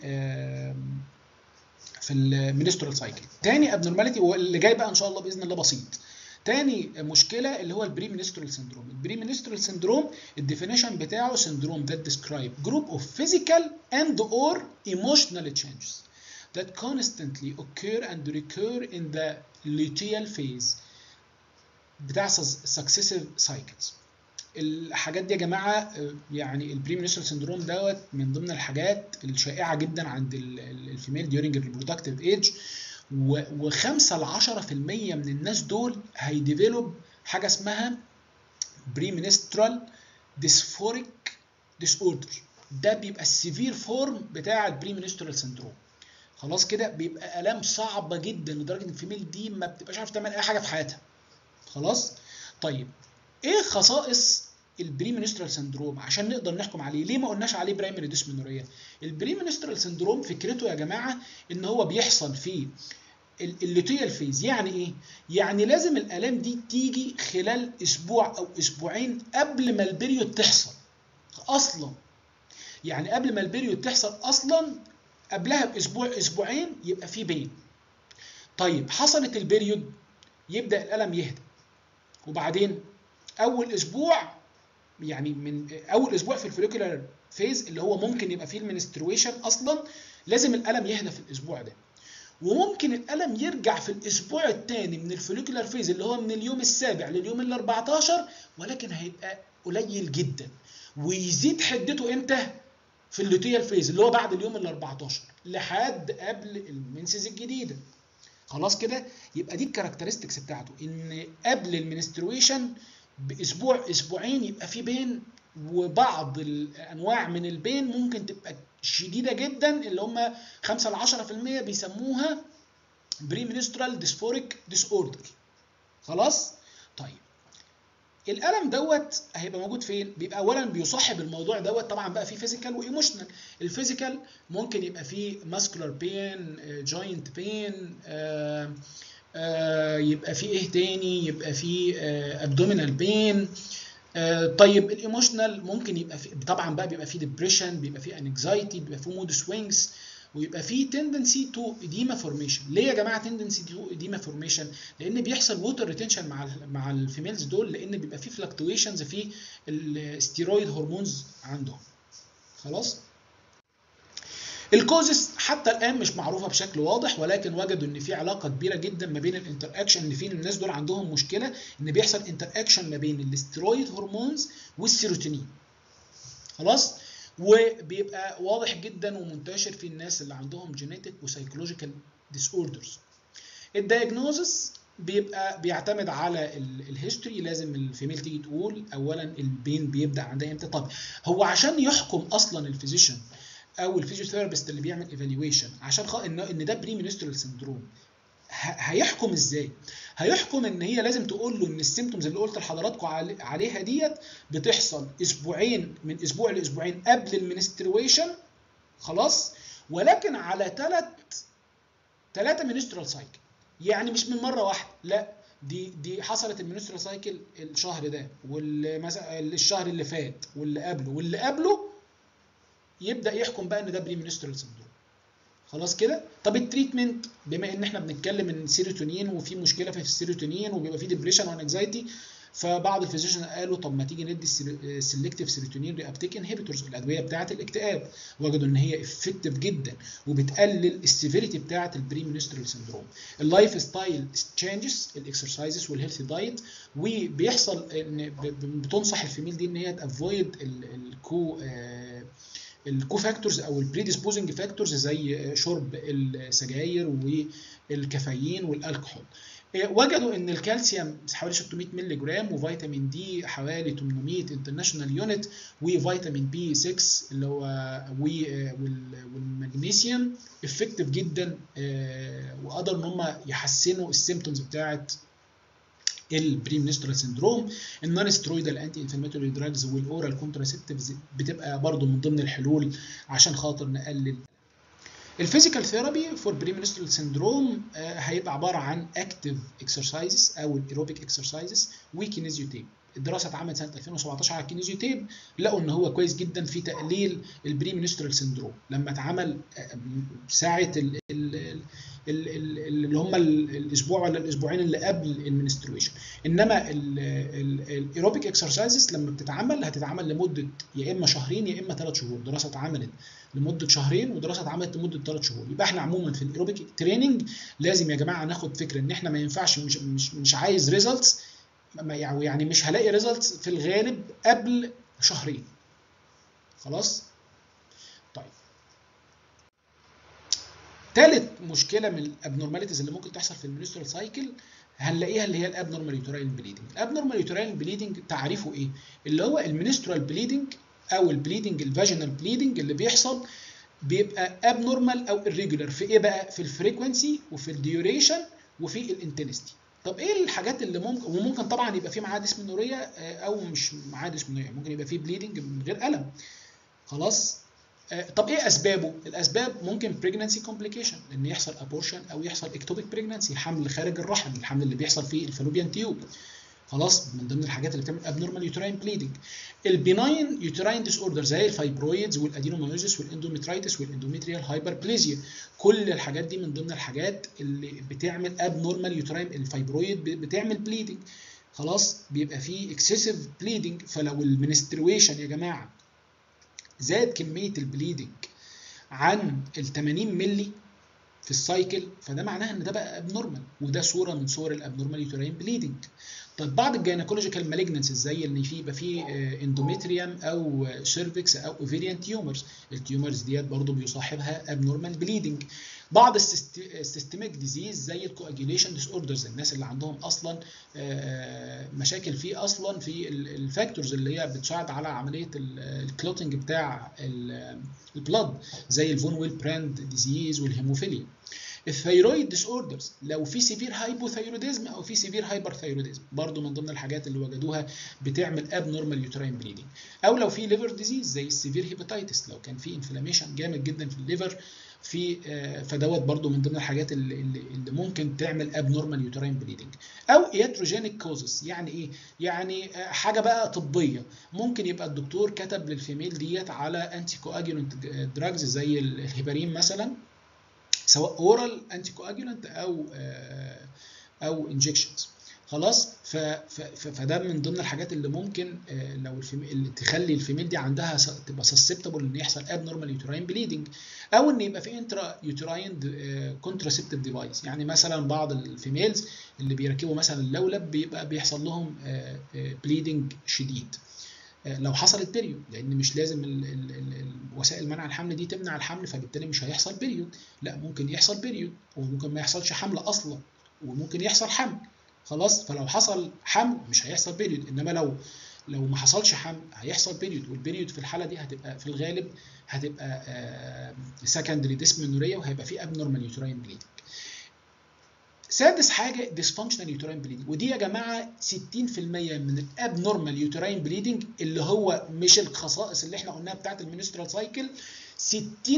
في المينسترال سايكل تاني ابنورماليتي واللي جاي بقى ان شاء الله باذن الله بسيط تاني مشكله اللي هو البري منسترال سندروم البري منسترال سندروم الديفينيشن بتاعه سندروم that describe group of physical and or emotional changes that constantly occur and recur in the luteal phase بتاع successive cycles الحاجات دي يا جماعه يعني البري منسترال سندروم دوت من ضمن الحاجات الشائعه جدا عند الفيميل ديورنج الريبرودكتيف ايج و5 ل 10% من الناس دول هيديفلوب حاجه اسمها بري منسترال ديسفوريك ديس اوردر ده بيبقى السيفير فورم بتاع البري منسترال سندروم خلاص كده بيبقى الام صعبه جدا لدرجه ان الفيميل دي ما بتبقاش عارفه تعمل اي حاجه في حياتها خلاص طيب ايه خصائص البري منسترال سندروم عشان نقدر نحكم عليه ليه ما قلناش عليه برايمري ديسمنوريا البري منسترال سندروم فكرته يا جماعه ان هو بيحصل في اللوتيال فيز يعني ايه يعني لازم الالام دي تيجي خلال اسبوع او اسبوعين قبل ما البريود تحصل اصلا يعني قبل ما البريود تحصل اصلا قبلها باسبوع اسبوعين يبقى في بين طيب حصلت البريود يبدا الالم يهدى وبعدين اول اسبوع يعني من اول اسبوع في الفوليكولار فيز اللي هو ممكن يبقى فيه المنسترويشن اصلا لازم الالم يهدى في الاسبوع ده وممكن الالم يرجع في الاسبوع الثاني من الفوليكولار فيز اللي هو من اليوم السابع لليوم ال 14 ولكن هيبقى قليل جدا ويزيد حدته امتى؟ في اللوتيال فيز اللي هو بعد اليوم ال 14 لحد قبل المنسز الجديده خلاص كده يبقى دي الكاركترستكس بتاعته ان قبل المنسترويشن باسبوع اسبوعين يبقى في بين وبعض الانواع من البين ممكن تبقى شديده جدا اللي هم 5 ل 10% بيسموها بري منسترال ديسفوريك ديس اوردر خلاص طيب الالم دوت هيبقى موجود فين بيبقى اولا بيصاحب الموضوع دوت طبعا بقى فيه فيزيكال وايموشنال الفيزيكال ممكن يبقى فيه ماسكولار بين جوينت بين يبقى فيه ايه تاني يبقى فيه ابدومينال بين طيب الايموشنال ممكن يبقى فيه طبعا بقى بيبقى فيه ديبريشن بيبقى فيه انكزايتي بيبقى فيه مود سوينجز ويبقى في تندنسي تو اديما فورميشن ليه يا جماعه تندنسي تو اديما فورميشن لان بيحصل ووتر ريتنشن مع ال مع الفيميلز دول لان بيبقى في فلكتويشنز في الستيرويد هرمونز عندهم خلاص الكوزس حتى الان مش معروفه بشكل واضح ولكن وجدوا ان في علاقه كبيره جدا ما بين الانتر اكشن ان في الناس دول عندهم مشكله ان بيحصل انتر اكشن ما بين الستيرويد هرمونز والسيروتونين خلاص وبيبقى واضح جدا ومنتشر في الناس اللي عندهم جينيتك وسايكولوجيكال ديس اوردرز الدايجنوزس بيبقى بيعتمد على الهيستوري لازم الفيميل تيجي تقول اولا البين بيبدا عندها امتى طب هو عشان يحكم اصلا الفيزيشن او الفيزيوثيرابيست اللي بيعمل ايفالويشن عشان خ... ان ان ده بري منسترال سندروم هيحكم ازاي؟ هيحكم ان هي لازم تقول له ان السيمتومز اللي قلت لحضراتكم عليها ديت بتحصل اسبوعين من اسبوع لاسبوعين قبل المنسترويشن خلاص ولكن على ثلاث ثلاثه منسترال سايكل يعني مش من مره واحده لا دي دي حصلت المنسترال سايكل الشهر ده والشهر اللي فات واللي قبله واللي قبله يبدا يحكم بقى ان ده بري منسترال سندروم خلاص كده طب التريتمنت بما ان احنا بنتكلم ان السيروتونين وفي مشكله في السيروتونين وبيبقى في ديبريشن وانكزايتي فبعض الفيزيشن قالوا طب ما تيجي ندي السلكتيف سيروتونين ريابتيك انهبيتورز الادويه بتاعه الاكتئاب وجدوا ان هي افكتيف جدا وبتقلل السيفيريتي بتاعه البري منسترال سندروم اللايف ستايل تشينجز الاكسرسايزز والهيلثي دايت وبيحصل ان بتنصح الفيميل دي ان هي تافويد الكو الكو فاكتورز او البريديسبوزنج فاكتورز زي شرب السجاير والكافيين والالكحول وجدوا ان الكالسيوم حوالي 600 مللي جرام وفيتامين دي حوالي 800 انترناشونال يونت وفيتامين بي 6 اللي هو والمغنيسيوم افكتيف جدا وقدروا ان هم يحسنوا السيمتومز بتاعت البري منسترال سندروم النون سترويدال انتي انفلاماتوري دراجز والاورال كونتراسيبتيفز بتبقى برضو من ضمن الحلول عشان خاطر نقلل الفيزيكال ثيرابي فور بري منسترال سندروم هيبقى عباره عن اكتيف اكسرسايزز او الايروبيك اكسرسايزز وكينيزيوتيب الدراسه اتعملت سنه 2017 على الكينيزيوتيب لقوا ان هو كويس جدا في تقليل البري منسترال سندروم لما اتعمل ساعه ال ال اللي هم الاسبوع ولا الاسبوعين اللي قبل المنسترويشن انما الايروبيك اكسرسايزز لما بتتعمل هتتعمل لمده يا اما شهرين يا اما ثلاث شهور دراسه اتعملت لمده شهرين ودراسه اتعملت لمده ثلاث شهور يبقى احنا عموما في الايروبيك تريننج لازم يا جماعه ناخد فكره ان احنا ما ينفعش مش مش, مش عايز ريزلتس يعني مش هلاقي ريزلتس في الغالب قبل شهرين خلاص طيب ثالث مشكله من الابنورماليتيز اللي ممكن تحصل في المنسترال سايكل هنلاقيها اللي هي الابنورمال يوتراين بليدنج الابنورمال يوتراين بليدنج تعريفه ايه اللي هو المنسترال بليدنج او البليدنج الفاجينال بليدنج اللي بيحصل بيبقى ابنورمال او irregular في ايه بقى في الفريكونسي وفي الديوريشن وفي الانتنستي طب ايه الحاجات اللي ممكن وممكن طبعا يبقى في معاه ديسمنوريا او مش معاه ديسمنوريا ممكن يبقى في بليدنج من غير الم خلاص طب ايه اسبابه الاسباب ممكن pregnancy complication ان يحصل abortion او يحصل ectopic pregnancy حمل خارج الرحم الحمل اللي بيحصل في الفالوبيان تيوب خلاص من ضمن الحاجات اللي بتعمل abnormal uterine bleeding البناين يوتراين ديس اوردر زي الفايبرويدز والادينومايوزيس والاندوميترايتس والاندوميتريال هايبربليزيا كل الحاجات دي من ضمن الحاجات اللي بتعمل abnormal يوتراين الفايبرويد بتعمل bleeding خلاص بيبقى فيه اكسسيف بليدنج فلو المنسترويشن يا جماعه زاد كميه البليدنج عن ال 80 مللي في السايكل فده معناها ان ده بقى ابنورمال وده صوره من صور الابنورمال يوتراين بليدنج طب بعض الجينيكولوجيكال مالجنسز زي ان في يبقى في اندوميتريوم او سيرفكس او اوفيريان تيومرز التيومرز ديت برضو بيصاحبها ابنورمال بليدنج بعض السيستميك ديزيز زي الكواجيليشن ديس اوردرز الناس اللي عندهم اصلا مشاكل فيه اصلا في الفاكتورز اللي هي بتساعد على عمليه الكلوتنج بتاع البلد زي الفون ويل براند ديزيز والهيموفيليا الثيرويد ديس اوردرز لو في سيفير هايبوثايروديزم او في سيفير هايبر ثايروديزم برضه من ضمن الحاجات اللي وجدوها بتعمل اب نورمال يوتراين بليدنج او لو في ليفر ديزيز زي السيفير هيباتيتس لو كان في انفلاميشن جامد جدا في الليفر في فدوت برضو من ضمن الحاجات اللي, اللي ممكن تعمل اب نورمال يوتراين بليدنج او اياتروجينيك كوزز يعني ايه يعني حاجه بقى طبيه ممكن يبقى الدكتور كتب للفيميل ديت على انتي كواجولانت دراجز زي الهيبارين مثلا سواء اورال انتي كواجولانت او او انجكشنز خلاص ف ف فده من ضمن الحاجات اللي ممكن لو الفيميل اللي تخلي الفيميل دي عندها تبقى سسبتبل ان يحصل اب نورمال يوتراين بليدنج او ان يبقى في انترا يوتراين كونتراسبتيف ديفايس يعني مثلا بعض الفيميلز اللي بيركبوا مثلا اللولب بيبقى بيحصل لهم بليدنج شديد لو حصلت بيريود لان مش لازم ال ال ال وسائل منع الحمل دي تمنع الحمل فبالتالي مش هيحصل بيريود لا ممكن يحصل بيريود وممكن ما يحصلش حمل اصلا وممكن يحصل حمل خلاص فلو حصل حمل مش هيحصل بيريود انما لو لو ما حصلش حمل هيحصل بيريود والبيريود في الحاله دي هتبقى في الغالب هتبقى سكندري ديسمنوريا وهيبقى في ابنورمال يوتراين بليدنج سادس حاجه ديسفانكشنال يوتراين بليدنج ودي يا جماعه 60% من الابنورمال يوتراين بليدنج اللي هو مش الخصائص اللي احنا قلناها بتاعت المينسترال سايكل 60%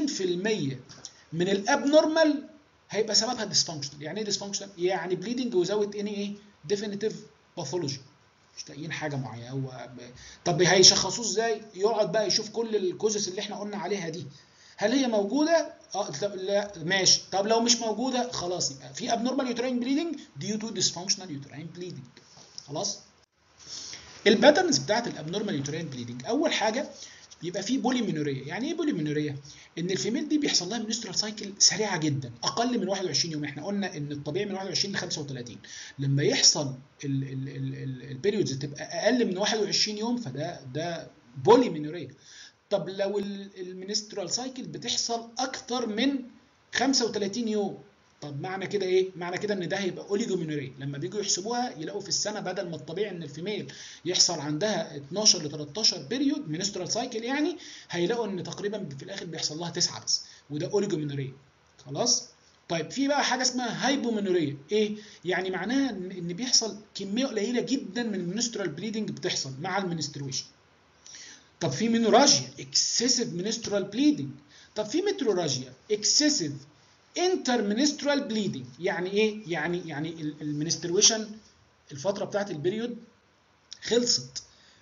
من الابنورمال هيبقى سببها ديسفانكشنال يعني ايه ديسفانكشنال يعني بليدنج وزاوت اني ايه ديفينيتيف باثولوجي مش لاقيين حاجه معينه هو ب... طب هيشخصوه ازاي يقعد بقى يشوف كل الكوزس اللي احنا قلنا عليها دي هل هي موجوده اه لا ماشي طب لو مش موجوده خلاص يبقى في ابنورمال يوتراين بليدنج ديو تو ديسفانكشنال يوتراين بليدنج خلاص الباترنز بتاعت الابنورمال يوتراين بليدنج اول حاجه بيبقى فيه بوليمينوريا يعني ايه بوليمينوريا ان الفيميل دي بيحصل لها منسترال سايكل سريعه جدا اقل من 21 يوم احنا قلنا ان الطبيعي من 21 ل 35 لما يحصل البيريودز تبقى اقل من 21 يوم فده ده بوليمينوريا طب لو المنسترال سايكل بتحصل اكتر من 35 يوم طب معنى كده ايه؟ معنى كده ان ده هيبقى اوليجومينوريا لما بيجوا يحسبوها يلاقوا في السنه بدل ما الطبيعي ان الفيميل يحصل عندها 12 ل 13 بيريود منسترال سايكل يعني هيلاقوا ان تقريبا في الاخر بيحصل لها 9 بس وده اوليجومينوريا خلاص؟ طيب في بقى حاجه اسمها هايبومينوريا ايه؟ يعني معناها ان بيحصل كميه قليله جدا من المنسترال بليدنج بتحصل مع المنسترويشن طب في مينوراجيا اكسسيف منسترال بليدنج طب في متروراجيا اكسسيف انترمنسترال بليدنج يعني ايه يعني يعني المنسترويشن الفتره بتاعت البريود خلصت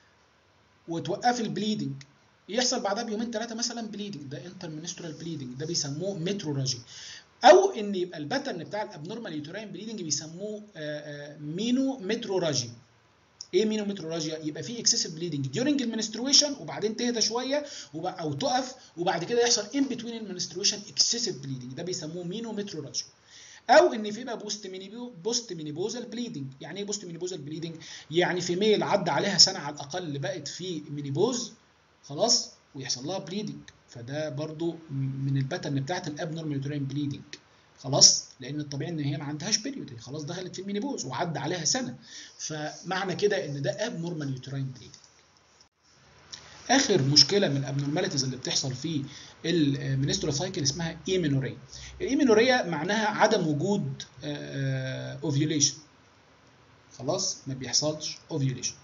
وتوقف البليدنج يحصل بعدها بيومين ثلاثه مثلا بليدنج ده انترمنسترال بليدنج ده بيسموه متروراجي او ان يبقى الباترن بتاع الابنورمال يوتراين بليدنج بيسموه مينو متروراجي ايه مينو متروراجيا يبقى في اكسسيف بليدنج ديورنج المنسترويشن وبعدين تهدى شويه او تقف وبعد كده يحصل ان بتوين المنسترويشن اكسسيف بليدنج ده بيسموه مينو متروراجيا او ان في بقى بوست مينيبو بوست مينيبوزال بليدنج يعني ايه بوست مينيبوزال بليدنج يعني في ميل عدى عليها سنه على الاقل بقت في مينيبوز خلاص ويحصل لها بليدنج فده برضو من الباترن بتاعت الابنورمال يوتراين بليدنج خلاص لان الطبيعي ان هي ما عندهاش بيريود هي خلاص دخلت في المينيبوز وعدى عليها سنه فمعنى كده ان ده اب نورمال يوتراين بليدنج اخر مشكله من الابنورماليتيز اللي بتحصل في المينسترال سايكل اسمها ايمينوريا الايمينوريا معناها عدم وجود اوفيوليشن خلاص ما بيحصلش اوفيوليشن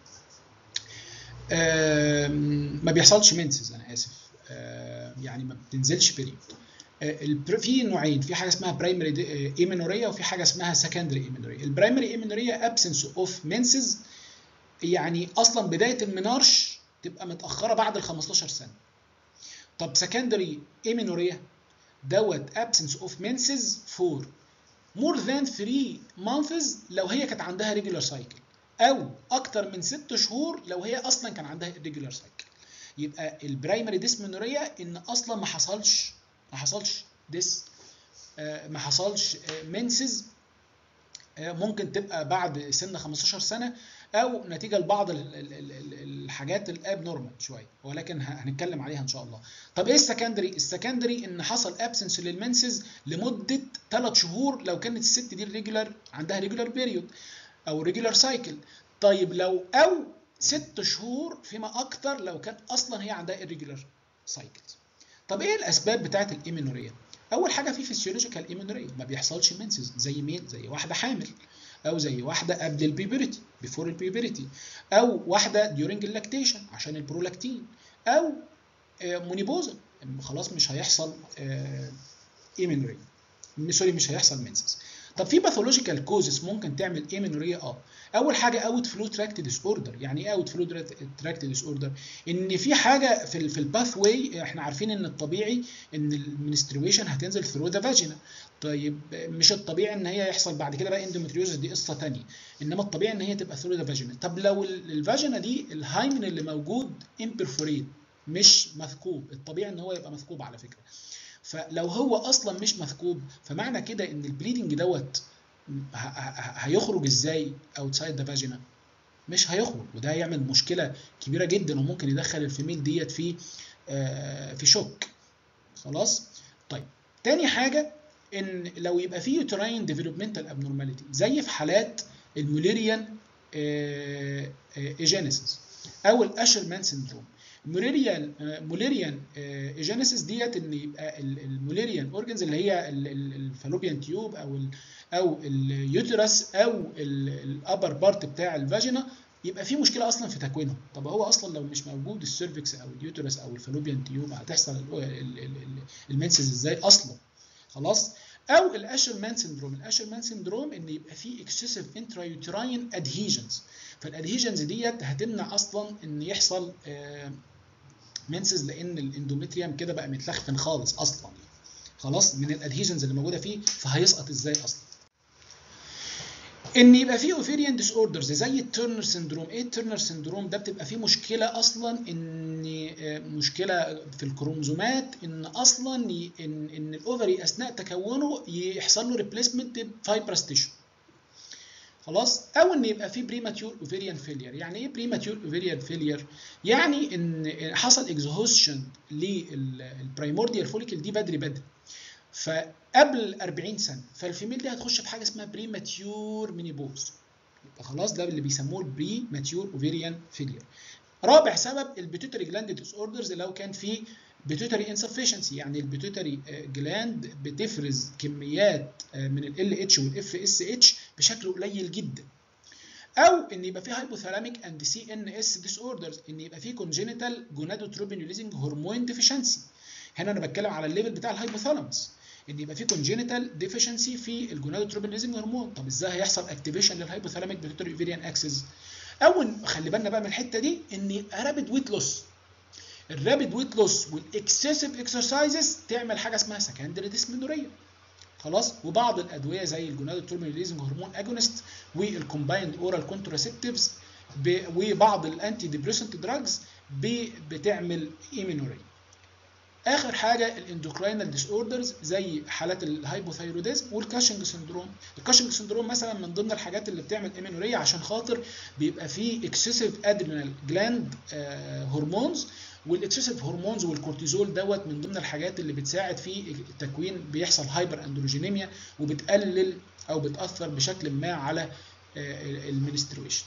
ما بيحصلش منسز انا اسف يعني ما بتنزلش بيريود في نوعين في حاجه اسمها برايمري ايمينوريا وفي حاجه اسمها سكندري ايمينوريا البرايمري ايمينوريا ابسنس اوف منسز يعني اصلا بدايه المنارش تبقى متاخره بعد ال 15 سنه طب سكندري ايمينوريا دوت ابسنس اوف منسز فور مور ذان 3 مانثز لو هي كانت عندها ريجولار سايكل او اكتر من 6 شهور لو هي اصلا كان عندها ريجولار سايكل يبقى البرايمري ديسمنوريا ان اصلا ما حصلش ما حصلش ديس آه ما حصلش آه منسز ممكن تبقى بعد سن 15 سنه او نتيجه لبعض الحاجات الاب نورمال شويه ولكن هنتكلم عليها ان شاء الله طب ايه السكندري السكندري ان حصل ابسنس للمنسز لمده 3 شهور لو كانت الست دي ريجولار عندها ريجولار بيريود او ريجولار سايكل طيب لو او 6 شهور فيما اكثر لو كان اصلا هي عندها irregular سايكلز طب ايه الاسباب بتاعه الايمينوريا اول حاجه في فيسيولوجيكال ايمينوريا ما بيحصلش منسز زي مين زي واحده حامل او زي واحده قبل البيبرتي بيفور البيبرتي او واحده ديورنج اللاكتيشن عشان البرولاكتين او مونيبوزا خلاص مش هيحصل ايمينوريا سوري مش هيحصل منسز طب في باثولوجيكال كوزز ممكن تعمل ايمينوريا اه اول حاجه اوت فلو تراكت ديس اوردر يعني ايه اوت فلو تراكت ديس اوردر ان في حاجه في ال في الباث واي احنا عارفين ان الطبيعي ان المنسترويشن هتنزل ثرو ذا فاجينا طيب مش الطبيعي ان هي يحصل بعد كده بقى اندومتريوزس دي قصه ثانيه انما الطبيعي ان هي تبقى ثرو ذا فاجينا طب لو الفاجينا دي الهايمن اللي موجود امبرفوريت مش مثقوب الطبيعي ان هو يبقى مثقوب على فكره فلو هو اصلا مش مثقوب فمعنى كده ان البليدنج دوت هيخرج ازاي اوتسايد ذا فاجينا مش هيخرج وده هيعمل مشكله كبيره جدا وممكن يدخل الفيميل ديت في آه في شوك خلاص طيب تاني حاجه ان لو يبقى في يوتراين ديفلوبمنتال ابنورماليتي زي في حالات الموليريان ايجينيسيس او الاشرمان سندروم موليريان موليريان ايجينيسيس ديت ان يبقى الموليريان اورجنز اللي هي الفالوبيان تيوب او ال او اليوترس او الابر بارت بتاع الفاجينا يبقى في مشكله اصلا في تكوينهم طب هو اصلا لو مش موجود السيرفكس او اليوترس او الفالوبيان تيوب هتحصل المنسز ازاي اصلا خلاص او الاشرمان سندروم الاشرمان سندروم ان يبقى في اكسسيف انترا يوتراين ادهيجنز فالادهيجنز ديت هتمنع اصلا ان يحصل منسز لان الاندومتريوم كده بقى متلخفن خالص اصلا خلاص من الادهيجنز اللي موجوده فيه فهيسقط ازاي اصلا ان يبقى فيه اوفيريان ديس اوردرز زي الترنر سندروم ايه الترنر سندروم ده بتبقى فيه مشكله اصلا ان مشكله في الكروموزومات ان اصلا ان ان الاوفري اثناء تكونه يحصل له ريبليسمنت بفايبرس تيشو خلاص او ان يبقى في بريماتيور اوفيريان فيلير يعني ايه بريماتيور اوفيريان فيلير يعني ان حصل اكزهوشن للبرايمورديال فوليكل دي بدري بدري فقبل 40 سنه فالفيميل دي هتخش في حاجه اسمها بريماتيور مينيبوز يبقى خلاص ده اللي بيسموه البريماتيور اوفيريان فيلير رابع سبب البيتوتري جلاند ديس اوردرز لو كان في بيتوتري انسفشنسي يعني البيتوتري جلاند بتفرز كميات من ال اتش والاف اس اتش بشكل قليل جدا او ان يبقى في هايبوثالاميك اند سي ان اس ديس اوردرز ان يبقى في كونجينيتال جونادوتروبين ريليزنج هرمون ديفيشنسي هنا انا بتكلم على الليفل بتاع الهايبوثالاموس ان يبقى في كونجينيتال ديفيشنسي في الجونادوتروبين ريليزنج هرمون طب ازاي هيحصل اكتيفيشن للهايبوثالاميك بيتوتري اوفيريان اكسس او خلي بالنا بقى من الحته دي ان يبقى رابيد ويت لوس الرابيد ويت لوس والاكسسيف اكسرسايزز تعمل حاجه اسمها سكندري ديسمنوريا خلاص وبعض الادويه زي الجونادوتروبين ريليزنج هرمون اجونست والكومبايند اورال كونتراسبتيفز وبعض الانتي ديبريسنت دراجز بتعمل ايمينوريا اخر حاجه الاندوكراينال ديس اوردرز زي حالات الهايبوثايروديزم والكاشنج سندروم الكاشنج سندروم مثلا من ضمن الحاجات اللي بتعمل ايمينوريا عشان خاطر بيبقى فيه اكسسيف ادرينال جلاند هرمونز والاكسسيف هرمونز والكورتيزول دوت من ضمن الحاجات اللي بتساعد في التكوين بيحصل هايبر اندروجينيميا وبتقلل او بتاثر بشكل ما على المنسترويشن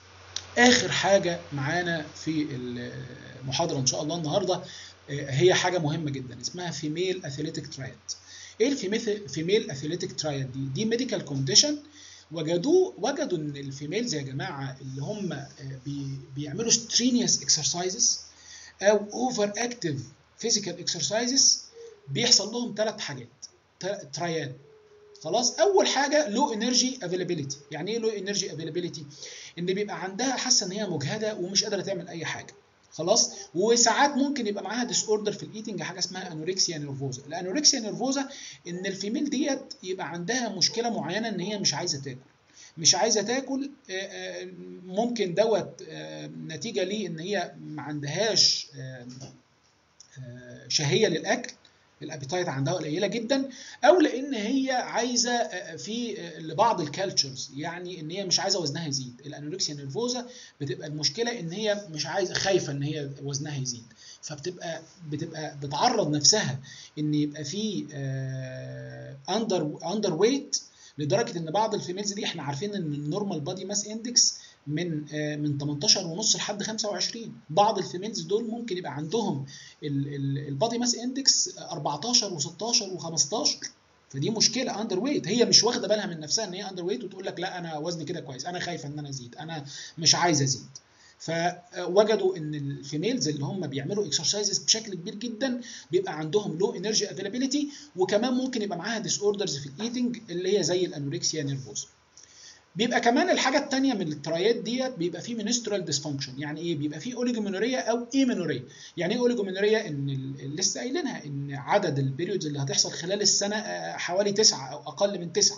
اخر حاجه معانا في المحاضره ان شاء الله النهارده هي حاجه مهمه جدا اسمها فيميل اثليتيك ترايد ايه الفيميل اثليتيك ترايد دي دي ميديكال كونديشن وجدوه وجدوا ان الفيميلز يا جماعه اللي هم بي بيعملوا سترينيوس اكسرسايزز او اوفر اكتيف فيزيكال اكسرسايزز بيحصل لهم ثلاث حاجات تراياد خلاص اول حاجه لو انرجي افيلابيلتي يعني ايه لو انرجي افيلابيلتي ان بيبقى عندها حاسه ان هي مجهده ومش قادره تعمل اي حاجه خلاص وساعات ممكن يبقى معاها ديس اوردر في الايتنج حاجه اسمها انوركسيا نيرفوزا الانوركسيا نيرفوزا ان الفيميل ديت يبقى عندها مشكله معينه ان هي مش عايزه تاكل مش عايزه تاكل ممكن دوت نتيجه ليه ان هي ما عندهاش شهيه للاكل الابيتايت عندها قليله جدا او لان هي عايزه في لبعض الكالتشرز يعني ان هي مش عايزه وزنها يزيد الانوركسيا نيرفوزا بتبقى المشكله ان هي مش عايزه خايفه ان هي وزنها يزيد فبتبقى بتبقى بتعرض نفسها ان يبقى في اندر اندر ويت لدرجه ان بعض الفيميلز دي احنا عارفين ان النورمال بادي ماس اندكس من من 18 ونص لحد 25 بعض الفيميلز دول ممكن يبقى عندهم البادي ماس اندكس 14 و16 و15 فدي مشكله اندر ويت هي مش واخده بالها من نفسها ان هي اندر ويت وتقول لك لا انا وزني كده كويس انا خايفه ان انا ازيد انا مش عايزه ازيد فوجدوا ان الفيميلز اللي هم بيعملوا اكسرسايزز بشكل كبير جدا بيبقى عندهم لو انرجي افيلابيلتي وكمان ممكن يبقى معاها ديس اوردرز في الايتنج اللي هي زي الانوركسيا نيرفوزا بيبقى كمان الحاجه الثانيه من الترايات ديت بيبقى فيه منسترال ديسفانكشن يعني ايه بيبقى فيه اوليجومينوريا او ايمينوريا يعني ايه اوليجومينوريا ان لسه قايلينها ان عدد البيريودز اللي هتحصل خلال السنه حوالي تسعة او اقل من تسعة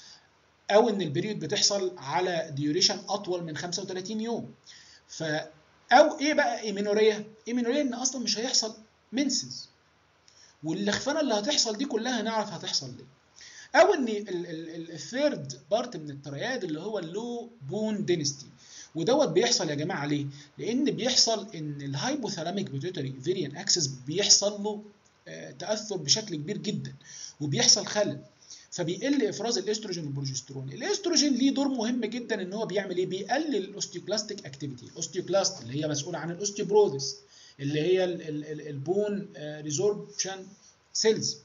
او ان البيريود بتحصل على ديوريشن اطول من 35 يوم ف او ايه بقى ايمينوريا ايمينوريا ان اصلا مش هيحصل منسز والاخفانه اللي هتحصل دي كلها نعرف هتحصل ليه او ان الثيرد بارت من الترياد اللي هو اللو بون دينستي ودوت بيحصل يا جماعه ليه؟ لان بيحصل ان الهايبوثالاميك بيتوتري فيريان اكسس بيحصل له تاثر بشكل كبير جدا وبيحصل خلل فبيقل افراز الاستروجين والبروجسترون الاستروجين ليه دور مهم جدا ان هو بيعمل ايه بيقلل الاوستيوكلاستيك اكتيفيتي الاوستيوكلاست اللي هي مسؤوله عن الاوستيوبروزس اللي هي البون ريزوربشن سيلز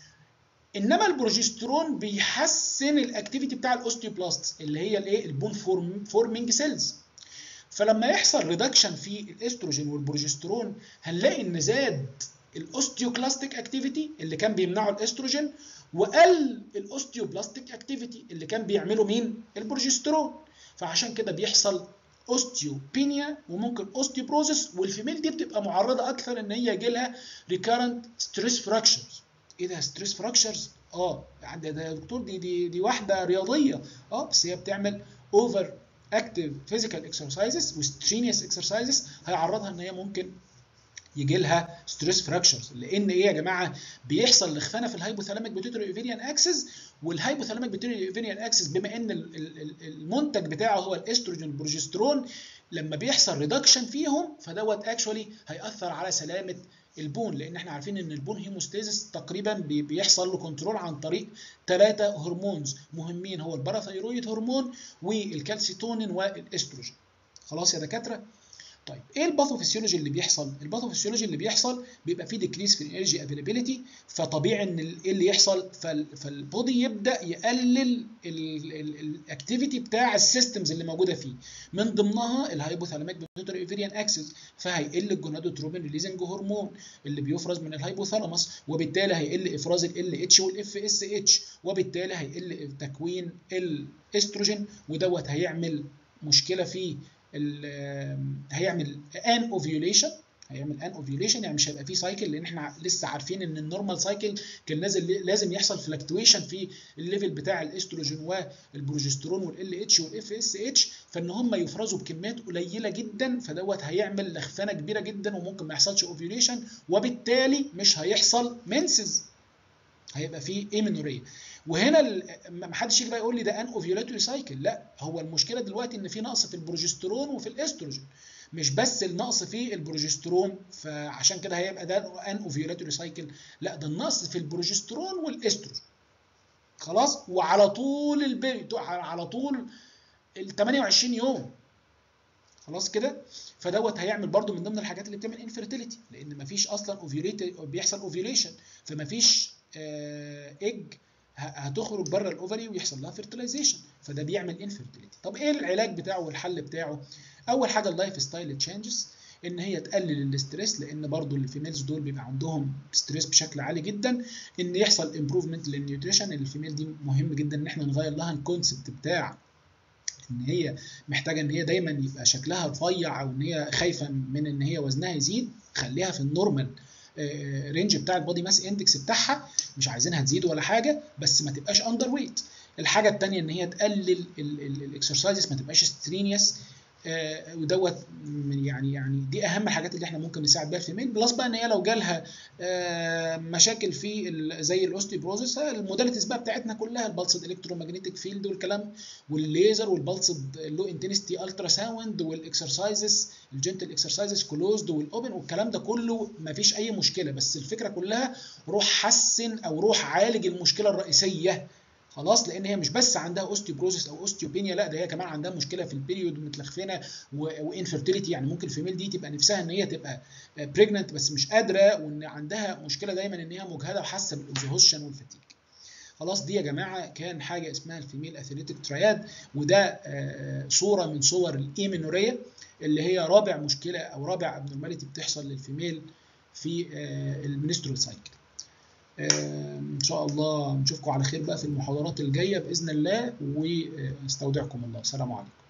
انما البروجسترون بيحسن الاكتيفيتي بتاع الاوستيوبلاست اللي هي الايه البون فورم فورمينج سيلز فلما يحصل ريدكشن في الاستروجين والبروجسترون هنلاقي ان زاد الاوستيوكلاستيك اكتيفيتي اللي كان بيمنعه الاستروجين وقل الاوستيوبلاستيك اكتيفيتي اللي كان بيعمله مين البروجسترون فعشان كده بيحصل اوستيوبينيا وممكن اوستيوبروزس والفيميل دي بتبقى معرضه اكثر ان هي يجي لها ريكارنت ستريس فراكشرز ايه ده ستريس فراكشرز اه ده ده يا دكتور دي دي دي واحده رياضيه اه بس هي بتعمل اوفر اكتيف فيزيكال اكسرسايزز وسترينيوس اكسرسايزز هيعرضها ان هي ممكن يجي لها ستريس فراكشرز لان ايه يا جماعه بيحصل لخفانه في الهايبوثالاميك بيتيوتري ايفيريان اكسس والهايبوثالاميك بيتيوتري ايفيريان اكسس بما ان المنتج بتاعه هو الاستروجين والبروجسترون لما بيحصل ريدكشن فيهم فدوت اكشولي هياثر على سلامه البون لان احنا عارفين ان البون هيموستاسيس تقريبا بيحصل له كنترول عن طريق ثلاثه هرمونز مهمين هو الباراثايرويد هرمون والكالسيتونين والاستروجين خلاص يا دكاتره طيب ايه الباثوفيسيولوجي اللي بيحصل الباثوفيسيولوجي اللي بيحصل بيبقى فيه ديكريس في الانرجي افيلابيلتي فطبيعي ان ايه اللي يحصل فالبودي يبدا يقلل الاكتيفيتي بتاع السيستمز اللي موجوده فيه من ضمنها الهايبوثالاميك بيتوتري ايفيريان اكسس فهيقل الجونادوتروبين ريليزنج هرمون اللي بيفرز من الهايبوثالاموس وبالتالي هيقل افراز ال اتش والاف اس اتش وبالتالي هيقل تكوين الاستروجين ودوت هيعمل مشكله في هيعمل ان اوفيوليشن هيعمل ان اوفيوليشن يعني مش هيبقى فيه سايكل لان احنا لسه عارفين ان النورمال سايكل كان لازم لازم يحصل فلكتويشن في الليفل بتاع الاستروجين والبروجسترون والال اتش والاف اس اتش فان هم يفرزوا بكميات قليله جدا فدوت هيعمل لخفانه كبيره جدا وممكن ما يحصلش اوفيوليشن وبالتالي مش هيحصل منسز هيبقى فيه ايمينوريا وهنا ما حدش يجي بقى يقول لي ده ان اوفيولاتوري سايكل لا هو المشكله دلوقتي ان في نقص في البروجسترون وفي الاستروجين مش بس النقص في البروجسترون فعشان كده هيبقى ده ان اوفيولاتوري سايكل لا ده النقص في البروجسترون والاستروجين خلاص وعلى طول البيريود على طول ال 28 يوم خلاص كده فدوت هيعمل برضو من ضمن الحاجات اللي بتعمل انفيرتيليتي لان مفيش اصلا اوفيوليت بيحصل اوفيوليشن فمفيش ايج هتخرج بره الاوفري ويحصل لها فيرتلايزيشن فده بيعمل انفيرتيليتي طب ايه العلاج بتاعه والحل بتاعه اول حاجه اللايف ستايل تشينجز ان هي تقلل الاستريس لان برضو الفيميلز دول بيبقى عندهم ستريس بشكل عالي جدا ان يحصل امبروفمنت للنيوتريشن الفيميل دي مهم جدا ان احنا نغير لها الكونسبت بتاع ان هي محتاجه ان هي دايما يبقى شكلها رفيع او ان هي خايفه من ان هي وزنها يزيد خليها في النورمال رينج بتاع البودي ماس اندكس بتاعها مش عايزينها تزيد ولا حاجه بس ما تبقاش اندر ويت الحاجه الثانيه ان هي تقلل الاكسرسايزز ما تبقاش سترينيوس آه، ودوت من يعني يعني دي اهم الحاجات اللي احنا ممكن نساعد بيها الفيميل بلس بقى ان هي لو جالها آه، مشاكل في ال- زي الاوستيوبروزيس الموداليتيز بقى بتاعتنا كلها البلسد الكترومagnetic فيلد والكلام والليزر والبلسد لو انتنستي الترا ساوند والاكسرسايزز الجنتل اكسرسايزز كلوزد والاوبن والكلام ده كله ما فيش اي مشكله بس الفكره كلها روح حسن او روح عالج المشكله الرئيسيه خلاص لان هي مش بس عندها اوستيوبروزيس او اوستيوبينيا لا ده هي كمان عندها مشكله في البيريود متلخفنه وانفيرتيليتي يعني ممكن الفيميل دي تبقى نفسها ان هي تبقى بريجننت بس مش قادره وان عندها مشكله دايما ان هي مجهده وحاسه بالاكزوهوشن والفتيج خلاص دي يا جماعه كان حاجه اسمها الفيميل اثليتيك ترياد وده آه، صوره من صور الايمينوريا اللي هي رابع مشكله او رابع ابنورماليتي بتحصل للفيميل في المنسترول سايكل ان شاء الله نشوفكم على خير بقى في المحاضرات الجايه باذن الله ونستودعكم الله السلام عليكم